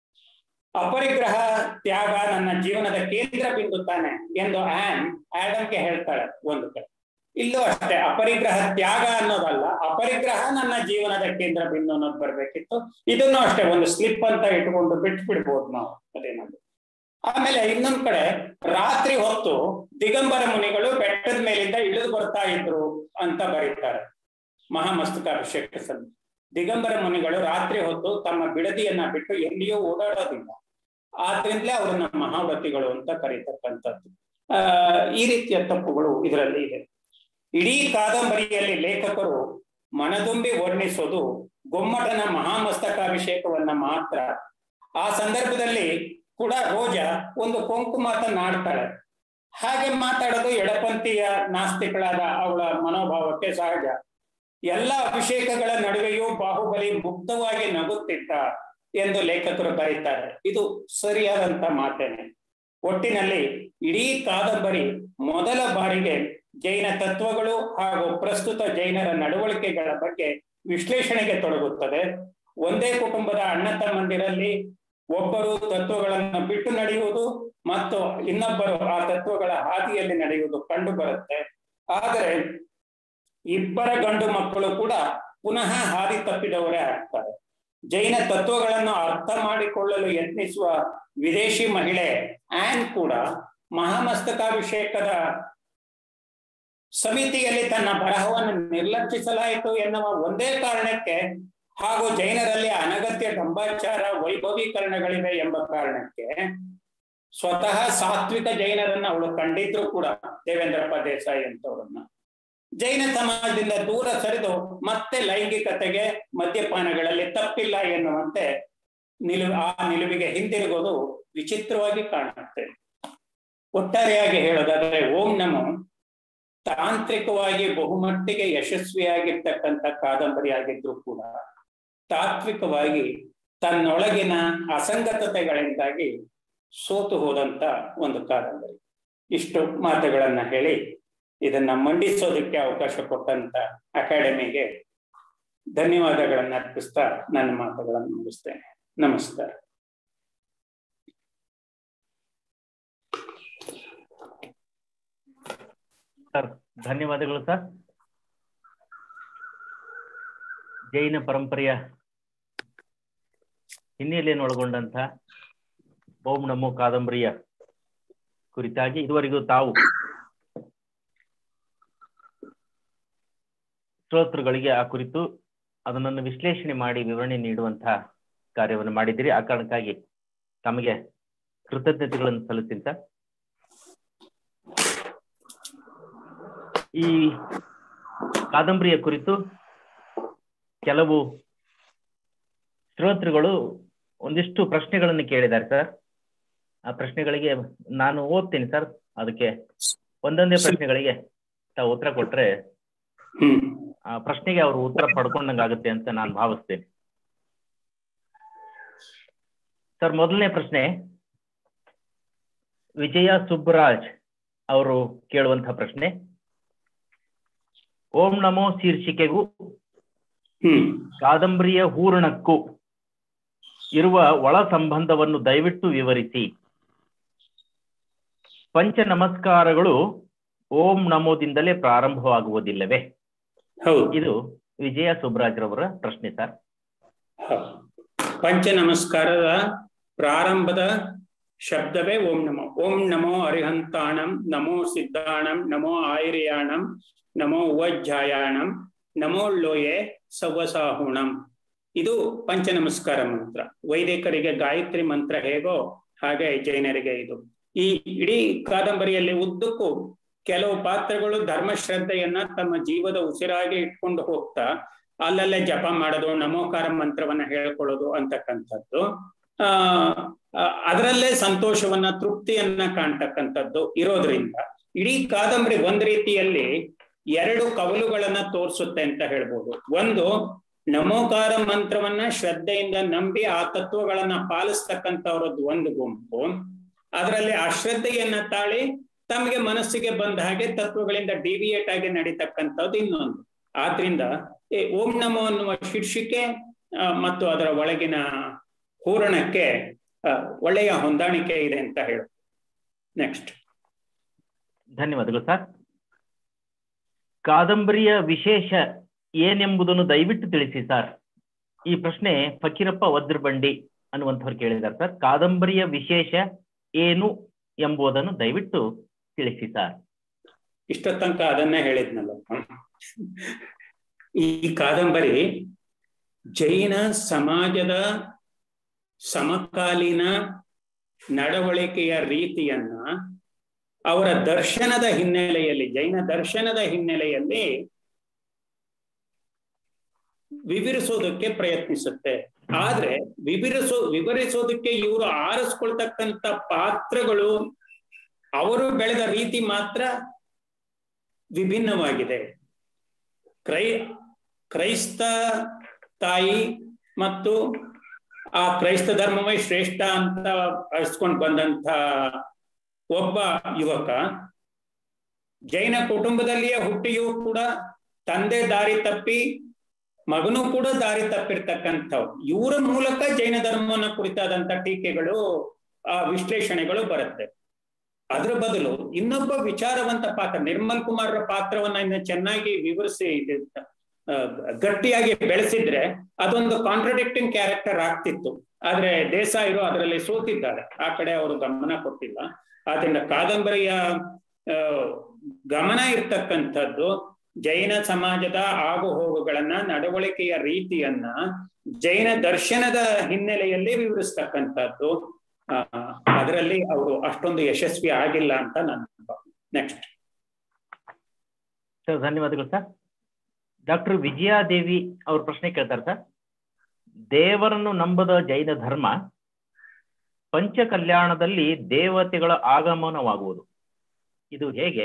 ಅಪರಿಗ್ರಹ ತ್ಯಾಗ ನನ್ನ ಜೀವನದ ಕೇಂದ್ರ ಬಿಂದು ತಾನೆ ಎಂದು ಆನ್ ಆಡಮ್ಗೆ ಹೇಳ್ತಾಳೆ ಒಂದು ಕಡೆ ಇಲ್ಲೂ ಅಷ್ಟೇ ಅಪರಿಗ್ರಹ ತ್ಯಾಗ ಅನ್ನೋದಲ್ಲ ಅಪರಿಗ್ರಹ ನನ್ನ ಜೀವನದ ಕೇಂದ್ರ ಬಿಂದು ಅನ್ನೋದು ಬರ್ಬೇಕಿತ್ತು ಇದನ್ನು ಅಷ್ಟೇ ಒಂದು ಸ್ಲಿಪ್ ಅಂತ ಇಟ್ಕೊಂಡು ಬಿಟ್ಟು ಬಿಡ್ಬೋದು ನಾವು ಅದೇನದು ಆಮೇಲೆ ಇನ್ನೊಂದ್ ಕಡೆ ರಾತ್ರಿ ಹೊತ್ತು ದಿಗಂಬರ ಮುನಿಗಳು ಬೆಟ್ಟದ ಮೇಲಿಂದ ಇಳಿದು ಬರ್ತಾ ಇದ್ರು ಅಂತ ಬರೀತಾರೆ ಮಹಾಮಸ್ತಕಾಭಿಷೇಕ ಸಭೆ ದಿಗಂಬರ ಮುನಿಗಳು ರಾತ್ರಿ ಹೊತ್ತು ತಮ್ಮ ಬಿಡದಿಯನ್ನ ಬಿಟ್ಟು ಎಲ್ಲಿಯೂ ಓಡಾಡೋದಿಲ್ಲ ಆದ್ರಿಂದಲೇ ಅವ್ರನ್ನ ಮಹಾವ್ರತಿಗಳು ಅಂತ ಕರೀತಕ್ಕಂಥದ್ದು ಆ ಈ ರೀತಿಯ ತಪ್ಪುಗಳು ಇದರಲ್ಲಿ ಇದೆ ಇಡೀ ಕಾದಂಬರಿಯಲ್ಲಿ ಲೇಖಕರು ಮನದುಂಬಿ ವರ್ಣಿಸೋದು ಗೊಮ್ಮಟನ ಮಹಾಮಸ್ತಕಾಭಿಷೇಕವನ್ನ ಮಾತ್ರ ಆ ಸಂದರ್ಭದಲ್ಲಿ ಕೂಡ ರೋಜಾ ಒಂದು ಕೊಂಕು ಮಾತನ್ನಾಡ್ತಾಳೆ ಹಾಗೆ ಮಾತಾಡೋದು ಎಡಪಂಥೀಯ ನಾಸ್ತಿಕಳಾದ ಅವಳ ಮನೋಭಾವಕ್ಕೆ ಸಹಜ ಎಲ್ಲ ಅಭಿಷೇಕಗಳ ನಡುವೆಯೂ ಬಾಹುಬಲಿ ಮುಕ್ತವಾಗಿ ನಗುತ್ತಿದ್ದ ಎಂದು ಲೇಖಕರು ಬರೀತಾರೆ ಇದು ಸರಿಯಾದಂತ ಮಾತೇನೆ ಒಟ್ಟಿನಲ್ಲಿ ಇಡೀ ಕಾದಂಬರಿ ಮೊದಲ ಬಾರಿಗೆ ಜೈನ ತತ್ವಗಳು ಹಾಗೂ ಪ್ರಸ್ತುತ ಜೈನರ ನಡವಳಿಕೆಗಳ ಬಗ್ಗೆ ವಿಶ್ಲೇಷಣೆಗೆ ತೊಡಗುತ್ತದೆ ಒಂದೇ ಕುಟುಂಬದ ಅಣ್ಣ ತಮ್ಮಂದಿರಲ್ಲಿ ಒಬ್ಬರು ತತ್ವಗಳನ್ನು ಬಿಟ್ಟು ನಡೆಯುವುದು ಮತ್ತು ಇನ್ನೊಬ್ಬರು ಆ ತತ್ವಗಳ ಹಾದಿಯಲ್ಲಿ ನಡೆಯುವುದು ಕಂಡು ಬರುತ್ತೆ ಆದರೆ ಇಬ್ಬರ ಗಂಡು ಮಕ್ಕಳು ಕೂಡ ಪುನಃ ಹಾದಿ ತಪ್ಪಿದವರೇ ಆಗ್ತಾರೆ ಜೈನ ತತ್ವಗಳನ್ನು ಅರ್ಥ ಮಾಡಿಕೊಳ್ಳಲು ಯತ್ನಿಸುವ ವಿದೇಶಿ ಮಹಿಳೆ ಆನ್ ಕೂಡ ಮಹಾಮಸ್ತಕಾಭಿಷೇಕದ ಸಮಿತಿಯಲ್ಲಿ ತನ್ನ ಬರಹವನ್ನು ನಿರ್ಲಕ್ಷಿಸಲಾಯಿತು ಎನ್ನುವ ಒಂದೇ ಕಾರಣಕ್ಕೆ ಹಾಗೂ ಜೈನರಲ್ಲಿ ಅನಗತ್ಯ ಡಂಬಾಚಾರ ವೈಭವೀಕರಣಗಳಿವೆ ಎಂಬ ಕಾರಣಕ್ಕೆ ಸ್ವತಃ ಸಾತ್ವಿಕ ಜೈನರನ್ನ ಅವಳು ಕಂಡಿದ್ರು ಕೂಡ ದೇವೇಂದ್ರಪ್ಪ ದೇಸಾಯಿ ಅಂತವ್ರನ್ನ ಜೈನ ಸಮಾಜದಿಂದ ದೂರ ಸರಿದು ಮತ್ತೆ ಲೈಂಗಿಕತೆಗೆ ಮದ್ಯಪಾನಗಳಲ್ಲಿ ತಪ್ಪಿಲ್ಲ ಎನ್ನುವಂತೆ ನಿಲುವು ಆ ನಿಲುವಿಗೆ ಹಿಂದಿರುಗೋದು ವಿಚಿತ್ರವಾಗಿ ಕಾಣುತ್ತೆ ಒಟ್ಟಾರೆಯಾಗಿ ಹೇಳೋದಾದ್ರೆ ಓಂ ನಮೋ ತಾಂತ್ರಿಕವಾಗಿ ಬಹುಮಟ್ಟಿಗೆ ಯಶಸ್ವಿಯಾಗಿರ್ತಕ್ಕಂಥ ಕಾದಂಬರಿ ಆಗಿದ್ರು ಕೂಡ ತಾತ್ವಿಕವಾಗಿ ತನ್ನೊಳಗಿನ ಅಸಂಗತತೆಗಳಿಂದಾಗಿ ಸೋತು ಹೋದಂತ ಒಂದು ಕಾದಂಬರಿ ಇಷ್ಟು ಮಾತುಗಳನ್ನ ಹೇಳಿ ಇದನ್ನ ಮಂಡಿಸೋದಕ್ಕೆ ಅವಕಾಶ ಕೊಟ್ಟಂತ ಅಕಾಡೆಮಿಗೆ ಧನ್ಯವಾದಗಳನ್ನ ಅರ್ಪಿಸ್ತಾ ನನ್ನ ಮಾತುಗಳನ್ನು ಮುಗಿಸ್ತೇನೆ ನಮಸ್ಕಾರ ಸರ್ ಧನ್ಯವಾದಗಳು ಸರ್ ಜೈನ ಪರಂಪರೆಯ ಹಿನ್ನೆಲೆಯನ್ನು ಒಳಗೊಂಡಂತ ಓಂ ನಮೋ ಕಾದಂಬರಿಯ ಕುರಿತಾಗಿ ಇದುವರೆಗೂ ತಾವು ಶ್ರೋತೃಗಳಿಗೆ ಆ ಕುರಿತು ಅದನ್ನು ವಿಶ್ಲೇಷಣೆ ಮಾಡಿ ವಿವರಣೆ ನೀಡುವಂತಹ ಕಾರ್ಯವನ್ನು ಮಾಡಿದ್ದೀರಿ ಆ ಕಾರಣಕ್ಕಾಗಿ ತಮಗೆ ಕೃತಜ್ಞತೆಗಳನ್ನು ಸಲ್ಲಿಸಿಂತ ಈ ಕಾದಂಬರಿಯ ಕುರಿತು ಕೆಲವು ಶ್ರೋತೃಗಳು ಒಂದಿಷ್ಟು ಪ್ರಶ್ನೆಗಳನ್ನು ಕೇಳಿದ್ದಾರೆ ಸರ್ ಆ ಪ್ರಶ್ನೆಗಳಿಗೆ ನಾನು ಓದ್ತೀನಿ ಸರ್ ಅದಕ್ಕೆ ಒಂದೊಂದೇ ಪ್ರಶ್ನೆಗಳಿಗೆ ತಾವು ಉತ್ತರ ಕೊಟ್ರೆ ಹ್ಮ್ ಆ ಪ್ರಶ್ನೆಗೆ ಅವರು ಉತ್ತರ ಪಡ್ಕೊಂಡಂಗಾಗುತ್ತೆ ಅಂತ ನಾನು ಭಾವಿಸ್ತೇನೆ ಸರ್ ಮೊದಲನೇ ಪ್ರಶ್ನೆ ವಿಜಯ ಸುಬ್ಬರಾಜ್ ಅವರು ಕೇಳುವಂತಹ ಪ್ರಶ್ನೆ ಓಂ ನಮೋ ಶೀರ್ಷಿಕೆಗೂ ಹ್ಮ್ ಕಾದಂಬರಿಯ ಹೂರಣಕ್ಕೂ ಇರುವ ಒಳ ಸಂಬಂಧವನ್ನು ದಯವಿಟ್ಟು ವಿವರಿಸಿ ಪಂಚ ನಮಸ್ಕಾರಗಳು ಓಂ ನಮೋದಿಂದಲೇ ಪ್ರಾರಂಭವಾಗುವುದಿಲ್ಲವೇ ಹೌದು ಇದು ವಿಜಯ ಸುಬ್ರಾಜ್ರವರ ಪ್ರಶ್ನೆ ಸರ್ ಹೌದು. ಪಂಚ ನಮಸ್ಕಾರದ ಪ್ರಾರಂಭದ ಶಬ್ದವೇ ಓಂ ನಮೋ ಓಂ ನಮೋ ಅರಿಹಂತಾಣಂ ನಮೋ ಸಿದ್ಧಾಣಂ ನಮೋ ಆಯುರ್ಯಾಣಂ ನಮೋ ಉವಜ್ಜಾಯಾಣಂ ನಮೋ ಲೋಯೆ ಸವ್ವಸಾಹುಣಂ ಇದು ಪಂಚ ನಮಸ್ಕಾರ ಮಂತ್ರ ವೈದಿಕರಿಗೆ ಗಾಯತ್ರಿ ಮಂತ್ರ ಹೇಗೋ ಹಾಗೆ ಜೈನರಿಗೆ ಇದು ಈ ಇಡೀ ಕಾದಂಬರಿಯಲ್ಲಿ ಉದ್ದಕ್ಕೂ ಕೆಲವು ಪಾತ್ರಗಳು ಧರ್ಮಶ್ರದ್ಧೆಯನ್ನ ತಮ್ಮ ಜೀವದ ಉಸಿರಾಗಿ ಇಟ್ಕೊಂಡು ಹೋಗ್ತಾ ಅಲ್ಲಲ್ಲೇ ಜಪ ಮಾಡೋದು ನಮೋಕಾರ ಮಂತ್ರವನ್ನ ಹೇಳ್ಕೊಳ್ಳೋದು ಅಂತಕ್ಕಂಥದ್ದು ಆ ಅದರಲ್ಲೇ ಸಂತೋಷವನ್ನ ತೃಪ್ತಿಯನ್ನ ಕಾಣ್ತಕ್ಕಂಥದ್ದು ಇರೋದ್ರಿಂದ ಇಡೀ ಕಾದಂಬರಿ ಒಂದ್ ರೀತಿಯಲ್ಲಿ ಎರಡು ಕವಲುಗಳನ್ನ ತೋರಿಸುತ್ತೆ ಅಂತ ಹೇಳ್ಬೋದು ಒಂದು ನಮೋಕಾರ ಮಂತ್ರವನ್ನ ಶ್ರದ್ಧೆಯಿಂದ ನಂಬಿ ಆ ತತ್ವಗಳನ್ನ ಪಾಲಿಸ್ತಕ್ಕಂಥವ್ರದ್ದು ಒಂದು ಗುಂಪು ಅದರಲ್ಲಿ ಅಶ್ರದ್ಧೆಯನ್ನ ತಾಳಿ ತಮಗೆ ಮನಸ್ಸಿಗೆ ಬಂದ ಹಾಗೆ ತತ್ವಗಳಿಂದ ಡಿವಿಯೇಟ್ ಆಗಿ ನಡೀತಕ್ಕಂಥದ್ದು ಇನ್ನೊಂದು ಆದ್ರಿಂದ ಈ ಓಂ ನಮೋ ಅನ್ನುವ ಶೀರ್ಷಿಕೆ ಆ, ಮತ್ತು ಅದರ ಒಳಗಿನ ಹೂರಣಕ್ಕೆ ಆ, ಒಳ್ಳೆಯ ಹೊಂದಾಣಿಕೆ ಇದೆ ಅಂತ ಹೇಳು ನೆಕ್ಸ್ಟ್ ಧನ್ಯವಾದಗಳು ಸರ್ ಕಾದಂಬರಿಯ ವಿಶೇಷ ಏನೆಂಬುದನ್ನು ದಯವಿಟ್ಟು ತಿಳಿಸಿ ಸರ್ ಈ ಪ್ರಶ್ನೆ ಫಕೀರಪ್ಪ ವಜ್ರಬಂಡಿ ಅನ್ನುವಂಥವ್ರು ಕೇಳಿದ್ದಾರೆ ಸರ್ ಕಾದಂಬರಿಯ ವಿಶೇಷ ಏನು ಎಂಬುದನ್ನು ದಯವಿಟ್ಟು ತಿಳಿಸಿ ಸರ್ ಇಷ್ಟ ತನಕ ಅದನ್ನೇ ಹೇಳಿದ್ನಲ್ಲ ಈ ಕಾದಂಬರಿ ಜೈನ ಸಮಾಜದ ಸಮಕಾಲೀನ ನಡವಳಿಕೆಯ ರೀತಿಯನ್ನ ಅವರ ದರ್ಶನದ ಹಿನ್ನೆಲೆಯಲ್ಲಿ ಜೈನ ದರ್ಶನದ ಹಿನ್ನೆಲೆಯಲ್ಲಿ ವಿವರಿಸೋದಕ್ಕೆ ಪ್ರಯತ್ನಿಸುತ್ತೆ ಆದ್ರೆ ವಿವರಿಸೋ ವಿವರಿಸೋದಕ್ಕೆ ಇವರು ಆರಿಸ್ಕೊಳ್ತಕ್ಕಂಥ ಪಾತ್ರಗಳು ಅವರು ಬೆಳೆದ ರೀತಿ ಮಾತ್ರ ವಿಭಿನ್ನವಾಗಿದೆ ಕ್ರೈ ಕ್ರೈಸ್ತ ತಾಯಿ ಮತ್ತು ಆ ಕ್ರೈಸ್ತ ಧರ್ಮವೇ ಶ್ರೇಷ್ಠ ಅಂತ ಅಳಿಸ್ಕೊಂಡು ಬಂದಂತ ಒಬ್ಬ ಯುವಕ ಜೈನ ಕುಟುಂಬದಲ್ಲಿಯೇ ಹುಟ್ಟಿಯೂ ಕೂಡ ತಂದೆ ದಾರಿ ತಪ್ಪಿ ಮಗನೂ ಕೂಡ ದಾರಿ ತಪ್ಪಿರ್ತಕ್ಕಂಥವ್ ಇವರ ಮೂಲಕ ಜೈನ ಧರ್ಮವನ್ನ ಕುರಿತಾದಂತ ಟೀಕೆಗಳು ಆ ವಿಶ್ಲೇಷಣೆಗಳು ಬರುತ್ತೆ ಅದ್ರ ಬದಲು ಇನ್ನೊಬ್ಬ ವಿಚಾರವಂತ ಪಾತ್ರ ನಿರ್ಮಲ್ ಕುಮಾರ್ರ ಪಾತ್ರವನ್ನ ಇನ್ನು ಚೆನ್ನಾಗಿ ವಿವರಿಸಿ ಆ, ಗಟ್ಟಿಯಾಗಿ ಬೆಳೆಸಿದ್ರೆ ಅದೊಂದು ಕಾಂಟ್ರಡಿಕ್ಟಿಂಗ್ ಕ್ಯಾರೆಕ್ಟರ್ ಆಗ್ತಿತ್ತು ಆದ್ರೆ ದೇಸಾಯಿರು ಅದರಲ್ಲಿ ಸೋತಿದ್ದಾರೆ ಆ ಕಡೆ ಅವರು ಗಮನ ಕೊಟ್ಟಿಲ್ಲ ಆದ್ರಿಂದ ಕಾದಂಬರಿಯ ಆ, ಗಮನ ಇರ್ತಕ್ಕಂಥದ್ದು ಜೈನ ಸಮಾಜದ ಆಗು ಹೋಗುಗಳನ್ನ ನಡವಳಿಕೆಯ ರೀತಿಯನ್ನ ಜೈನ ದರ್ಶನದ ಹಿನ್ನೆಲೆಯಲ್ಲಿ ವಿವರಿಸ್ತಕ್ಕಂಥದ್ದು ಆ, ಅದರಲ್ಲಿ ಅವರು ಅಷ್ಟೊಂದು ಯಶಸ್ವಿ ಆಗಿಲ್ಲ ಅಂತ ನನ್ನ ನೆಕ್ಸ್ಟ್ ಸರ್ ಧನ್ಯವಾದಗಳು ಸರ್ ಡಾಕ್ಟರ್ ವಿಜಯಾದೇವಿ ಅವ್ರ ಪ್ರಶ್ನೆ ಕೇಳ್ತಾರೆ ಸರ್ ದೇವರನ್ನು ನಂಬದ ಜೈನ ಧರ್ಮ ಪಂಚ ಕಲ್ಯಾಣದಲ್ಲಿ ದೇವತೆಗಳ ಆಗಮನವಾಗುವುದು ಇದು ಹೇಗೆ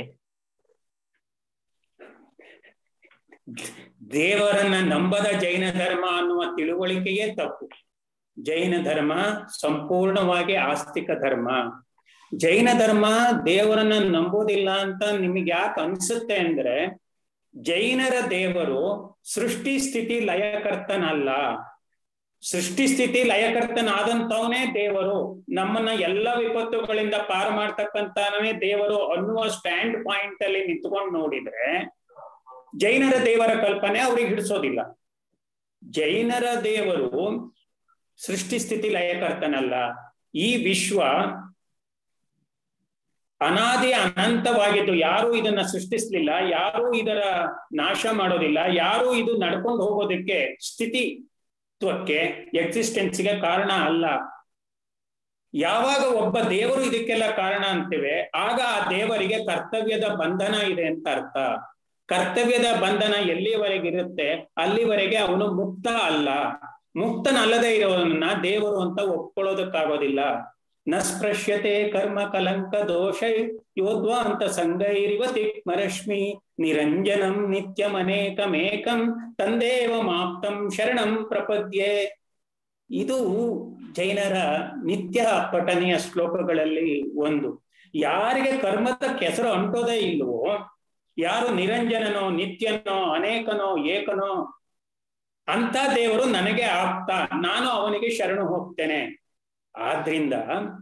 ದೇವರನ್ನ ನಂಬದ ಜೈನ ಧರ್ಮ ಅನ್ನುವ ತಿಳುವಳಿಕೆಯೇ ತಪ್ಪು ಜೈನ ಧರ್ಮ ಸಂಪೂರ್ಣವಾಗಿ ಆಸ್ತಿಕ ಧರ್ಮ ಜೈನ ಧರ್ಮ ದೇವರನ್ನ ನಂಬೋದಿಲ್ಲ ಅಂತ ನಿಮಗೆ ಯಾಕೆ ಅನ್ಸುತ್ತೆ ಅಂದ್ರೆ ಜೈನರ ದೇವರು ಸೃಷ್ಟಿ ಸ್ಥಿತಿ ಲಯಕರ್ತನಲ್ಲ ಸೃಷ್ಟಿ ಸ್ಥಿತಿ ಲಯಕರ್ತನಾದಂತವನೇ ದೇವರು ನಮ್ಮನ್ನ ಎಲ್ಲ ವಿಪತ್ತುಗಳಿಂದ ಪಾರು ಮಾಡ್ತಕ್ಕಂತಾನೇ ದೇವರು ಅನ್ನುವ ಸ್ಟ್ಯಾಂಡ್ ಪಾಯಿಂಟ್ ಅಲ್ಲಿ ನಿಂತ್ಕೊಂಡು ನೋಡಿದ್ರೆ ಜೈನರ ದೇವರ ಕಲ್ಪನೆ ಅವ್ರಿಗೆ ಹಿಡಿಸೋದಿಲ್ಲ ಜೈನರ ದೇವರು ಸೃಷ್ಟಿ ಸ್ಥಿತಿ ಲಯಕರ್ತನಲ್ಲ ಈ ವಿಶ್ವ ಅನಾದಿ ಅನಂತವಾಗಿದ್ದು ಯಾರು ಇದನ್ನ ಸೃಷ್ಟಿಸ್ಲಿಲ್ಲ ಯಾರು ಇದರ ನಾಶ ಮಾಡೋದಿಲ್ಲ ಯಾರು ಇದು ನಡ್ಕೊಂಡು ಹೋಗೋದಕ್ಕೆ ಸ್ಥಿತಿತ್ವಕ್ಕೆ ಎಕ್ಸಿಸ್ಟೆನ್ಸ್ಗೆ ಕಾರಣ ಅಲ್ಲ ಯಾವಾಗ ಒಬ್ಬ ದೇವರು ಇದಕ್ಕೆಲ್ಲ ಕಾರಣ ಅಂತಿವೆ ಆಗ ಆ ದೇವರಿಗೆ ಕರ್ತವ್ಯದ ಬಂಧನ ಇದೆ ಅಂತ ಅರ್ಥ ಕರ್ತವ್ಯದ ಬಂಧನ ಎಲ್ಲಿವರೆಗಿರುತ್ತೆ ಅಲ್ಲಿವರೆಗೆ ಅವನು ಮುಕ್ತ ಅಲ್ಲ ಮುಕ್ತನಲ್ಲದೆ ಇರೋವನ್ನ ದೇವರು ಅಂತ ಒಪ್ಕೊಳ್ಳೋದಕ್ಕಾಗೋದಿಲ್ಲ ನ ಸ್ಪೃಶ್ಯತೆ ಕರ್ಮ ಕಲಂಕ ದೋಷ ಯೋದ್ವ ಅಂತ ಸಂಗೈರಿವ ತಿಕ್ಮರಶ್ಮಿ ನಿರಂಜನಂ ನಿತ್ಯಮನೇಕಮೇಕಂ ತಂದೇವ ಮಾಪ್ತಂ ಶರಣಂ ಪ್ರಪದ್ಯೆ ಇದು ಜೈನರ ನಿತ್ಯ ಪಠನೆಯ ಶ್ಲೋಕಗಳಲ್ಲಿ ಒಂದು ಯಾರಿಗೆ ಕರ್ಮದ ಕೆಸರು ಅಂಟೋದೇ ಇಲ್ವೋ ಯಾರು ನಿರಂಜನನೋ ನಿತ್ಯನೋ ಅನೇಕನೋ ಏಕನೋ ಅಂತ ದೇವರು ನನಗೆ ಆಪ್ತ ನಾನು ಅವನಿಗೆ ಶರಣು ಹೋಗ್ತೇನೆ ಆದ್ರಿಂದ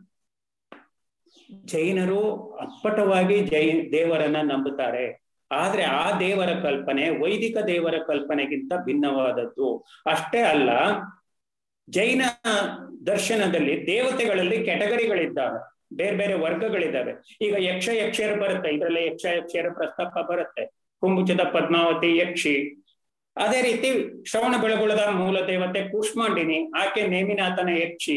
ಜೈನರು ಅಪ್ಪಟವಾಗಿ ಜೈ ದೇವರನ್ನ ನಂಬುತ್ತಾರೆ ಆದ್ರೆ ಆ ದೇವರ ಕಲ್ಪನೆ ವೈದಿಕ ದೇವರ ಕಲ್ಪನೆಗಿಂತ ಭಿನ್ನವಾದದ್ದು ಅಷ್ಟೇ ಅಲ್ಲ ಜೈನ ದರ್ಶನದಲ್ಲಿ ದೇವತೆಗಳಲ್ಲಿ ಕೆಟಗರಿಗಳಿದ್ದಾವೆ ಬೇರೆ ಬೇರೆ ವರ್ಗಗಳಿದ್ದಾವೆ ಈಗ ಯಕ್ಷ ಯಕ್ಷರು ಬರುತ್ತೆ ಇದರಲ್ಲಿ ಯಕ್ಷ ಯಕ್ಷರ ಪ್ರಸ್ತಾಪ ಬರುತ್ತೆ ಕುಂಭುಚದ ಪದ್ಮಾವತಿ ಯಕ್ಷಿ ಅದೇ ರೀತಿ ಶ್ರವಣ ಬೆಳಗುಳದ ಮೂಲ ದೇವತೆ ಕೂಷ್ಮಾಂಡಿನಿ ಆಕೆ ನೇಮಿನಾಥನ ಯಕ್ಷಿ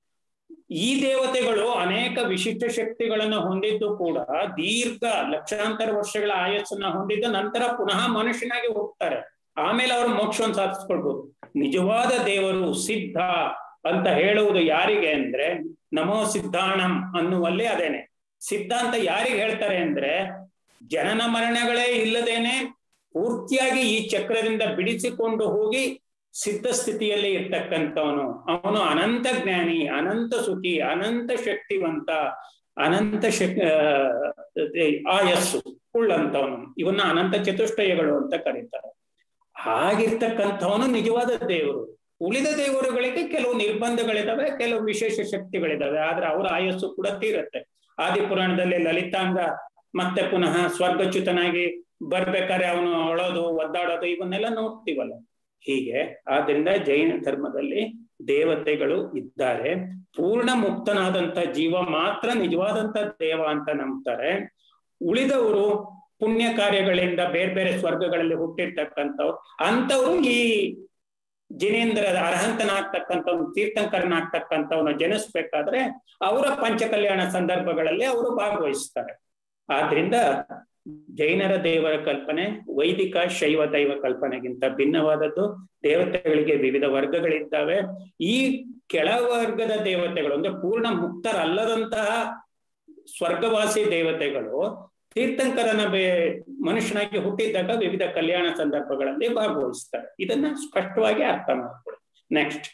ಈ ದೇವತೆಗಳು ಅನೇಕ ವಿಶಿಷ್ಟ ಶಕ್ತಿಗಳನ್ನು ಹೊಂದಿದ್ದು ಕೂಡ ದೀರ್ಘ ಲಕ್ಷಾಂತರ ವರ್ಷಗಳ ಆಯಸ್ಸನ್ನ ಹೊಂದಿದ್ದು ನಂತರ ಪುನಃ ಮನುಷ್ಯನಾಗಿ ಹೋಗ್ತಾರೆ ಆಮೇಲೆ ಅವರು ಮೋಕ್ಷವನ್ನು ಸಾಧಿಸ್ಕೊಳ್ಬಹುದು ನಿಜವಾದ ದೇವರು ಸಿದ್ಧ ಅಂತ ಹೇಳುವುದು ಯಾರಿಗೆ ಅಂದ್ರೆ ನಮೋ ಸಿದ್ಧಾಣಂ ಅನ್ನುವಲ್ಲಿ ಅದೇನೆ ಸಿದ್ಧ ಅಂತ ಯಾರಿಗೆ ಹೇಳ್ತಾರೆ ಅಂದ್ರೆ ಜನನ ಮರಣಗಳೇ ಇಲ್ಲದೇನೆ ಪೂರ್ತಿಯಾಗಿ ಈ ಚಕ್ರದಿಂದ ಬಿಡಿಸಿಕೊಂಡು ಹೋಗಿ ಸಿದ್ಧ ಸ್ಥಿತಿಯಲ್ಲಿ ಇರ್ತಕ್ಕಂಥವನು ಅವನು ಅನಂತ ಜ್ಞಾನಿ ಅನಂತ ಸುಖಿ ಅನಂತ ಶಕ್ತಿವಂತ ಅನಂತ ಶಕ್ ಆಯಸ್ಸು ಉಳ್ಳಂತವನು ಇವನ್ನ ಅನಂತ ಚತುಷ್ಟಯಗಳು ಅಂತ ಕರೀತಾರೆ ಹಾಗಿರ್ತಕ್ಕಂಥವನು ನಿಜವಾದ ದೇವರು ಉಳಿದ ದೇವರುಗಳಿಗೆ ಕೆಲವು ನಿರ್ಬಂಧಗಳಿದಾವೆ ಕೆಲವು ವಿಶೇಷ ಶಕ್ತಿಗಳಿದಾವೆ ಆದ್ರೆ ಅವರ ಆಯಸ್ಸು ಕೂಡ ತೀರತ್ತೆ ಆದಿ ಪುರಾಣದಲ್ಲಿ ಲಲಿತಾಂಗ ಮತ್ತೆ ಪುನಃ ಸ್ವರ್ಗಚ್ಯುತನಾಗಿ ಬರ್ಬೇಕಾದ್ರೆ ಅವನು ಅಳೋದು ಒದ್ದಾಡೋದು ಇವನ್ನೆಲ್ಲ ನೋಡ್ತೀವಲ್ಲ ಹೀಗೆ ಆದ್ರಿಂದ ಜೈನ ಧರ್ಮದಲ್ಲಿ ದೇವತೆಗಳು ಇದ್ದಾರೆ ಪೂರ್ಣ ಮುಕ್ತನಾದಂತ ಜೀವ ಮಾತ್ರ ನಿಜವಾದಂತ ದೇವ ಅಂತ ನಂಬ್ತಾರೆ ಉಳಿದವರು ಪುಣ್ಯ ಕಾರ್ಯಗಳಿಂದ ಬೇರೆ ಬೇರೆ ಸ್ವರ್ಗಗಳಲ್ಲಿ ಹುಟ್ಟಿರ್ತಕ್ಕಂಥವ್ರು ಅಂಥವ್ರು ಈ ಜಿನೇಂದ್ರ ಅರ್ಹಂತನಾಗ್ತಕ್ಕಂಥವ್ನು ತೀರ್ಥಂಕರನಾಗ್ತಕ್ಕಂಥವ್ನ ಜನಿಸ್ಬೇಕಾದ್ರೆ ಅವರ ಪಂಚಕಲ್ಯಾಣ ಸಂದರ್ಭಗಳಲ್ಲಿ ಅವರು ಭಾಗವಹಿಸ್ತಾರೆ ಆದ್ರಿಂದ ಜೈನರ ದೇವರ ಕಲ್ಪನೆ ವೈದಿಕ ಶೈವ ದೈವ ಕಲ್ಪನೆಗಿಂತ ಭಿನ್ನವಾದದ್ದು ದೇವತೆಗಳಿಗೆ ವಿವಿಧ ವರ್ಗಗಳಿದ್ದಾವೆ ಈ ಕೆಳವರ್ಗದ ದೇವತೆಗಳು ಅಂದ್ರೆ ಪೂರ್ಣ ಮುಕ್ತರಲ್ಲದಂತಹ ಸ್ವರ್ಗವಾಸಿ ದೇವತೆಗಳು ತೀರ್ಥಂಕರನ ಬೇ ಮನುಷ್ಯನಾಗಿ ಹುಟ್ಟಿದ್ದಾಗ ವಿವಿಧ ಕಲ್ಯಾಣ ಸಂದರ್ಭಗಳಲ್ಲಿ ಭಾಗವಹಿಸ್ತಾರೆ ಇದನ್ನ ಸ್ಪಷ್ಟವಾಗಿ ಅರ್ಥ ಮಾಡ್ಕೊಳ್ಳಿ ನೆಕ್ಸ್ಟ್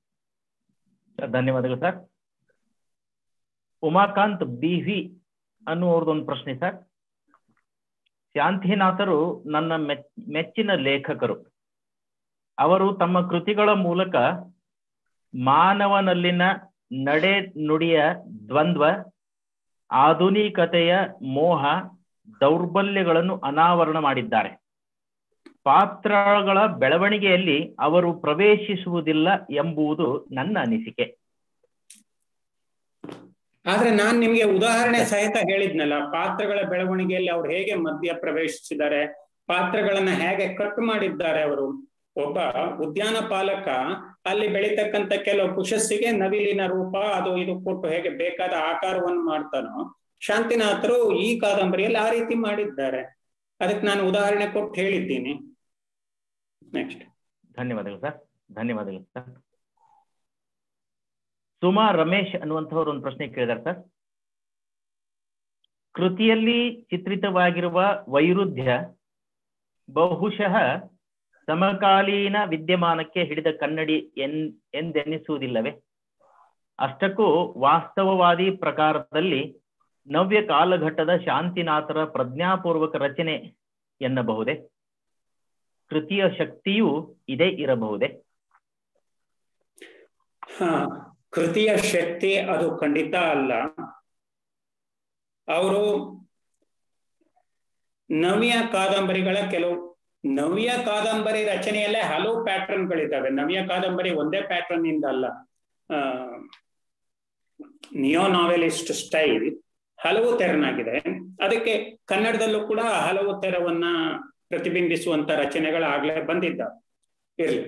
ಧನ್ಯವಾದಗಳು ಸರ್ ಉಮಾಕಾಂತ್ ಬಿ ವಿ ಅನ್ನುವ್ರದೊಂದು ಪ್ರಶ್ನೆ ಸರ್ ಶಾಂತಿನಾಥರು ನನ್ನ ಮೆಚ್ಚಿನ ಲೇಖಕರು ಅವರು ತಮ್ಮ ಕೃತಿಗಳ ಮೂಲಕ ಮಾನವನಲ್ಲಿನ ನಡೆ ನುಡಿಯ ದ್ವಂದ್ವ ಆಧುನಿಕತೆಯ ಮೋಹ ದೌರ್ಬಲ್ಯಗಳನ್ನು ಅನಾವರಣ ಮಾಡಿದ್ದಾರೆ ಪಾತ್ರಗಳ ಬೆಳವಣಿಗೆಯಲ್ಲಿ ಅವರು ಪ್ರವೇಶಿಸುವುದಿಲ್ಲ ಎಂಬುದು ನನ್ನ ಅನಿಸಿಕೆ ಆದ್ರೆ ನಾನ್ ನಿಮ್ಗೆ ಉದಾಹರಣೆ ಸಹಿತ ಹೇಳಿದ್ನಲ್ಲ ಪಾತ್ರಗಳ ಬೆಳವಣಿಗೆಯಲ್ಲಿ ಅವ್ರು ಹೇಗೆ ಮಧ್ಯ ಪ್ರವೇಶಿಸಿದ್ದಾರೆ ಪಾತ್ರಗಳನ್ನ ಹೇಗೆ ಕಟ್ ಮಾಡಿದ್ದಾರೆ ಅವರು ಒಬ್ಬ ಉದ್ಯಾನ ಪಾಲಕ ಅಲ್ಲಿ ಬೆಳೀತಕ್ಕಂತ ಕೆಲವು ಕುಶಸ್ಸಿಗೆ ನವಿಲಿನ ರೂಪ ಅದು ಇದು ಕೊಟ್ಟು ಹೇಗೆ ಬೇಕಾದ ಆಕಾರವನ್ನು ಮಾಡ್ತಾನೋ ಶಾಂತಿನಾಥರು ಈ ಕಾದಂಬರಿಯಲ್ಲಿ ಆ ರೀತಿ ಮಾಡಿದ್ದಾರೆ ಅದಕ್ಕೆ ನಾನು ಉದಾಹರಣೆ ಕೊಟ್ಟು ಹೇಳಿದ್ದೀನಿ ನೆಕ್ಸ್ಟ್ ಧನ್ಯವಾದಗಳು ಸರ್ ಧನ್ಯವಾದಗಳು ಸರ್ ಸುಮಾ ರಮೇಶ್ ಅನ್ನುವಂಥವ್ರು ಒಂದು ಪ್ರಶ್ನೆ ಕೇಳಿದಾರೆ ಸರ್ ಕೃತಿಯಲ್ಲಿ ಚಿತ್ರಿತವಾಗಿರುವ ವೈರುಧ್ಯ ಬಹುಶಃ ಸಮಕಾಲೀನ ವಿದ್ಯಮಾನಕ್ಕೆ ಹಿಡಿದ ಕನ್ನಡಿ ಎನ್ ಎಂದೆನ್ನಿಸುವುದಿಲ್ಲವೇ ಅಷ್ಟಕ್ಕೂ ವಾಸ್ತವವಾದಿ ಪ್ರಕಾರದಲ್ಲಿ ನವ್ಯ ಕಾಲಘಟ್ಟದ ಶಾಂತಿನಾಥರ ಪ್ರಜ್ಞಾಪೂರ್ವಕ ರಚನೆ ಎನ್ನಬಹುದೇ ಕೃತಿಯ ಶಕ್ತಿಯೂ ಇದೇ ಇರಬಹುದೇ ಹಾ ಕೃತಿಯ ಶಕ್ತಿ ಅದು ಖಂಡಿತ ಅಲ್ಲ ಅವರು ನವ್ಯ ಕಾದಂಬರಿಗಳ ಕೆಲವು ನವ್ಯ ಕಾದಂಬರಿ ರಚನೆಯಲ್ಲೇ ಹಲವು ಪ್ಯಾಟರ್ನ್ಗಳಿದ್ದಾವೆ ನವ್ಯ ಕಾದಂಬರಿ ಒಂದೇ ಪ್ಯಾಟರ್ನ್ ಇಂದ ಅಲ್ಲ ನಿಯೋ ನಾವೆಲಿಸ್ಟ್ ಸ್ಟೈಲ್ ಹಲವು ತೆರನಾಗಿದೆ ಅದಕ್ಕೆ ಕನ್ನಡದಲ್ಲೂ ಕೂಡ ಹಲವು ತೆರವನ್ನ ಪ್ರತಿಬಿಂಬಿಸುವಂತ ರಚನೆಗಳಾಗ್ಲೇ ಬಂದಿದ್ದ ಇರ್ಲಿ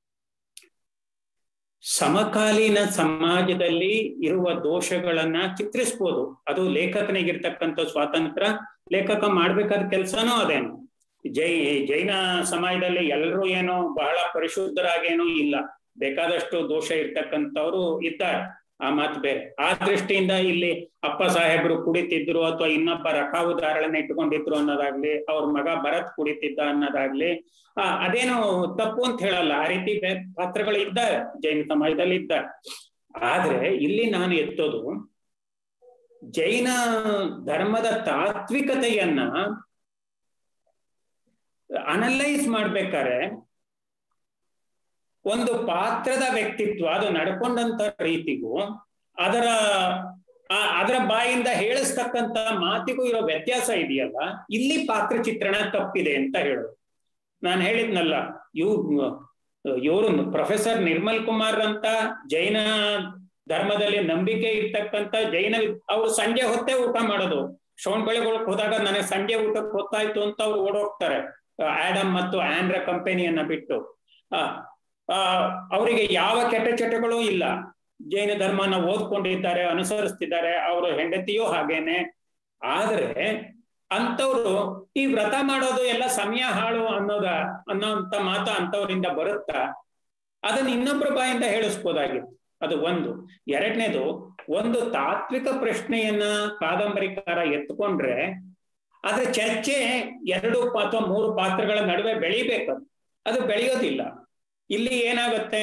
ಸಮಕಾಲೀನ ಸಮಾಜದಲ್ಲಿ ಇರುವ ದೋಷಗಳನ್ನ ಚಿತ್ರಿಸ್ಬೋದು ಅದು ಲೇಖಕನಿಗಿರ್ತಕ್ಕಂಥ ಸ್ವಾತಂತ್ರ್ಯ ಲೇಖಕ ಮಾಡ್ಬೇಕಾದ ಕೆಲಸನೂ ಅದೇನು ಜೈ ಜೈನ ಸಮಾಜದಲ್ಲಿ ಎಲ್ಲರೂ ಏನೋ ಬಹಳ ಪರಿಶುದ್ಧರಾಗೇನೂ ಇಲ್ಲ ಬೇಕಾದಷ್ಟು ದೋಷ ಇರ್ತಕ್ಕಂಥವ್ರು ಇದ್ದಾರೆ ಆ ಮಾತು ಬೇರೆ ಆ ದೃಷ್ಟಿಯಿಂದ ಇಲ್ಲಿ ಅಪ್ಪ ಸಾಹೇಬರು ಕುಡಿತಿದ್ರು ಅಥವಾ ಇನ್ನೊಬ್ಬ ರಕಾವುದಾರಳನ್ನ ಇಟ್ಕೊಂಡಿದ್ರು ಅನ್ನೋದಾಗ್ಲಿ ಅವ್ರ ಮಗ ಭರತ್ ಕುಡಿತಿದ್ದ ಅನ್ನೋದಾಗ್ಲಿ ಆ ಅದೇನು ತಪ್ಪು ಅಂತ ಹೇಳಲ್ಲ ಆ ರೀತಿ ಪಾತ್ರಗಳು ಇದ್ದಾರೆ ಜೈನ ಸಮಾಜದಲ್ಲಿ ಇದ್ದಾರೆ ಆದ್ರೆ ಇಲ್ಲಿ ನಾನು ಎತ್ತೋದು ಜೈನ ಧರ್ಮದ ತಾತ್ವಿಕತೆಯನ್ನ ಅನಲೈಸ್ ಮಾಡ್ಬೇಕಾದ್ರೆ ಒಂದು ಪಾತ್ರದ ವ್ಯಕ್ತಿತ್ವ ಅದು ನಡ್ಕೊಂಡಂತ ರೀತಿಗೂ ಅದರ ಅದರ ಬಾಯಿಂದ ಹೇಳಿಸ್ತಕ್ಕಂತ ಮಾತಿಗೂ ಇರೋ ವ್ಯತ್ಯಾಸ ಇದೆಯಲ್ಲ ಇಲ್ಲಿ ಪಾತ್ರ ಚಿತ್ರಣ ತಪ್ಪಿದೆ ಅಂತ ಹೇಳೋದು ನಾನು ಹೇಳಿದ್ನಲ್ಲ ಇವ್ ಇವರು ಪ್ರೊಫೆಸರ್ ನಿರ್ಮಲ್ ಕುಮಾರ್ ಅಂತ ಜೈನ ಧರ್ಮದಲ್ಲಿ ನಂಬಿಕೆ ಇರ್ತಕ್ಕಂಥ ಜೈನ ಅವ್ರು ಸಂಜೆ ಹೊತ್ತೇ ಊಟ ಮಾಡೋದು ಶ್ರವಣ ಬೆಳೆಗೊಳಕ್ ಹೋದಾಗ ನನಗೆ ಸಂಜೆ ಊಟಕ್ಕೆ ಹೊತ್ತಾಯ್ತು ಅಂತ ಅವ್ರು ಓಡೋಗ್ತಾರೆ ಆಡಮ್ ಮತ್ತು ಆಂಡ್ರ ಕಂಪನಿಯನ್ನ ಬಿಟ್ಟು ಆ ಅವರಿಗೆ ಯಾವ ಕೆಟ್ಟ ಚಟಗಳು ಇಲ್ಲ ಜೈನ ಧರ್ಮನ ಓದ್ಕೊಂಡಿದ್ದಾರೆ ಅನುಸರಿಸ್ತಿದ್ದಾರೆ ಅವರು ಹೆಂಡತಿಯೂ ಹಾಗೇನೆ ಆದ್ರೆ ಅಂತವ್ರು ಈ ವ್ರತ ಮಾಡೋದು ಎಲ್ಲ ಸಮಯ ಹಾಳು ಅನ್ನೋದ ಅನ್ನೋಂತ ಮಾತ ಅಂತವರಿಂದ ಬರುತ್ತಾ ಅದನ್ನ ಇನ್ನೊಬ್ಬರ ಬಾಯಿಂದ ಹೇಳಿಸ್ಬೋದಾಗಿತ್ತು ಅದು ಒಂದು ಎರಡನೇದು ಒಂದು ತಾತ್ವಿಕ ಪ್ರಶ್ನೆಯನ್ನ ಕಾದಂಬರಿಕಾರ ಎತ್ಕೊಂಡ್ರೆ ಆದ್ರೆ ಚರ್ಚೆ ಎರಡು ಅಥವಾ ಮೂರು ಪಾತ್ರಗಳ ನಡುವೆ ಬೆಳಿಬೇಕು ಅದು ಬೆಳೆಯೋದಿಲ್ಲ ಇಲ್ಲಿ ಏನಾಗುತ್ತೆ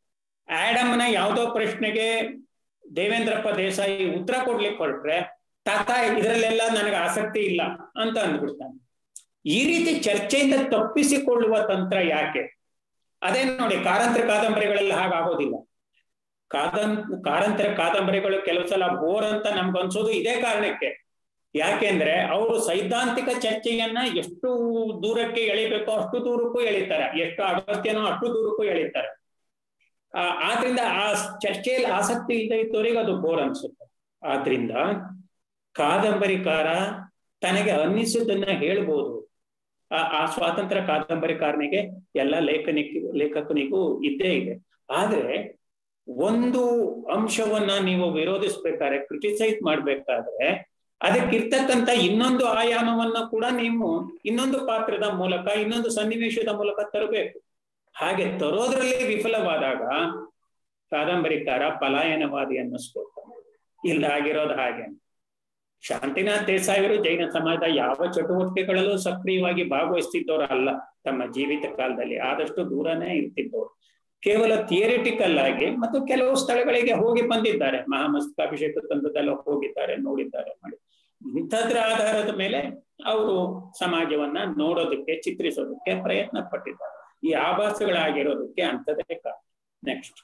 ಆಡಮ್ನ ಯಾವುದೋ ಪ್ರಶ್ನೆಗೆ ದೇವೇಂದ್ರಪ್ಪ ದೇಸಾಯಿ ಉತ್ತರ ಕೊಡ್ಲಿಕ್ಕೆ ಹೊರಟ್ರೆ ತಾತ ಇದರಲ್ಲೆಲ್ಲ ನನಗೆ ಆಸಕ್ತಿ ಇಲ್ಲ ಅಂತ ಅಂದ್ಬಿಡ್ತಾನೆ ಈ ರೀತಿ ಚರ್ಚೆಯಿಂದ ತಪ್ಪಿಸಿಕೊಳ್ಳುವ ತಂತ್ರ ಯಾಕೆ ಅದೇ ನೋಡಿ ಕಾರಂತರ ಕಾದಂಬರಿಗಳೆಲ್ಲ ಹಾಗಾಗೋದಿಲ್ಲ ಕಾದಂ ಕಾರಂತರ ಕಾದಂಬರಿಗಳು ಕೆಲವು ಸಲ ಬೋರ್ ಅಂತ ನಮ್ಗನ್ಸೋದು ಇದೇ ಕಾರಣಕ್ಕೆ ಯಾಕೆಂದ್ರೆ ಅವರು ಸೈದ್ಧಾಂತಿಕ ಚರ್ಚೆಯನ್ನ ಎಷ್ಟು ದೂರಕ್ಕೆ ಎಳಿಬೇಕೋ ಅಷ್ಟು ದೂರಕ್ಕೂ ಎಳಿತಾರೆ ಎಷ್ಟು ಅಗತ್ಯನೋ ಅಷ್ಟು ದೂರಕ್ಕೂ ಎಳಿತಾರೆ ಆ ಆದ್ರಿಂದ ಆ ಚರ್ಚೆಯಲ್ಲಿ ಆಸಕ್ತಿ ಇಲ್ಲದೆ ಇದ್ದವರಿಗೆ ಅದು ಬೋರ್ ಅನ್ಸುತ್ತೆ ಆದ್ರಿಂದ ಕಾದಂಬರಿಕಾರ ತನಗೆ ಅನ್ನಿಸಿದ್ದನ್ನ ಹೇಳ್ಬೋದು ಆ ಆ ಸ್ವಾತಂತ್ರ್ಯ ಕಾದಂಬರಿಕಾರನಿಗೆ ಎಲ್ಲ ಲೇಖನಿಕ್ ಲೇಖಕನಿಗೂ ಇದ್ದೇ ಇದೆ ಆದ್ರೆ ಒಂದು ಅಂಶವನ್ನ ನೀವು ವಿರೋಧಿಸ್ಬೇಕಾದ್ರೆ ಕ್ರಿಟಿಸೈಸ್ ಮಾಡ್ಬೇಕಾದ್ರೆ ಅದಕ್ಕಿರ್ತಕ್ಕಂಥ ಇನ್ನೊಂದು ಆಯಾಮವನ್ನ ಕೂಡ ನೀವು ಇನ್ನೊಂದು ಪಾತ್ರದ ಮೂಲಕ ಇನ್ನೊಂದು ಸನ್ನಿವೇಶದ ಮೂಲಕ ತರಬೇಕು ಹಾಗೆ ತರೋದ್ರಲ್ಲಿ ವಿಫಲವಾದಾಗ ಕಾದಂಬರಿಕಾರ ಪಲಾಯನವಾದಿ ಅನ್ನಿಸ್ಕೊಳ್ತಾನೆ ಇಲ್ಲ ಆಗಿರೋದು ಹಾಗೆ ಶಾಂತಿನಾಥ್ ದೇಸಾಯಿಯವರು ಜೈನ ಸಮಾಜದ ಯಾವ ಚಟುವಟಿಕೆಗಳಲ್ಲೂ ಸಕ್ರಿಯವಾಗಿ ಭಾಗವಹಿಸ್ತಿದ್ದವರು ಅಲ್ಲ ತಮ್ಮ ಜೀವಿತ ಕಾಲದಲ್ಲಿ ಆದಷ್ಟು ದೂರನೇ ಇರ್ತಿದ್ದವರು ಕೇವಲ ಥಿಯರಿಟಿಕಲ್ ಆಗಿ ಮತ್ತು ಕೆಲವು ಸ್ಥಳಗಳಿಗೆ ಹೋಗಿ ಬಂದಿದ್ದಾರೆ ಮಹಾಮಸ್ತಕಾಭಿಷೇಕ ತಂತ್ರದಲ್ಲ ಹೋಗಿದ್ದಾರೆ ನೋಡಿದ್ದಾರೆ ಮಾಡಿ ಇಂಥದ್ರ ಆಧಾರದ ಮೇಲೆ ಅವರು ಸಮಾಜವನ್ನ ನೋಡೋದಕ್ಕೆ ಚಿತ್ರಿಸೋದಕ್ಕೆ ಪ್ರಯತ್ನ ಪಟ್ಟಿದ್ದಾರೆ ಈ ಆಭಾಸಗಳಾಗಿರೋದಕ್ಕೆ ಅಂಥದ್ದೇ ಕಾರಣ ನೆಕ್ಸ್ಟ್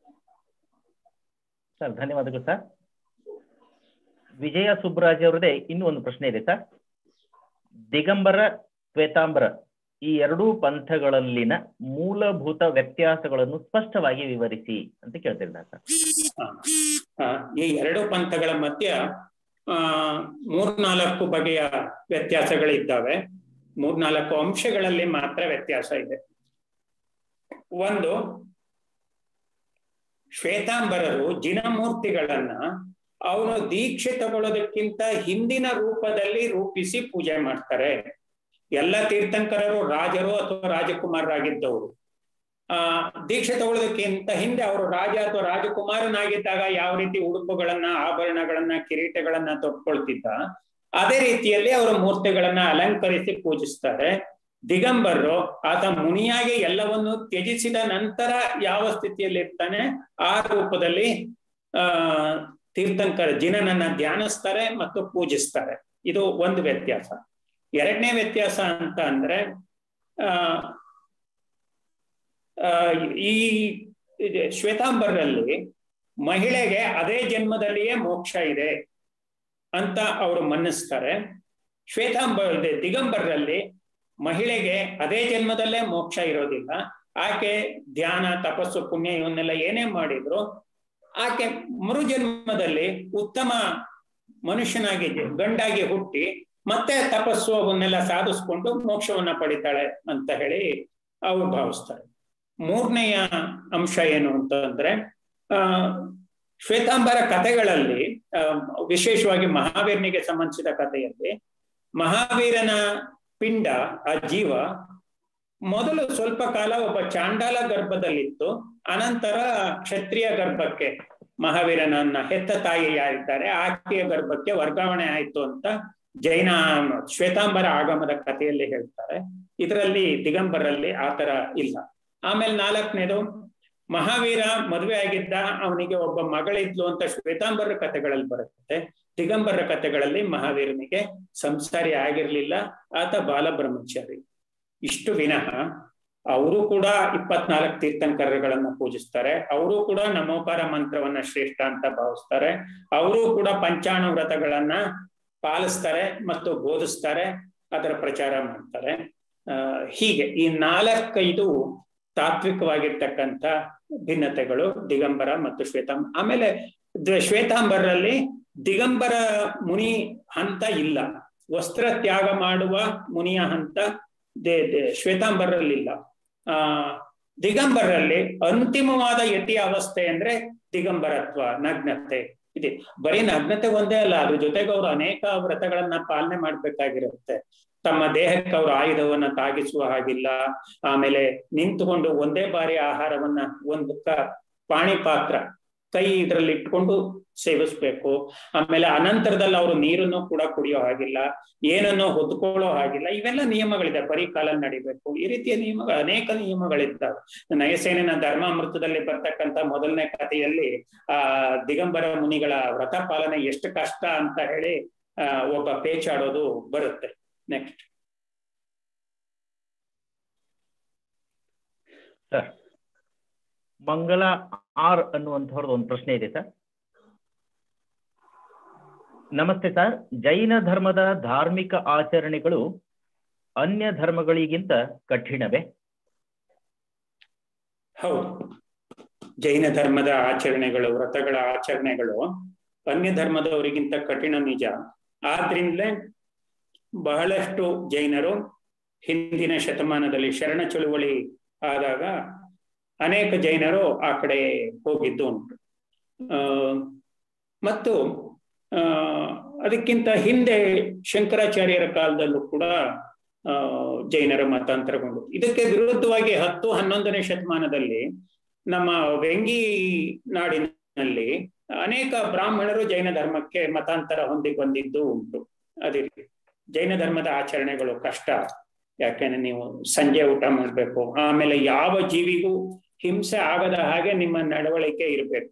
ಸರ್ ಧನ್ಯವಾದಗಳು ಸರ್ ವಿಜಯ ಸುಬ್ರಾಜ್ ಅವರದೇ ಇನ್ನೂ ಒಂದು ಪ್ರಶ್ನೆ ಇದೆ ಸರ್ ದಿಗಂಬರ ಶ್ವೇತಾಂಬರ ಈ ಎರಡೂ ಪಂಥಗಳಲ್ಲಿನ ಮೂಲಭೂತ ವ್ಯತ್ಯಾಸಗಳನ್ನು ಸ್ಪಷ್ಟವಾಗಿ ವಿವರಿಸಿ ಅಂತ ಕೇಳ್ತಿದ್ದಾರೆ ಸರ್ ಈ ಎರಡು ಪಂಥಗಳ ಮಧ್ಯ ಆ ಮೂರ್ನಾಲ್ಕು ಬಗೆಯ ವ್ಯತ್ಯಾಸಗಳಿದ್ದಾವೆ ಮೂರ್ನಾಲ್ಕು ಅಂಶಗಳಲ್ಲಿ ಮಾತ್ರ ವ್ಯತ್ಯಾಸ ಇದೆ ಒಂದು ಶ್ವೇತಾಂಬರರು ಜಿನಮೂರ್ತಿಗಳನ್ನ ಅವನು ದೀಕ್ಷೆ ತಗೊಳ್ಳೋದಕ್ಕಿಂತ ಹಿಂದಿನ ರೂಪದಲ್ಲಿ ರೂಪಿಸಿ ಪೂಜೆ ಮಾಡ್ತಾರೆ ಎಲ್ಲ ತೀರ್ಥಂಕರರು ರಾಜರು ಅಥವಾ ರಾಜಕುಮಾರರಾಗಿದ್ದವರು ಆ ದೀಕ್ಷೆ ತಗೊಳ್ಳೋದಕ್ಕಿಂತ ಹಿಂದೆ ಅವರು ರಾಜ ಅಥವಾ ರಾಜಕುಮಾರನಾಗಿದ್ದಾಗ ಯಾವ ರೀತಿ ಉಡುಪುಗಳನ್ನ ಆಭರಣಗಳನ್ನ ಕಿರೀಟಗಳನ್ನ ತೊಟ್ಕೊಳ್ತಿದ್ದ ಅದೇ ರೀತಿಯಲ್ಲಿ ಅವರ ಮೂರ್ತಿಗಳನ್ನ ಅಲಂಕರಿಸಿ ಪೂಜಿಸ್ತಾರೆ ದಿಗಂಬರರು ಆತ ಮುನಿಯಾಗಿ ಎಲ್ಲವನ್ನು ತ್ಯಜಿಸಿದ ನಂತರ ಯಾವ ಸ್ಥಿತಿಯಲ್ಲಿ ಇರ್ತಾನೆ ಆ ರೂಪದಲ್ಲಿ ಆ ತೀರ್ಥಂಕರ ಜಿನನನ್ನ ಧ್ಯಾನಿಸ್ತಾರೆ ಮತ್ತು ಪೂಜಿಸ್ತಾರೆ ಇದು ಒಂದು ವ್ಯತ್ಯಾಸ ಎರಡನೇ ವ್ಯತ್ಯಾಸ ಅಂತ ಅಂದ್ರೆ ಆ ಆ, ಈ ಇದು ಶ್ವೇತಾಂಬರಲ್ಲಿ ಮಹಿಳೆಗೆ ಅದೇ ಜನ್ಮದಲ್ಲಿಯೇ ಮೋಕ್ಷ ಇದೆ ಅಂತ ಅವರು ಮನ್ನಿಸ್ತಾರೆ ಶ್ವೇತಾಂಬರ ದಿಗಂಬರರಲ್ಲಿ ಮಹಿಳೆಗೆ ಅದೇ ಜನ್ಮದಲ್ಲೇ ಮೋಕ್ಷ ಇರೋದಿಲ್ಲ ಆಕೆ ಧ್ಯಾನ ತಪಸ್ಸು ಪುಣ್ಯ ಇವನ್ನೆಲ್ಲ ಏನೇ ಮಾಡಿದ್ರು ಆಕೆ ಮರುಜನ್ಮದಲ್ಲಿ ಉತ್ತಮ ಮನುಷ್ಯನಾಗಿ ಜ- ಗಂಡಾಗಿ ಹುಟ್ಟಿ ಮತ್ತೆ ತಪಸ್ಸು ಅವನ್ನೆಲ್ಲ ಸಾಧಿಸ್ಕೊಂಡು ಮೋಕ್ಷವನ್ನ ಪಡಿತಾಳೆ ಅಂತ ಹೇಳಿ ಅವ್ರು ಭಾವಿಸ್ತಾರೆ ಮೂರನೆಯ ಅಂಶ ಏನು ಅಂತಂದ್ರೆ ಆ ಶ್ವೇತಾಂಬರ ಕಥೆಗಳಲ್ಲಿ ಆ, ವಿಶೇಷವಾಗಿ ಮಹಾವೀರನಿಗೆ ಸಂಬಂಧಿಸಿದ ಕಥೆಯಲ್ಲಿ ಮಹಾವೀರನ ಪಿಂಡ ಆ ಜೀವ ಮೊದಲು ಸ್ವಲ್ಪ ಕಾಲ ಒಬ್ಬ ಚಾಂಡಾಲ ಗರ್ಭದಲ್ಲಿತ್ತು ಅನಂತರ ಕ್ಷತ್ರಿಯ ಗರ್ಭಕ್ಕೆ ಮಹಾವೀರನನ್ನ ಹೆತ್ತ ತಾಯಿ ಯಾರಿದ್ದಾರೆ ಆಕೆಯ ಗರ್ಭಕ್ಕೆ ವರ್ಗಾವಣೆ ಆಯ್ತು ಅಂತ ಜೈನ ಶ್ವೇತಾಂಬರ ಆಗಮದ ಕಥೆಯಲ್ಲಿ ಹೇಳ್ತಾರೆ ಇದರಲ್ಲಿ ದಿಗಂಬರಲ್ಲಿ ಆತರ ಇಲ್ಲ ಆಮೇಲೆ ನಾಲ್ಕನೇದು ಮಹಾವೀರ ಮದುವೆ ಆಗಿದ್ದ ಅವನಿಗೆ ಒಬ್ಬ ಮಗಳಿದ್ಲು ಅಂತ ಶ್ವೇತಾಂಬರ ಕಥೆಗಳಲ್ಲಿ ಬರುತ್ತೆ ದಿಗಂಬರ ಕಥೆಗಳಲ್ಲಿ ಮಹಾವೀರನಿಗೆ ಸಂಸಾರಿ ಆಗಿರ್ಲಿಲ್ಲ ಆತ ಬಾಲಬ್ರಹ್ಮಚಾರಿ ಇಷ್ಟು ವಿನಃ ಅವರು ಕೂಡ ಇಪ್ಪತ್ನಾಲ್ಕು ತೀರ್ಥಂಕರಗಳನ್ನ ಪೂಜಿಸ್ತಾರೆ ಅವರು ಕೂಡ ನಮೋಕಾರ ಮಂತ್ರವನ್ನ ಶ್ರೇಷ್ಠ ಅಂತ ಭಾವಿಸ್ತಾರೆ ಅವರು ಕೂಡ ಪಂಚಾಣು ವ್ರತಗಳನ್ನ ಪಾಲಿಸ್ತಾರೆ ಮತ್ತು ಬೋಧಿಸ್ತಾರೆ ಅದರ ಪ್ರಚಾರ ಮಾಡ್ತಾರೆ ಆ ಹೀಗೆ ಈ ನಾಲ್ಕೈದು ತಾತ್ವಿಕವಾಗಿರ್ತಕ್ಕಂಥ ಭಿನ್ನತೆಗಳು ದಿಗಂಬರ ಮತ್ತು ಶ್ವೇತಾಂಬ ಆಮೇಲೆ ದ- ಶ್ವೇತಾಂಬರಲ್ಲಿ ದಿಗಂಬರ ಮುನಿ ಹಂತ ಇಲ್ಲ ವಸ್ತ್ರ ತ್ಯಾಗ ಮಾಡುವ ಮುನಿಯ ಹಂತ ದೇ- ದೇ- ಶ್ವೇತಾಂಬರಲ್ಲಿಲ್ಲ ಆ ದಿಗಂಬರಲ್ಲಿ ಅಂತಿಮವಾದ ಯತಿ ಅವಸ್ಥೆ ಅಂದ್ರೆ ದಿಗಂಬರತ್ವ ನಗ್ನತೆ ಇದೆ ಬರೀ ನಗ್ನತೆ ಒಂದೇ ಅಲ್ಲ ಅದ್ರ ಜೊತೆಗೆ ಅವರು ಅನೇಕ ವ್ರತಗಳನ್ನ ಪಾಲನೆ ಮಾಡ್ಬೇಕಾಗಿರುತ್ತೆ ತಮ್ಮ ದೇಹಕ್ಕೆ ಅವರು ಆಯುಧವನ್ನ ತಾಗಿಸುವ ಹಾಗಿಲ್ಲ ಆಮೇಲೆ ನಿಂತುಕೊಂಡು ಒಂದೇ ಬಾರಿ ಆಹಾರವನ್ನ ಒಂದು ಕ ಪಾಣಿ ಪಾತ್ರ ಕೈ ಇದ್ರಲ್ಲಿ ಇಟ್ಕೊಂಡು ಸೇವಿಸ್ಬೇಕು ಆಮೇಲೆ ಅನಂತರದಲ್ಲಿ ಅವರು ನೀರನ್ನು ಕೂಡ ಕುಡಿಯೋ ಹಾಗಿಲ್ಲ ಏನನ್ನು ಹೊದ್ಕೊಳ್ಳೋ ಹಾಗಿಲ್ಲ ಇವೆಲ್ಲ ನಿಯಮಗಳಿದೆ ಬರೀ ಕಾಲಲ್ಲಿ ನಡಿಬೇಕು ಈ ರೀತಿಯ ನಿಯಮಗಳು ಅನೇಕ ನಿಯಮಗಳಿದ್ದಾವೆ ನಯಸೇನಿನ ಧರ್ಮಾಮೃತದಲ್ಲಿ ಬರ್ತಕ್ಕಂಥ ಮೊದಲನೇ ಕಥೆಯಲ್ಲಿ ಆ ದಿಗಂಬರ ಮುನಿಗಳ ವ್ರತ ಪಾಲನೆ ಎಷ್ಟು ಕಷ್ಟ ಅಂತ ಹೇಳಿ ಆ ಒಬ್ಬ ಪೇಚಾಡೋದು ಬರುತ್ತೆ ನೆಕ್ಸ್ಟ್ ಸರ್ ಮಂಗಲ ಆರ್ ಅನ್ನುವಂಥವ್ರದ್ದು ಒಂದು ಪ್ರಶ್ನೆ ಇದೆ ಸರ್ ನಮಸ್ತೆ ಸರ್ ಜೈನ ಧರ್ಮದ ಧಾರ್ಮಿಕ ಆಚರಣೆಗಳು ಅನ್ಯ ಧರ್ಮಗಳಿಗಿಂತ ಕಠಿಣವೇ ಹೌದು ಜೈನ ಧರ್ಮದ ಆಚರಣೆಗಳು ವ್ರತಗಳ ಆಚರಣೆಗಳು ಅನ್ಯ ಧರ್ಮದವರಿಗಿಂತ ಕಠಿಣ ನಿಜ ಆದ್ರಿಂದಲೇ ಬಹಳಷ್ಟು ಜೈನರು ಹಿಂದಿನ ಶತಮಾನದಲ್ಲಿ ಶರಣ ಚಳುವಳಿ ಆದಾಗ ಅನೇಕ ಜೈನರು ಆ ಕಡೆ ಹೋಗಿದ್ದು ಉಂಟು ಆ ಮತ್ತು ಆ ಅದಕ್ಕಿಂತ ಹಿಂದೆ ಶಂಕರಾಚಾರ್ಯರ ಕಾಲದಲ್ಲೂ ಕೂಡ ಆ ಜೈನರ ಮತಾಂತರಗೊಂಡು ಇದಕ್ಕೆ ವಿರುದ್ಧವಾಗಿ ಹತ್ತು ಹನ್ನೊಂದನೇ ಶತಮಾನದಲ್ಲಿ ನಮ್ಮ ವೆಂಗಿ ನಾಡಿನಲ್ಲಿ ಅನೇಕ ಬ್ರಾಹ್ಮಣರು ಜೈನ ಧರ್ಮಕ್ಕೆ ಮತಾಂತರ ಹೊಂದಿ ಬಂದಿದ್ದು ಉಂಟು ಅದೇ ರೀತಿ ಜೈನ ಧರ್ಮದ ಆಚರಣೆಗಳು ಕಷ್ಟ ಯಾಕೆಂದ್ರೆ ನೀವು ಸಂಜೆ ಊಟ ಮಾಡ್ಬೇಕು ಆಮೇಲೆ ಯಾವ ಜೀವಿಗೂ ಹಿಂಸೆ ಆಗದ ಹಾಗೆ ನಿಮ್ಮ ನಡವಳಿಕೆ ಇರಬೇಕು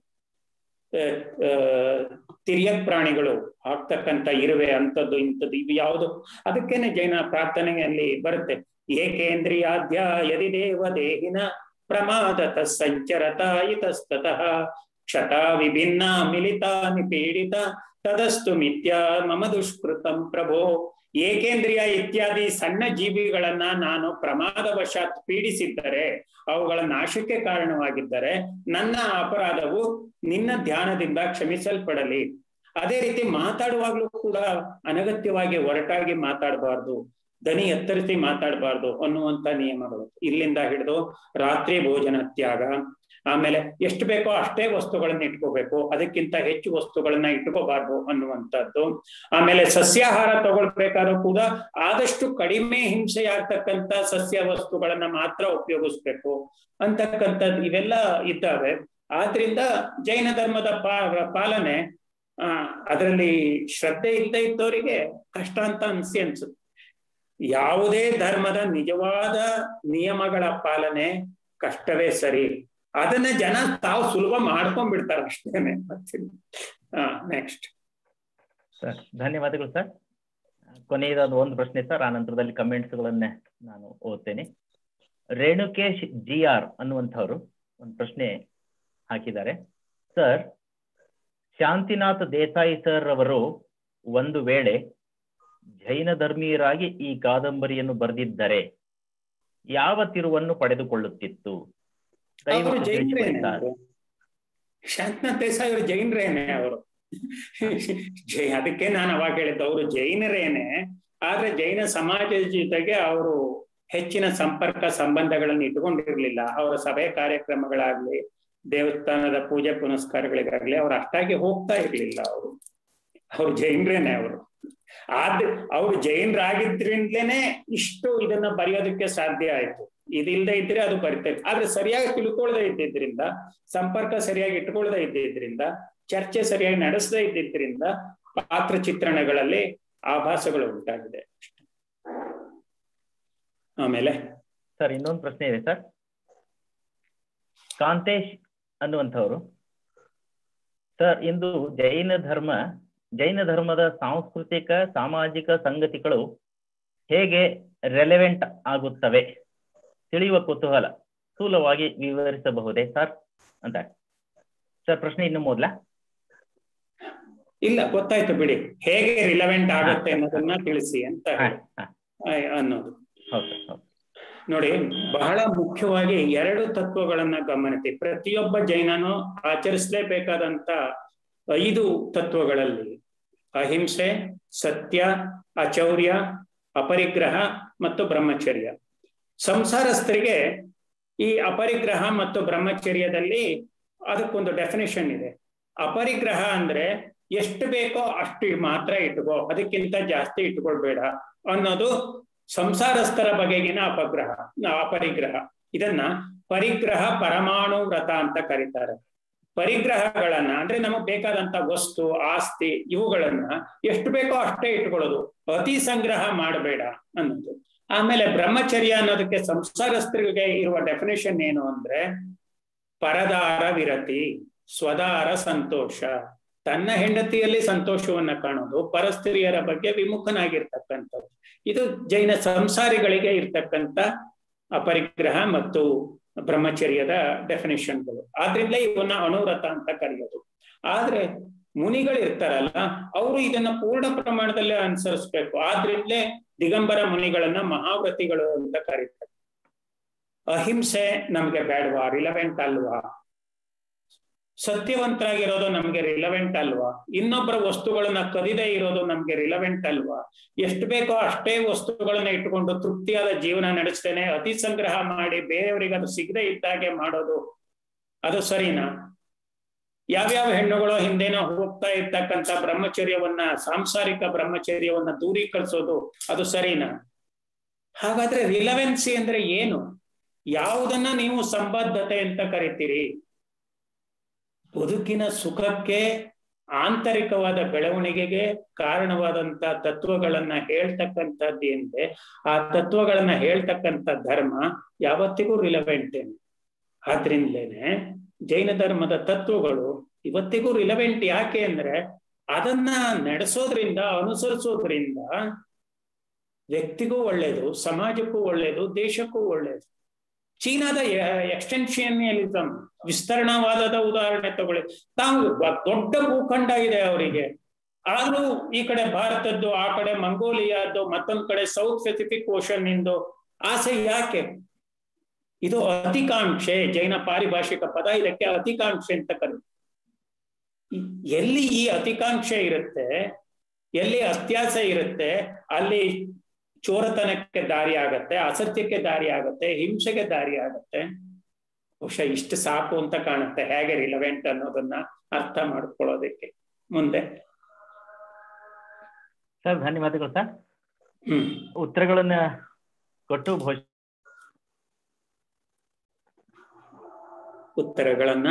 ತಿರ್ಯಕ್ ಪ್ರಾಣಿಗಳು ಆಗ್ತಕ್ಕಂಥ ಇರುವೆ ಅಂತದ್ದು ಇಂಥದ್ದು ಇವು ಯಾವುದು ಅದಕ್ಕೇನೆ ಜೈನ ಪ್ರಾರ್ಥನೆಯಲ್ಲಿ ಬರುತ್ತೆ ಏಕೇಂದ್ರಿಯಾದ್ಯ ಯದಿ ದೇವ ದೇಹಿನ ಪ್ರಮಾದತ ಸಂಚರತ ಇತಸ್ತತಃ ಕ್ಷತ ವಿಭಿನ್ನ ಮಿಲಿತ ನಿಪೀಡಿತ ತದಸ್ತು ಮಿಥ್ಯಾ ಮಮ ದುಷ್ಕೃತಂ ಪ್ರಭೋ ಏಕೇಂದ್ರಿಯ ಇತ್ಯಾದಿ ಸಣ್ಣ ಜೀವಿಗಳನ್ನ ನಾನು ಪ್ರಮಾದವಶಾತ್ ಪೀಡಿಸಿದ್ದರೆ ಅವುಗಳ ನಾಶಕ್ಕೆ ಕಾರಣವಾಗಿದ್ದರೆ ನನ್ನ ಅಪರಾಧವು ನಿನ್ನ ಧ್ಯಾನದಿಂದ ಕ್ಷಮಿಸಲ್ಪಡಲಿ ಅದೇ ರೀತಿ ಮಾತಾಡುವಾಗ್ಲೂ ಕೂಡ ಅನಗತ್ಯವಾಗಿ ಒರಟಾಗಿ ಮಾತಾಡಬಾರ್ದು ದನಿ ಎತ್ತರಿಸಿ ಮಾತಾಡಬಾರ್ದು ಅನ್ನುವಂತ ನಿಯಮಗಳು ಇಲ್ಲಿಂದ ಹಿಡಿದು ರಾತ್ರಿ ಭೋಜನ ತ್ಯಾಗ ಆಮೇಲೆ ಎಷ್ಟು ಬೇಕೋ ಅಷ್ಟೇ ವಸ್ತುಗಳನ್ನ ಇಟ್ಕೋಬೇಕು ಅದಕ್ಕಿಂತ ಹೆಚ್ಚು ವಸ್ತುಗಳನ್ನ ಇಟ್ಕೋಬಾರ್ದು ಅನ್ನುವಂಥದ್ದು ಆಮೇಲೆ ಸಸ್ಯಾಹಾರ ತಗೊಳ್ಬೇಕಾದ್ರೂ ಕೂಡ ಆದಷ್ಟು ಕಡಿಮೆ ಹಿಂಸೆಯಾಗ್ತಕ್ಕಂಥ ಸಸ್ಯ ವಸ್ತುಗಳನ್ನ ಮಾತ್ರ ಉಪಯೋಗಿಸ್ಬೇಕು ಅಂತಕ್ಕಂಥದ್ದು ಇವೆಲ್ಲ ಇದ್ದಾವೆ ಆದ್ರಿಂದ ಜೈನ ಧರ್ಮದ ಪಾ ಪಾಲನೆ ಆ ಅದರಲ್ಲಿ ಶ್ರದ್ಧೆ ಇಲ್ಲದೆ ಇದ್ದವರಿಗೆ ಕಷ್ಟ ಅಂತ ಅನ್ಸಿ ಅನ್ಸುತ್ತೆ ಯಾವುದೇ ಧರ್ಮದ ನಿಜವಾದ ನಿಯಮಗಳ ಪಾಲನೆ ಕಷ್ಟವೇ ಸರಿ ಅದನ್ನ ಜನ ತಾವು ಸುಲಭ ಮಾಡ್ಕೊಂಡ್ಬಿಡ್ತಾರೆ ಅಷ್ಟೇನೆ ಹಾ ನೆಕ್ಸ್ಟ್ ಸರ್ ಧನ್ಯವಾದಗಳು ಸರ್ ಕೊನೆಯದಾದ ಒಂದು ಪ್ರಶ್ನೆ ಸರ್ ಆ ನಂತರದಲ್ಲಿ ಕಮೆಂಟ್ಸ್ಗಳನ್ನೇ ನಾನು ಓದ್ತೇನೆ ರೇಣುಕೇಶ್ ಜಿ ಆರ್ ಅನ್ನುವಂಥವ್ರು ಒಂದು ಪ್ರಶ್ನೆ ಹಾಕಿದ್ದಾರೆ ಸರ್ ಶಾಂತಿನಾಥ್ ದೇಸಾಯಿ ಸರ್ ಅವರು ಒಂದು ವೇಳೆ ಜೈನ ಧರ್ಮೀಯರಾಗಿ ಈ ಕಾದಂಬರಿಯನ್ನು ಬರೆದಿದ್ದರೆ ಯಾವ ತಿರುವನ್ನು ಪಡೆದುಕೊಳ್ಳುತ್ತಿತ್ತು ಅವರು ದಯವಿಟ್ಟು ಜೈನರೇನೆ ತಿಳಿಸಿಕೊಡಿ ಸರ್. ಅವರು ಶಾಂತನಾಥ್ ದೇಸಾಯಿ ಅವರು ಜೈನರೇನೆ ಅವರು ಜೈ ಅದಕ್ಕೆ ನಾನು ಅವಾಗ ಹೇಳಿದ್ದು ಅವರು ಜೈನರೇನೆ ಆದ್ರೆ ಜೈನ ಸಮಾಜದ ಜೊತೆಗೆ ಅವರು ಹೆಚ್ಚಿನ ಸಂಪರ್ಕ ಸಂಬಂಧಗಳನ್ನು ಇಟ್ಕೊಂಡಿರ್ಲಿಲ್ಲ ಅವರ ಸಭೆ ಕಾರ್ಯಕ್ರಮಗಳಾಗ್ಲಿ ದೇವಸ್ಥಾನದ ಪೂಜೆ ಪುನಸ್ಕಾರಗಳಿಗಾಗ್ಲಿ ಅವ್ರು ಅಷ್ಟಾಗಿ ಹೋಗ್ತಾ ಇರ್ಲಿಲ್ಲ ಅವರು ಅವ್ರು ಜೈನರೇನೆ ಅವರು ಆದ್ ಅವ್ರು ಜೈನರಾಗಿದ್ರಿಂದಲೇನೆ ಇಷ್ಟು ಇದನ್ನ ಬರೆಯೋದಕ್ಕೆ ಸಾಧ್ಯ ಆಯ್ತು ಇದಿಲ್ದೆ ಇದ್ರೆ ಅದು ಬರಿತೈತೆ ಆದ್ರೆ ಸರಿಯಾಗಿ ತಿಳ್ಕೊಳ್ದೆ ಇದ್ದಿದ್ರಿಂದ ಸಂಪರ್ಕ ಸರಿಯಾಗಿ ಇಟ್ಕೊಳ್ದೆ ಇದ್ದಿದ್ರಿಂದ ಚರ್ಚೆ ಸರಿಯಾಗಿ ನಡೆಸದೇ ಇದ್ದಿದ್ರಿಂದ ಪಾತ್ರ ಚಿತ್ರಣಗಳಲ್ಲಿ ಆಭಾಸಗಳು ಉಂಟಾಗಿದೆ ಆಮೇಲೆ ಸರ್ ಇನ್ನೊಂದು ಪ್ರಶ್ನೆ ಇದೆ ಸರ್ ಕಾಂತೇಶ್ ಅನ್ನುವಂಥವ್ರು ಸರ್ ಇಂದು ಜೈನ ಧರ್ಮ ಜೈನ ಧರ್ಮದ ಸಾಂಸ್ಕೃತಿಕ ಸಾಮಾಜಿಕ ಸಂಗತಿಗಳು ಹೇಗೆ ರೆಲೆವೆಂಟ್ ಆಗುತ್ತವೆ ತಿಳಿಯುವ ಕುತೂಹಲ ಸ್ಥೂಲವಾಗಿ ವಿವರಿಸಬಹುದೇ ಸರ್ ಅಂತ ಸರ್ ಪ್ರಶ್ನೆ ಇನ್ನು ಮೊದಲ ಇಲ್ಲ ಗೊತ್ತಾಯ್ತು ಬಿಡಿ ಹೇಗೆ ರಿಲವೆಂಟ್ ಆಗುತ್ತೆ ಅನ್ನೋದನ್ನ ತಿಳಿಸಿ ಅಂತ ಹೇಳಿ. ಆ, ಅನ್ನೋದು ಹೌದು ಸರ್ ಹೌದು ನೋಡಿ ಬಹಳ ಮುಖ್ಯವಾಗಿ ಎರಡು ತತ್ವಗಳನ್ನ ಗಮನಿಸಿ ಪ್ರತಿಯೊಬ್ಬ ಜೈನನು ಆಚರಿಸಲೇಬೇಕಾದಂತ ಐದು ತತ್ವಗಳಲ್ಲಿ ಅಹಿಂಸೆ ಸತ್ಯ ಅಚೌರ್ಯ ಅಪರಿಗ್ರಹ ಮತ್ತು ಬ್ರಹ್ಮಚರ್ಯ ಸಂಸಾರಸ್ಥರಿಗೆ ಈ ಅಪರಿಗ್ರಹ ಮತ್ತು ಬ್ರಹ್ಮಚರ್ಯದಲ್ಲಿ ಅದಕ್ಕೊಂದು ಡೆಫಿನೇಷನ್ ಇದೆ ಅಪರಿಗ್ರಹ ಅಂದ್ರೆ ಎಷ್ಟು ಬೇಕೋ ಅಷ್ಟು ಮಾತ್ರ ಇಟ್ಕೋ ಅದಕ್ಕಿಂತ ಜಾಸ್ತಿ ಇಟ್ಕೊಳ್ಬೇಡ ಅನ್ನೋದು ಸಂಸಾರಸ್ಥರ ಬಗೆಗಿನ ಅಪಗ್ರಹ ಅಪರಿಗ್ರಹ ಇದನ್ನ ಪರಿಗ್ರಹ ಪರಮಾಣು ವ್ರತ ಅಂತ ಕರೀತಾರೆ ಪರಿಗ್ರಹಗಳನ್ನ ಅಂದ್ರೆ ನಮಗ್ ಬೇಕಾದಂತ ವಸ್ತು ಆಸ್ತಿ ಇವುಗಳನ್ನ ಎಷ್ಟು ಬೇಕೋ ಅಷ್ಟೇ ಇಟ್ಕೊಳ್ಳೋದು ಅತಿ ಸಂಗ್ರಹ ಮಾಡಬೇಡ ಅನ್ನೋದು ಆಮೇಲೆ ಬ್ರಹ್ಮಚರ್ಯ ಅನ್ನೋದಕ್ಕೆ ಸಂಸಾರಸ್ಥರಿಗೆ ಇರುವ ಡೆಫಿನೇಷನ್ ಏನು ಅಂದ್ರೆ ಪರದಾರ ವಿರತಿ ಸ್ವದಾರ ಸಂತೋಷ ತನ್ನ ಹೆಂಡತಿಯಲ್ಲಿ ಸಂತೋಷವನ್ನ ಕಾಣೋದು ಪರಸ್ತ್ರೀಯರ ಬಗ್ಗೆ ವಿಮುಖನಾಗಿರ್ತಕ್ಕಂಥದ್ದು ಇದು ಜೈನ ಸಂಸಾರಿಗಳಿಗೆ ಇರ್ತಕ್ಕಂಥ ಅಪರಿಗ್ರಹ ಮತ್ತು ಬ್ರಹ್ಮಚರ್ಯದ ಡೆಫಿನೇಷನ್ಗಳು ಆದ್ರಿಂದ ಇವನ್ನ ಅನುವ್ರತ ಅಂತ ಕರೆಯೋದು ಆದ್ರೆ ಮುನಿಗಳು ಇರ್ತಾರಲ್ಲ ಅವರು ಇದನ್ನ ಪೂರ್ಣ ಪ್ರಮಾಣದಲ್ಲಿ ಅನುಸರಿಸ್ಬೇಕು ಆದ್ರಿಂದಲೇ ದಿಗಂಬರ ಮುನಿಗಳನ್ನ ಮಹಾವ್ರತಿಗಳು ಅಂತ ಕರೀತಾರೆ ಅಹಿಂಸೆ ನಮ್ಗೆ ಬೇಡವಾ ರಿಲವೆಂಟ್ ಅಲ್ವಾ ಸತ್ಯವಂತರಾಗಿರೋದು ನಮ್ಗೆ ರಿಲವೆಂಟ್ ಅಲ್ವಾ ಇನ್ನೊಬ್ಬರ ವಸ್ತುಗಳನ್ನ ಕದಿದೇ ಇರೋದು ನಮ್ಗೆ ರಿಲವೆಂಟ್ ಅಲ್ವಾ ಎಷ್ಟು ಬೇಕೋ ಅಷ್ಟೇ ವಸ್ತುಗಳನ್ನ ಇಟ್ಕೊಂಡು ತೃಪ್ತಿಯಾದ ಜೀವನ ನಡೆಸ್ತೇನೆ ಅತಿ ಸಂಗ್ರಹ ಮಾಡಿ ಬೇರೆಯವರಿಗೆ ಅದು ಸಿಗದೆ ಇದ್ದಾಗೆ ಮಾಡೋದು ಅದು ಸರಿನಾ ಯಾವ್ಯಾವ ಹೆಣ್ಣುಗಳು ಹಿಂದೆನೋ ಹೋಗ್ತಾ ಇರ್ತಕ್ಕಂಥ ಬ್ರಹ್ಮಚರ್ಯವನ್ನ ಸಾಂಸಾರಿಕ ಬ್ರಹ್ಮಚರ್ಯವನ್ನ ದೂರೀಕರಿಸೋದು ಅದು ಸರಿನಾ ಹಾಗಾದ್ರೆ ರಿಲವೆನ್ಸಿ ಅಂದ್ರೆ ಏನು ಯಾವುದನ್ನ ನೀವು ಸಂಬದ್ಧತೆ ಅಂತ ಕರಿತೀರಿ ಬದುಕಿನ ಸುಖಕ್ಕೆ ಆಂತರಿಕವಾದ ಬೆಳವಣಿಗೆಗೆ ಕಾರಣವಾದಂತ ತತ್ವಗಳನ್ನ ಹೇಳ್ತಕ್ಕಂಥದ್ದು ಏನಿದೆ ಆ ತತ್ವಗಳನ್ನ ಹೇಳ್ತಕ್ಕಂಥ ಧರ್ಮ ಯಾವತ್ತಿಗೂ ರಿಲವೆಂಟ್ ಆದ್ರಿಂದಲೇನೆ ಜೈನ ಧರ್ಮದ ತತ್ವಗಳು ಇವತ್ತಿಗೂ ರಿಲವೆಂಟ್ ಯಾಕೆ ಅಂದ್ರೆ ಅದನ್ನ ನಡೆಸೋದ್ರಿಂದ ಅನುಸರಿಸೋದ್ರಿಂದ ವ್ಯಕ್ತಿಗೂ ಒಳ್ಳೇದು ಸಮಾಜಕ್ಕೂ ಒಳ್ಳೇದು ದೇಶಕ್ಕೂ ಒಳ್ಳೇದು ಚೀನಾದ ಎಕ್ಸ್ಟೆನ್ಷನಿಯಲಿಸಮ್ ವಿಸ್ತರಣವಾದದ ಉದಾಹರಣೆ ತಗೊಳ್ಳಿ ತಾವು ದೊಡ್ಡ ಭೂಖಂಡ ಇದೆ ಅವರಿಗೆ ಆದ್ರೂ ಈ ಕಡೆ ಭಾರತದ್ದು ಆ ಕಡೆ ಮಂಗೋಲಿಯಾದ್ದು ಮತ್ತೊಂದ್ ಕಡೆ ಸೌತ್ ಪೆಸಿಫಿಕ್ ಓಷನ್ ಇಂದು ಆಸೆ ಯಾಕೆ ಇದು ಅತಿಕಾಂಕ್ಷೆ ಜೈನ ಪಾರಿಭಾಷಿಕ ಪದ ಇದಕ್ಕೆ ಅತಿಕಾಂಕ್ಷೆ ಅಂತ ಕರೀತಾರೆ ಎಲ್ಲಿ ಈ ಅತಿಕಾಂಕ್ಷೆ ಇರುತ್ತೆ ಎಲ್ಲಿ ಅತ್ಯಾಸೆ ಇರುತ್ತೆ ಅಲ್ಲಿ ಚೋರತನಕ್ಕೆ ದಾರಿ ಆಗತ್ತೆ ಅಸತ್ಯಕ್ಕೆ ದಾರಿ ಆಗತ್ತೆ ಹಿಂಸೆಗೆ ದಾರಿ ಆಗತ್ತೆ ಬಹುಶಃ ಇಷ್ಟು ಸಾಕು ಅಂತ ಕಾಣುತ್ತೆ ಹೇಗೆ ರಿಲವೆಂಟ್ ಅನ್ನೋದನ್ನ ಅರ್ಥ ಮಾಡ್ಕೊಳ್ಳೋದಕ್ಕೆ ಮುಂದೆ ಸರ್ ಧನ್ಯವಾದಗಳು ಸರ್ ಹ್ಮ್ ಉತ್ತರಗಳನ್ನ ಕೊಟ್ಟು ಬಹುಶಃ ಉತ್ತರಗಳನ್ನ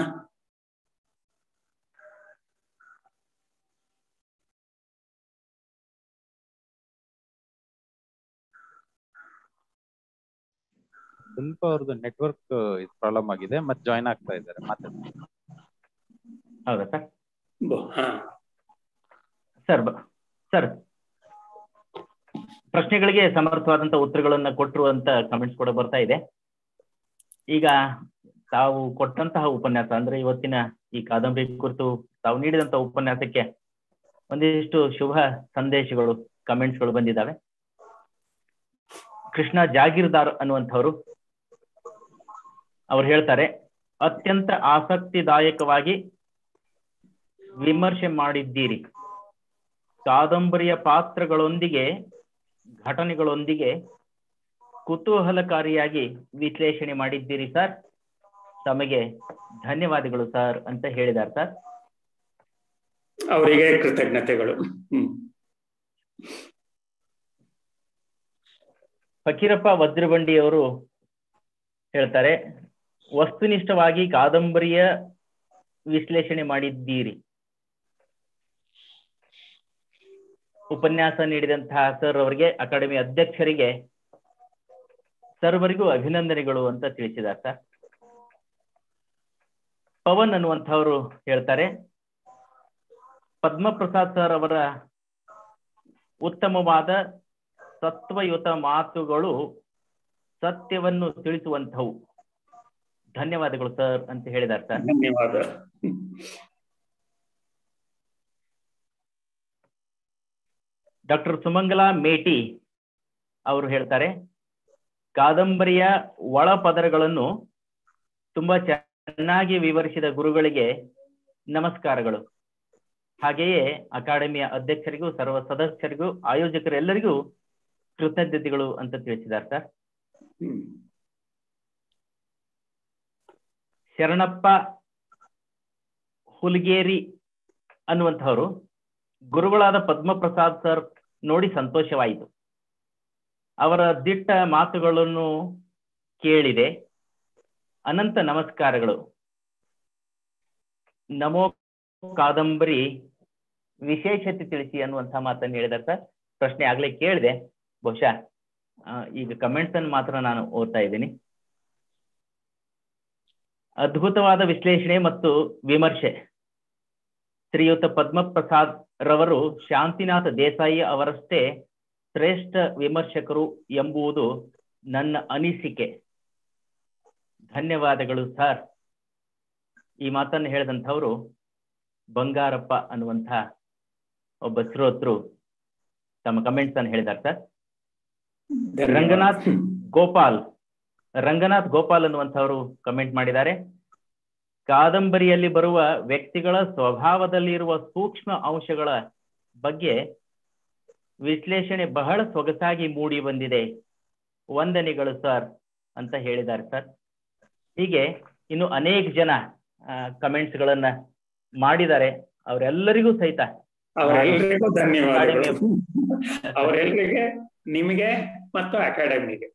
ಸ್ವಲ್ಪ ಅವ್ರದ್ದು ನೆಟ್ವರ್ಕ್ ಪ್ರಾಬ್ಲಮ್ ಆಗಿದೆ ಮತ್ತೆ ಜಾಯ್ನ್ ಆಗ್ತಾ ಇದ್ದಾರೆ ಮಾತಾಡಿ ಹೌದಾ ಸರ್ ಬ- ಹಾ ಸರ್ ಬ- ಸರ್ ಪ್ರಶ್ನೆಗಳಿಗೆ ಸಮರ್ಥವಾದಂತ ಉತ್ತರಗಳನ್ನ ಕೊಟ್ಟರು ಅಂತ ಕಮೆಂಟ್ಸ್ ಕೂಡ ಬರ್ತಾ ಇದೆ ಈಗ ತಾವು ಕೊಟ್ಟಂತಹ ಉಪನ್ಯಾಸ ಅಂದ್ರೆ ಇವತ್ತಿನ ಈ ಕಾದಂಬರಿ ಕುರಿತು ತಾವು ನೀಡಿದಂತ ಉಪನ್ಯಾಸಕ್ಕೆ ಒಂದಿಷ್ಟು ಶುಭ ಸಂದೇಶಗಳು ಕಮೆಂಟ್ಸ್ಗಳು ಬಂದಿದ್ದಾವೆ ಕೃಷ್ಣ ಜಾಗೀರ್ದಾರ್ ಅನ್ನುವಂಥವ್ರು ಅವ್ರು ಹೇಳ್ತಾರೆ ಅತ್ಯಂತ ಆಸಕ್ತಿದಾಯಕವಾಗಿ ವಿಮರ್ಶೆ ಮಾಡಿದ್ದೀರಿ ಕಾದಂಬರಿಯ ಪಾತ್ರಗಳೊಂದಿಗೆ ಘಟನೆಗಳೊಂದಿಗೆ ಕುತೂಹಲಕಾರಿಯಾಗಿ ವಿಶ್ಲೇಷಣೆ ಮಾಡಿದ್ದೀರಿ ಸರ್ ತಮಗೆ ಧನ್ಯವಾದಗಳು ಸರ್ ಅಂತ ಹೇಳಿದ್ದಾರೆ ಸರ್ ಅವರಿಗೆ ಕೃತಜ್ಞತೆಗಳು ಹ್ಮ್ ಫಕೀರಪ್ಪ ವಜ್ರಬಂಡಿಯವರು ಹೇಳ್ತಾರೆ ವಸ್ತುನಿಷ್ಠವಾಗಿ ಕಾದಂಬರಿಯ ವಿಶ್ಲೇಷಣೆ ಮಾಡಿದ್ದೀರಿ ಉಪನ್ಯಾಸ ನೀಡಿದಂತಹ ಸರ್ ಅವರಿಗೆ ಅಕಾಡೆಮಿ ಅಧ್ಯಕ್ಷರಿಗೆ ಸರ್ವರಿಗೂ ಅಭಿನಂದನೆಗಳು ಅಂತ ತಿಳಿಸಿದ್ದಾರೆ ಸರ್ ಪವನ್ ಅನ್ನುವಂಥವ್ರು ಹೇಳ್ತಾರೆ ಪದ್ಮಪ್ರಸಾದ್ ಸರ್ ಅವರ ಉತ್ತಮವಾದ ಸತ್ವಯುತ ಮಾತುಗಳು ಸತ್ಯವನ್ನು ತಿಳಿಸುವಂಥವು ಧನ್ಯವಾದಗಳು ಸರ್ ಅಂತ ಹೇಳಿದ್ದಾರೆ ಸರ್ ಧನ್ಯವಾದ ಡಾಕ್ಟರ್ ಸುಮಂಗಲಾ ಮೇಟಿ ಅವರು ಹೇಳ್ತಾರೆ ಕಾದಂಬರಿಯ ಒಳ ಪದರಗಳನ್ನು ತುಂಬಾ ಚೆನ್ನಾಗಿ ವಿವರಿಸಿದ ಗುರುಗಳಿಗೆ ನಮಸ್ಕಾರಗಳು ಹಾಗೆಯೇ ಅಕಾಡೆಮಿಯ ಅಧ್ಯಕ್ಷರಿಗೂ ಸರ್ವ ಸದಸ್ಯರಿಗೂ ಆಯೋಜಕರೆಲ್ಲರಿಗೂ ಕೃತಜ್ಞತೆಗಳು ಅಂತ ತಿಳಿಸಿದ್ದಾರೆ ಸರ್ ಹ್ಮ್ ಶರಣಪ್ಪ ಹುಲ್ಗೇರಿ ಅನ್ನುವಂಥವರು ಗುರುಗಳಾದ ಪದ್ಮಪ್ರಸಾದ್ ಸರ್ ನೋಡಿ ಸಂತೋಷವಾಯಿತು ಅವರ ದಿಟ್ಟ ಮಾತುಗಳನ್ನು ಕೇಳಿದೆ ಅನಂತ ನಮಸ್ಕಾರಗಳು ನಮೋ ಕಾದಂಬರಿ ವಿಶೇಷತೆ ತಿಳಿಸಿ ಅನ್ನುವಂಥ ಮಾತನ್ನು ಹೇಳಿದ್ದಾರೆ ಸರ್ ಪ್ರಶ್ನೆ ಆಗ್ಲೇ ಕೇಳಿದೆ ಬಹುಶಃ ಆ, ಈಗ ಕಮೆಂಟ್ಸ್ ಅನ್ನು ಮಾತ್ರ ನಾನು ಓದ್ತಾ ಇದ್ದೀನಿ ಅದ್ಭುತವಾದ ವಿಶ್ಲೇಷಣೆ ಮತ್ತು ವಿಮರ್ಶೆ ಶ್ರೀಯುತ ಪದ್ಮಪ್ರಸಾದ್ ರವರು ಶಾಂತಿನಾಥ ದೇಸಾಯಿ ಅವರಷ್ಟೇ ಶ್ರೇಷ್ಠ ವಿಮರ್ಶಕರು ಎಂಬುದು ನನ್ನ ಅನಿಸಿಕೆ ಧನ್ಯವಾದಗಳು ಸರ್ ಈ ಮಾತನ್ನು ಹೇಳಿದಂಥವರು ಬಂಗಾರಪ್ಪ ಅನ್ನುವಂಥ ಒಬ್ಬ ಶ್ರೋತೃ ತಮ್ಮ ಕಮೆಂಟ್ಸ್ ಅನ್ನು ಹೇಳಿದ್ದಾರೆ ಸರ್ ಧನ್ಯವಾದ. ರಂಗನಾಥ್ ಗೋಪಾಲ್ ರಂಗನಾಥ್ ಗೋಪಾಲ್ ಅನ್ನುವಂಥವರು ಕಮೆಂಟ್ ಮಾಡಿದ್ದಾರೆ ಕಾದಂಬರಿಯಲ್ಲಿ ಬರುವ ವ್ಯಕ್ತಿಗಳ ಸ್ವಭಾವದಲ್ಲಿರುವ ಸೂಕ್ಷ್ಮ ಅಂಶಗಳ ಬಗ್ಗೆ ವಿಶ್ಲೇಷಣೆ ಬಹಳ ಸೊಗಸಾಗಿ ಮೂಡಿ ಬಂದಿದೆ ವಂದನೆಗಳು ಸರ್ ಅಂತ ಹೇಳಿದ್ದಾರೆ ಸರ್ ಹೀಗೆ ಇನ್ನು ಅನೇಕ ಜನ ಕಮೆಂಟ್ಸ್ ಗಳನ್ನ ಮಾಡಿದ್ದಾರೆ ಅವರೆಲ್ಲರಿಗೂ ಸಹಿತ ಅವರೆಲ್ಲರಿಗೂ ಧನ್ಯವಾದಗಳು ಅವರೆಲ್ಲರಿಗೆ ನಿಮಗೆ ಮತ್ತು ಅಕಾಡೆಮಿಗೆ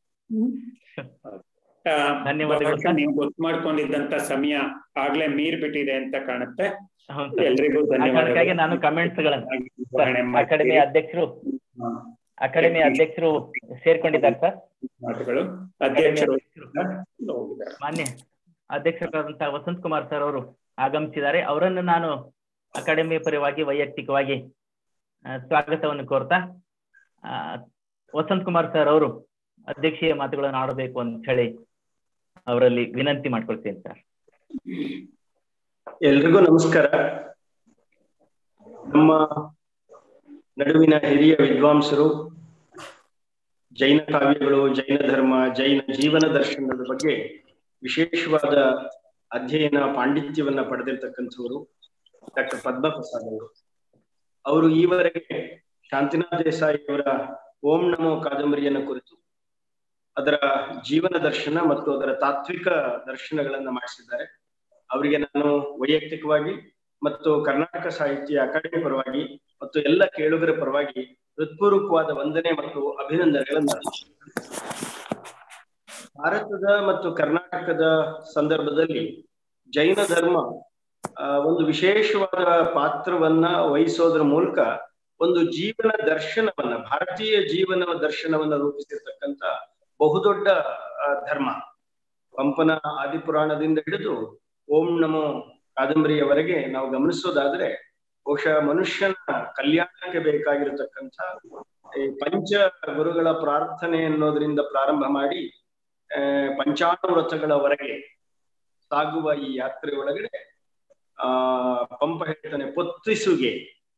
ಆ, ಧನ್ಯವಾದಗಳು ಬಹುಶಃ ನೀವು ಗೊತ್ತು ಮಾಡ್ಕೊಂಡಿದ್ದಂತ ಸಮಯ ಆಗ್ಲೇ ಮೀರ್ ಬಿಟ್ಟಿದೆ ಅಂತ ಕಾಣುತ್ತೆ ಹೌದು ಸರ್. ಎಲ್ರಿಗೂ ಆ ಕಾರಣಕ್ಕಾಗಿ ಧನ್ಯವಾದಗಳು ನಾನು ಕಮೆಂಟ್ಸ್ ಗಳನ್ನ ನಿರ್ವಹಣೆ ಮಾಡ್ತೀರಿ. ಅಕಾಡೆಮಿ ಅಧ್ಯಕ್ಷರು ಹಾ, ಅಕಾಡೆಮಿ ಅಧ್ಯಕ್ಷರು ಸೇರ್ಕೊಂಡಿದ್ದಾರೆ ಸರ್ ಮಾತುಗಳು ಅಧ್ಯಕ್ಷರು ಹೋಗಿದ್ದಾರೆ ಮಾನ್ಯ ಅಧ್ಯಕ್ಷರಾದಂತಹ ವಸಂತ್ ಕುಮಾರ್ ಸರ್ ಅವರು ಆಗಮಿಸಿದ್ದಾರೆ ಅವರನ್ನು ನಾನು ಅಕಾಡೆಮಿ ಪರವಾಗಿ ವೈಯಕ್ತಿಕವಾಗಿ ಆ, ಸ್ವಾಗತವನ್ನು ಕೋರ್ತಾ ಆ, ವಸಂತ್ ಕುಮಾರ್ ಸರ್ ಅವರು ಅಧ್ಯಕ್ಷೀಯ ಮಾತುಗಳನ್ನು ಆಡಬೇಕು ಅಂತ ಹೇಳಿ ಅವರಲ್ಲಿ ವಿನಂತಿ ಮಾಡ್ಕೊಳ್ತೀನಿ ಸರ್ ಎಲ್ರಿಗೂ ನಮಸ್ಕಾರ ನಮ್ಮ ನಡುವಿನ ಹಿರಿಯ ವಿದ್ವಾಂಸರು ಜೈನ ಕಾವ್ಯಗಳು ಜೈನ ಧರ್ಮ ಜೈನ ಜೀವನ ದರ್ಶನದ ಬಗ್ಗೆ ವಿಶೇಷವಾದ ಅಧ್ಯಯನ ಪಾಂಡಿತ್ಯವನ್ನ ಪಡೆದಿರ್ತಕ್ಕಂಥವರು ಡಾಕ್ಟರ್ ಪದ್ಮಪ್ರಸಾದ್ ಅವರು ಅವರು ಈವರೆಗೆ ಶಾಂತಿನಾಥ್ ದೇಸಾಯಿ ಅವರ ಓಂ ನಮೋ ಕಾದಂಬರಿಯನ್ನ ಕುರಿತು ಅದರ ಜೀವನ ದರ್ಶನ ಮತ್ತು ಅದರ ತಾತ್ವಿಕ ದರ್ಶನಗಳನ್ನ ಮಾಡಿಸಿದ್ದಾರೆ ಅವರಿಗೆ ನಾನು ವೈಯಕ್ತಿಕವಾಗಿ ಮತ್ತು ಕರ್ನಾಟಕ ಸಾಹಿತ್ಯ ಅಕಾಡೆಮಿ ಪರವಾಗಿ ಮತ್ತು ಎಲ್ಲ ಕೇಳುಗರ ಪರವಾಗಿ ಹೃತ್ಪೂರ್ವಕವಾದ ವಂದನೆ ಮತ್ತು ಅಭಿನಂದನೆಗಳನ್ನು ಅರ್ಪಿಸುತ್ತೇನೆ. ಭಾರತದ ಮತ್ತು ಕರ್ನಾಟಕದ ಸಂದರ್ಭದಲ್ಲಿ ಜೈನ ಧರ್ಮ ಆ, ಒಂದು ವಿಶೇಷವಾದ ಪಾತ್ರವನ್ನ ವಹಿಸೋದ್ರ ಮೂಲಕ ಒಂದು ಜೀವನ ದರ್ಶನವನ್ನ ಭಾರತೀಯ ಜೀವನ ದರ್ಶನವನ್ನ ರೂಪಿಸಿರ್ತಕ್ಕಂಥ ಬಹುದೊಡ್ಡ ಆ, ಧರ್ಮ ಪಂಪನ ಆದಿಪುರಾಣದಿಂದ ಹಿಡಿದು ಓಂ ನಮೋ ಕಾದಂಬರಿಯವರೆಗೆ ನಾವು ಗಮನಿಸೋದಾದ್ರೆ ಬಹುಶಃ ಮನುಷ್ಯನ ಕಲ್ಯಾಣಕ್ಕೆ ಬೇಕಾಗಿರತಕ್ಕಂಥ ಈ ಪಂಚ ಗುರುಗಳ ಪ್ರಾರ್ಥನೆ ಅನ್ನೋದ್ರಿಂದ ಪ್ರಾರಂಭ ಮಾಡಿ ಆ ಪಂಚಾನುವ್ರತಗಳವರೆಗೆ ಸಾಗುವ ಈ ಯಾತ್ರೆ ಒಳಗಡೆ ಆ ಪಂಪ ಹೇಳ್ತಾನೆ ಪೊತ್ತಿಸುಗೆ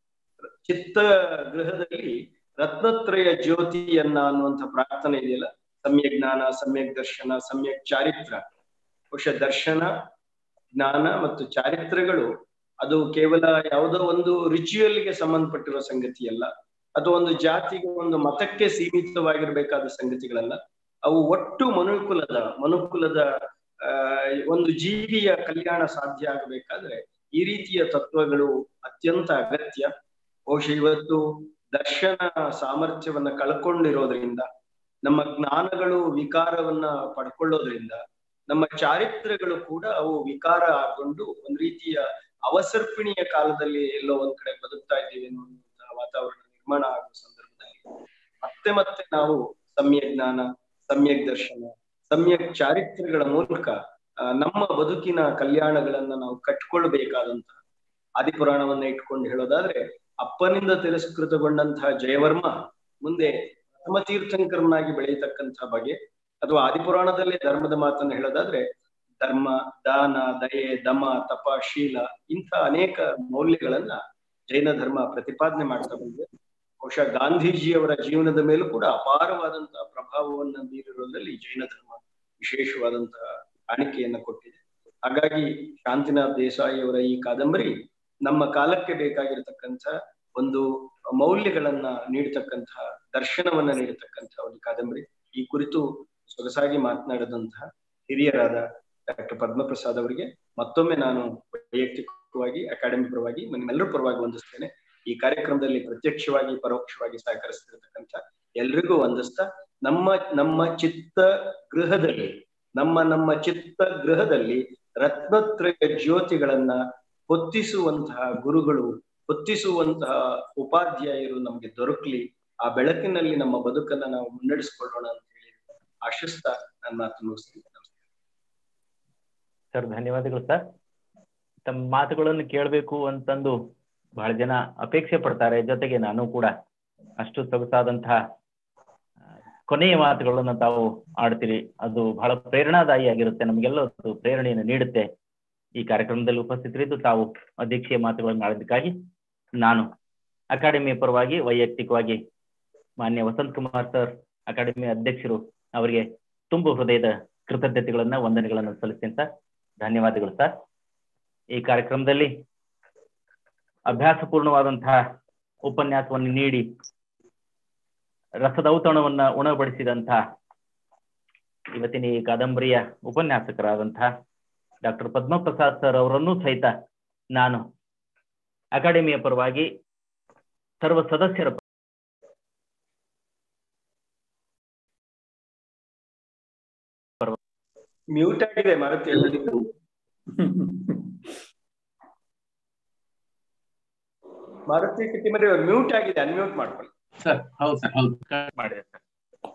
ಚಿತ್ತ ಗೃಹದಲ್ಲಿ ರತ್ನತ್ರಯ ಜ್ಯೋತಿಯನ್ನ ಅನ್ನುವಂಥ ಪ್ರಾರ್ಥನೆ ಇದೆಯಲ್ಲ ಸಮ್ಯಕ್ ಜ್ಞಾನ ಸಮ್ಯಕ್ ದರ್ಶನ ಸಮ್ಯಕ್ ಚಾರಿತ್ರ ಬಹುಶಃ ದರ್ಶನ ಜ್ಞಾನ ಮತ್ತು ಚಾರಿತ್ರಗಳು ಅದು ಕೇವಲ ಯಾವುದೋ ಒಂದು ರಿಚುವಲ್ಗೆ ಸಂಬಂಧಪಟ್ಟಿರುವ ಸಂಗತಿ ಅಲ್ಲ ಅಥವಾ ಒಂದು ಜಾತಿಗೆ ಒಂದು ಮತಕ್ಕೆ ಸೀಮಿತವಾಗಿರ್ಬೇಕಾದ ಸಂಗತಿಗಳಲ್ಲ ಅವು ಒಟ್ಟು ಮನುಕುಲದ ಮನುಕುಲದ ಆ ಒಂದು ಜೀವಿಯ ಕಲ್ಯಾಣ ಸಾಧ್ಯ ಆಗಬೇಕಾದ್ರೆ ಈ ರೀತಿಯ ತತ್ವಗಳು ಅತ್ಯಂತ ಅಗತ್ಯ ಬಹುಶಃ ಇವತ್ತು ದರ್ಶನ ಸಾಮರ್ಥ್ಯವನ್ನ ಕಳ್ಕೊಂಡಿರೋದ್ರಿಂದ ನಮ್ಮ ಜ್ಞಾನಗಳು ವಿಕಾರವನ್ನ ಪಡ್ಕೊಳ್ಳೋದ್ರಿಂದ ನಮ್ಮ ಚಾರಿತ್ರಗಳು ಕೂಡ ಅವು ವಿಕಾರ ಆಗೊಂಡು ಒಂದ್ ರೀತಿಯ ಅವಸರ್ಪಿಣಿಯ ಕಾಲದಲ್ಲಿ ಎಲ್ಲೋ ಒಂದ್ ಕಡೆ ಬದುಕ್ತಾ ಇದ್ದೀವಿ ಅನ್ನುವಂತಹ ವಾತಾವರಣ ನಿರ್ಮಾಣ ಆಗುವ ಸಂದರ್ಭದಲ್ಲಿ ಮತ್ತೆ ಮತ್ತೆ ನಾವು ಸಮ್ಯಕ್ ಜ್ಞಾನ ಸಮ್ಯಕ್ ದರ್ಶನ ಸಮ್ಯಕ್ ಚಾರಿತ್ರ್ಯಗಳ ಮೂಲಕ ನಮ್ಮ ಬದುಕಿನ ಕಲ್ಯಾಣಗಳನ್ನ ನಾವು ಕಟ್ಕೊಳ್ಬೇಕಾದಂತಹ ಆದಿಪುರಾಣವನ್ನ ಇಟ್ಕೊಂಡು ಹೇಳೋದಾದ್ರೆ ಅಪ್ಪನಿಂದ ತಿರಸ್ಕೃತಗೊಂಡಂತಹ ಜಯವರ್ಮ ಮುಂದೆ ಪ್ರಥಮ ತೀರ್ಥಂಕರನಾಗಿ ಬೆಳೆಯತಕ್ಕಂತಹ ಬಗೆ ಅಥವಾ ಆದಿಪುರಾಣದಲ್ಲೇ ಧರ್ಮದ ಮಾತನ್ನು ಹೇಳೋದಾದ್ರೆ ಧರ್ಮ ದಾನ ದಯೆ ದಮ ತಪ ಶೀಲ ಇಂಥ ಅನೇಕ ಮೌಲ್ಯಗಳನ್ನ ಜೈನ ಧರ್ಮ ಪ್ರತಿಪಾದನೆ ಮಾಡ್ತಾ ಬಂದಿದೆ ಬಹುಶಃ ಗಾಂಧೀಜಿಯವರ ಜೀವನದ ಮೇಲೂ ಕೂಡ ಅಪಾರವಾದಂತಹ ಪ್ರಭಾವವನ್ನ ಬೀರಿರೋದ್ರಲ್ಲಿ ಜೈನ ಧರ್ಮ ವಿಶೇಷವಾದಂತಹ ಕಾಣಿಕೆಯನ್ನ ಕೊಟ್ಟಿದೆ ಹಾಗಾಗಿ ಶಾಂತಿನಾಥ್ ದೇಸಾಯಿ ಅವರ ಈ ಕಾದಂಬರಿ ನಮ್ಮ ಕಾಲಕ್ಕೆ ಬೇಕಾಗಿರತಕ್ಕಂಥ ಒಂದು ಮೌಲ್ಯಗಳನ್ನ ನೀಡತಕ್ಕಂತಹ ದರ್ಶನವನ್ನ ನೀಡತಕ್ಕಂತಹ ಒಂದು ಕಾದಂಬರಿ ಈ ಕುರಿತು ಸೊಗಸಾಗಿ ಮಾತನಾಡಿದಂತಹ ಹಿರಿಯರಾದ ಡಾಕ್ಟರ್ ಪದ್ಮಪ್ರಸಾದ್ ಅವರಿಗೆ ಮತ್ತೊಮ್ಮೆ ನಾನು ವೈಯಕ್ತಿಕವಾಗಿ ಅಕಾಡೆಮಿ ಪರವಾಗಿ ನಿಮ್ಮೆಲ್ಲರ ಪರವಾಗಿ ವಂದಿಸ್ತೇನೆ ಈ ಕಾರ್ಯಕ್ರಮದಲ್ಲಿ ಪ್ರತ್ಯಕ್ಷವಾಗಿ ಪರೋಕ್ಷವಾಗಿ ಸಹಕರಿಸ್ತಿರ್ತಕ್ಕಂಥ ಎಲ್ರಿಗೂ ವಂದಿಸ್ತಾ ನಮ್ಮ ನಮ್ಮ ಚಿತ್ತ ಗೃಹದಲ್ಲಿ ನಮ್ಮ ನಮ್ಮ ಚಿತ್ತ ಗೃಹದಲ್ಲಿ ರತ್ನತ್ರಯ ಜ್ಯೋತಿಗಳನ್ನ ಹೊತ್ತಿಸುವಂತಹ ಗುರುಗಳು ಹೊತ್ತಿಸುವಂತಹ ಉಪಾಧ್ಯಾಯರು ನಮ್ಗೆ ದೊರಕಲಿ ಆ ಬೆಳಕಿನಲ್ಲಿ ನಮ್ಮ ಬದುಕನ್ನ ನಾವು ಮುನ್ನಡೆಸ್ಕೊಳ್ಳೋಣ ಅಂತ ಹೇಳಿ ಆಶಿಸ್ತಾ ನನ್ನ ಮಾತು ಮುಗಿಸ್ತೀನಿ ಸರ್ ಧನ್ಯವಾದಗಳು ಸರ್ ತಮ್ಮ ಮಾತುಗಳನ್ನು ಕೇಳಬೇಕು ಅಂತಂದು ಬಹಳ ಜನ ಅಪೇಕ್ಷೆ ಪಡ್ತಾರೆ ಜೊತೆಗೆ ನಾನು ಕೂಡ ಅಷ್ಟು ಸೊಗಸಾದಂತಹ ಕೊನೆಯ ಮಾತುಗಳನ್ನು ತಾವು ಆಡ್ತೀರಿ ಅದು ಬಹಳ ಪ್ರೇರಣಾದಾಯಿಯಾಗಿರುತ್ತೆ ನಮಗೆಲ್ಲ ಪ್ರೇರಣೆಯನ್ನು ನೀಡುತ್ತೆ ಈ ಕಾರ್ಯಕ್ರಮದಲ್ಲಿ ಉಪಸ್ಥಿತರಿದ್ದು ತಾವು ಅಧ್ಯಕ್ಷೀಯ ಮಾತುಗಳನ್ನು ಆಡೋದಕ್ಕಾಗಿ ನಾನು ಅಕಾಡೆಮಿಯ ಪರವಾಗಿ ವೈಯಕ್ತಿಕವಾಗಿ ಮಾನ್ಯ ವಸಂತ್ ಕುಮಾರ್ ಸರ್ ಅಕಾಡೆಮಿ ಅಧ್ಯಕ್ಷರು ಅವರಿಗೆ ತುಂಬು ಹೃದಯದ ಕೃತಜ್ಞತೆಗಳನ್ನ ವಂದನೆಗಳನ್ನು ಸಲ್ಲಿಸ್ತೇನೆ ಸರ್ ಧನ್ಯವಾದಗಳು ಸರ್ ಈ ಕಾರ್ಯಕ್ರಮದಲ್ಲಿ ಅಭ್ಯಾಸಪೂರ್ಣವಾದಂತಹ ಉಪನ್ಯಾಸವನ್ನು ನೀಡಿ ರಸದೌತಣವನ್ನ ಉಣಬಡಿಸಿದಂತಹ ಇವತ್ತಿನ ಈ ಕಾದಂಬರಿಯ ಉಪನ್ಯಾಸಕರಾದಂತಹ ಡಾಕ್ಟರ್ ಪದ್ಮಪ್ರಸಾದ್ ಸರ್ ಅವರನ್ನೂ ಸಹಿತ ನಾನು ಅಕಾಡೆಮಿಯ ಪರವಾಗಿ ಸರ್ವ ಸದಸ್ಯರ ಮ್ಯೂಟ್ ಆಗಿದೆ ಮಾರುತಿ ಎಲ್ಲರಿಗೂ ಮಾರುತಿ ಕಿಟ್ಟಿಮರಿ ಮ್ಯೂಟ್ ಆಗಿದೆ ಅನ್ಮ್ಯೂಟ್ ಮಾಡ್ಕೊಳ್ಳಿ ಸರ್ ಹೌದು ಸರ್ ಹೌದು ಮಾಡಿದೆ ಸರ್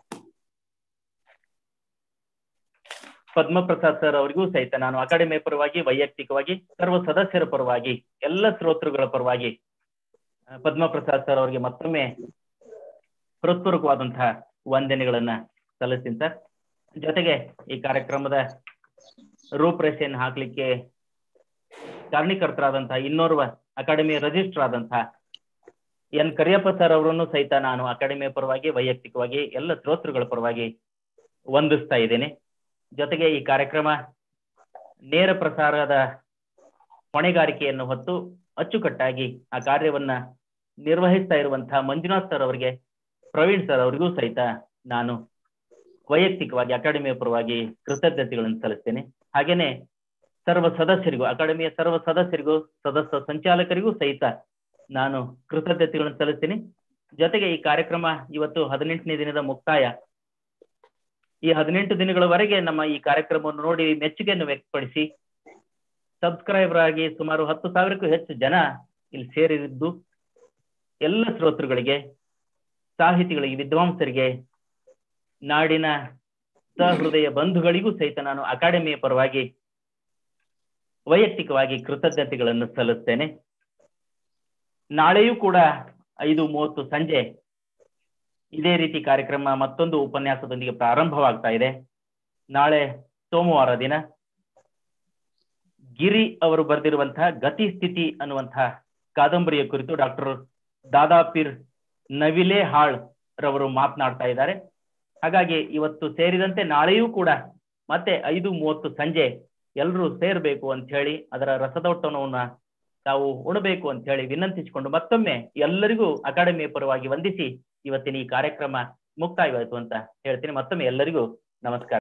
ಪದ್ಮಪ್ರಸಾದ್ ಸರ್ ಅವರಿಗೂ ಸಹಿತ ನಾನು ಅಕಾಡೆಮಿಯ ಪರವಾಗಿ ವೈಯಕ್ತಿಕವಾಗಿ ಸರ್ವ ಸದಸ್ಯರ ಪರವಾಗಿ ಎಲ್ಲ ಶ್ರೋತೃಗಳ ಪರವಾಗಿ ಪದ್ಮಪ್ರಸಾದ್ ಸರ್ ಅವರಿಗೆ ಮತ್ತೊಮ್ಮೆ ಹೃತ್ಪೂರ್ವಕವಾದಂತಹ ವಂದನೆಗಳನ್ನ ಸಲ್ಲಿಸ್ತೀನಿ ಸರ್ ಜೊತೆಗೆ ಈ ಕಾರ್ಯಕ್ರಮದ ರೂಪರೇಷೆಯನ್ನು ಹಾಕ್ಲಿಕ್ಕೆ ಕಾರಣೀಕರ್ತರಾದಂತಹ ಇನ್ನೋರ್ವ ಅಕಾಡೆಮಿ ರಿಜಿಸ್ಟರ್ ಆದಂತಹ ಎನ್ ಕರಿಯಪ್ಪ ಸರ್ ಅವರನ್ನು ಸಹಿತ ನಾನು ಅಕಾಡೆಮಿಯ ಪರವಾಗಿ ವೈಯಕ್ತಿಕವಾಗಿ ಎಲ್ಲ ಶ್ರೋತೃಗಳ ಪರವಾಗಿ ವಂದಿಸ್ತಾ ಇದ್ದೇನೆ ಜೊತೆಗೆ ಈ ಕಾರ್ಯಕ್ರಮ ನೇರ ಪ್ರಸಾರದ ಹೊಣೆಗಾರಿಕೆಯನ್ನು ಹೊತ್ತು ಅಚ್ಚುಕಟ್ಟಾಗಿ ಆ ಕಾರ್ಯವನ್ನ ನಿರ್ವಹಿಸ್ತಾ ಇರುವಂತಹ ಮಂಜುನಾಥ್ ಸರ್ ಅವರಿಗೆ ಪ್ರವೀಣ್ ಸರ್ ಅವರಿಗೂ ಸಹಿತ ನಾನು ವೈಯಕ್ತಿಕವಾಗಿ ಅಕಾಡೆಮಿಯ ಪರವಾಗಿ ಕೃತಜ್ಞತೆಗಳನ್ನು ಸಲ್ಲಿಸ್ತೇನೆ ಹಾಗೇನೆ ಸರ್ವ ಸದಸ್ಯರಿಗೂ ಅಕಾಡೆಮಿಯ ಸರ್ವ ಸದಸ್ಯರಿಗೂ ಸದಸ್ಯ ಸಂಚಾಲಕರಿಗೂ ಸಹಿತ ನಾನು ಕೃತಜ್ಞತೆಗಳನ್ನು ಸಲ್ಲಿಸ್ತೀನಿ ಜೊತೆಗೆ ಈ ಕಾರ್ಯಕ್ರಮ ಇವತ್ತು ಹದಿನೆಂಟನೇ ದಿನದ ಮುಕ್ತಾಯ ಈ ಹದಿನೆಂಟು ದಿನಗಳವರೆಗೆ ನಮ್ಮ ಈ ಕಾರ್ಯಕ್ರಮವನ್ನು ನೋಡಿ ಮೆಚ್ಚುಗೆಯನ್ನು ವ್ಯಕ್ತಪಡಿಸಿ ಸಬ್ಸ್ಕ್ರೈಬರ್ ಆಗಿ ಸುಮಾರು ಹತ್ತು ಸಾವಿರಕ್ಕೂ ಹೆಚ್ಚು ಜನ ಇಲ್ಲಿ ಸೇರಿದ್ದು ಎಲ್ಲ ಶ್ರೋತೃಗಳಿಗೆ ಸಾಹಿತಿಗಳಿಗೆ ವಿದ್ವಾಂಸರಿಗೆ ನಾಡಿನ ಸಹೃದಯ ಬಂಧುಗಳಿಗೂ ಸಹಿತ ನಾನು ಅಕಾಡೆಮಿಯ ಪರವಾಗಿ ವೈಯಕ್ತಿಕವಾಗಿ ಕೃತಜ್ಞತೆಗಳನ್ನು ಸಲ್ಲಿಸ್ತೇನೆ ನಾಳೆಯೂ ಕೂಡ ಐದು ಮೂವತ್ತು ಸಂಜೆ ಇದೇ ರೀತಿ ಕಾರ್ಯಕ್ರಮ ಮತ್ತೊಂದು ಉಪನ್ಯಾಸದೊಂದಿಗೆ ಪ್ರಾರಂಭವಾಗ್ತಾ ಇದೆ ನಾಳೆ ಸೋಮವಾರ ದಿನ ಗಿರಿ ಅವರು ಬರೆದಿರುವಂತಹ ಗತಿ ಸ್ಥಿತಿ ಅನ್ನುವಂತಹ ಕಾದಂಬರಿಯ ಕುರಿತು ಡಾಕ್ಟರ್ ದಾದಾಪೀರ್ ನವಿಲೆ ಹಾಳ್ ರವರು ಮಾತನಾಡ್ತಾ ಇದ್ದಾರೆ ಹಾಗಾಗಿ ಇವತ್ತು ಸೇರಿದಂತೆ ನಾಳೆಯೂ ಕೂಡ ಮತ್ತೆ ಐದು ಮೂವತ್ತು ಸಂಜೆ ಎಲ್ಲರೂ ಸೇರ್ಬೇಕು ಅಂತ ಹೇಳಿ ಅದರ ರಸದೌತಣವನ್ನ ತಾವು ಉಣಬೇಕು ಅಂತ ಹೇಳಿ ವಿನಂತಿಸಿಕೊಂಡು ಮತ್ತೊಮ್ಮೆ ಎಲ್ಲರಿಗೂ ಅಕಾಡೆಮಿಯ ಪರವಾಗಿ ವಂದಿಸಿ ಇವತ್ತಿನ ಈ ಕಾರ್ಯಕ್ರಮ ಮುಕ್ತಾಯವಾಯಿತು ಅಂತ ಹೇಳ್ತೀನಿ ಮತ್ತೊಮ್ಮೆ ಎಲ್ಲರಿಗೂ ನಮಸ್ಕಾರ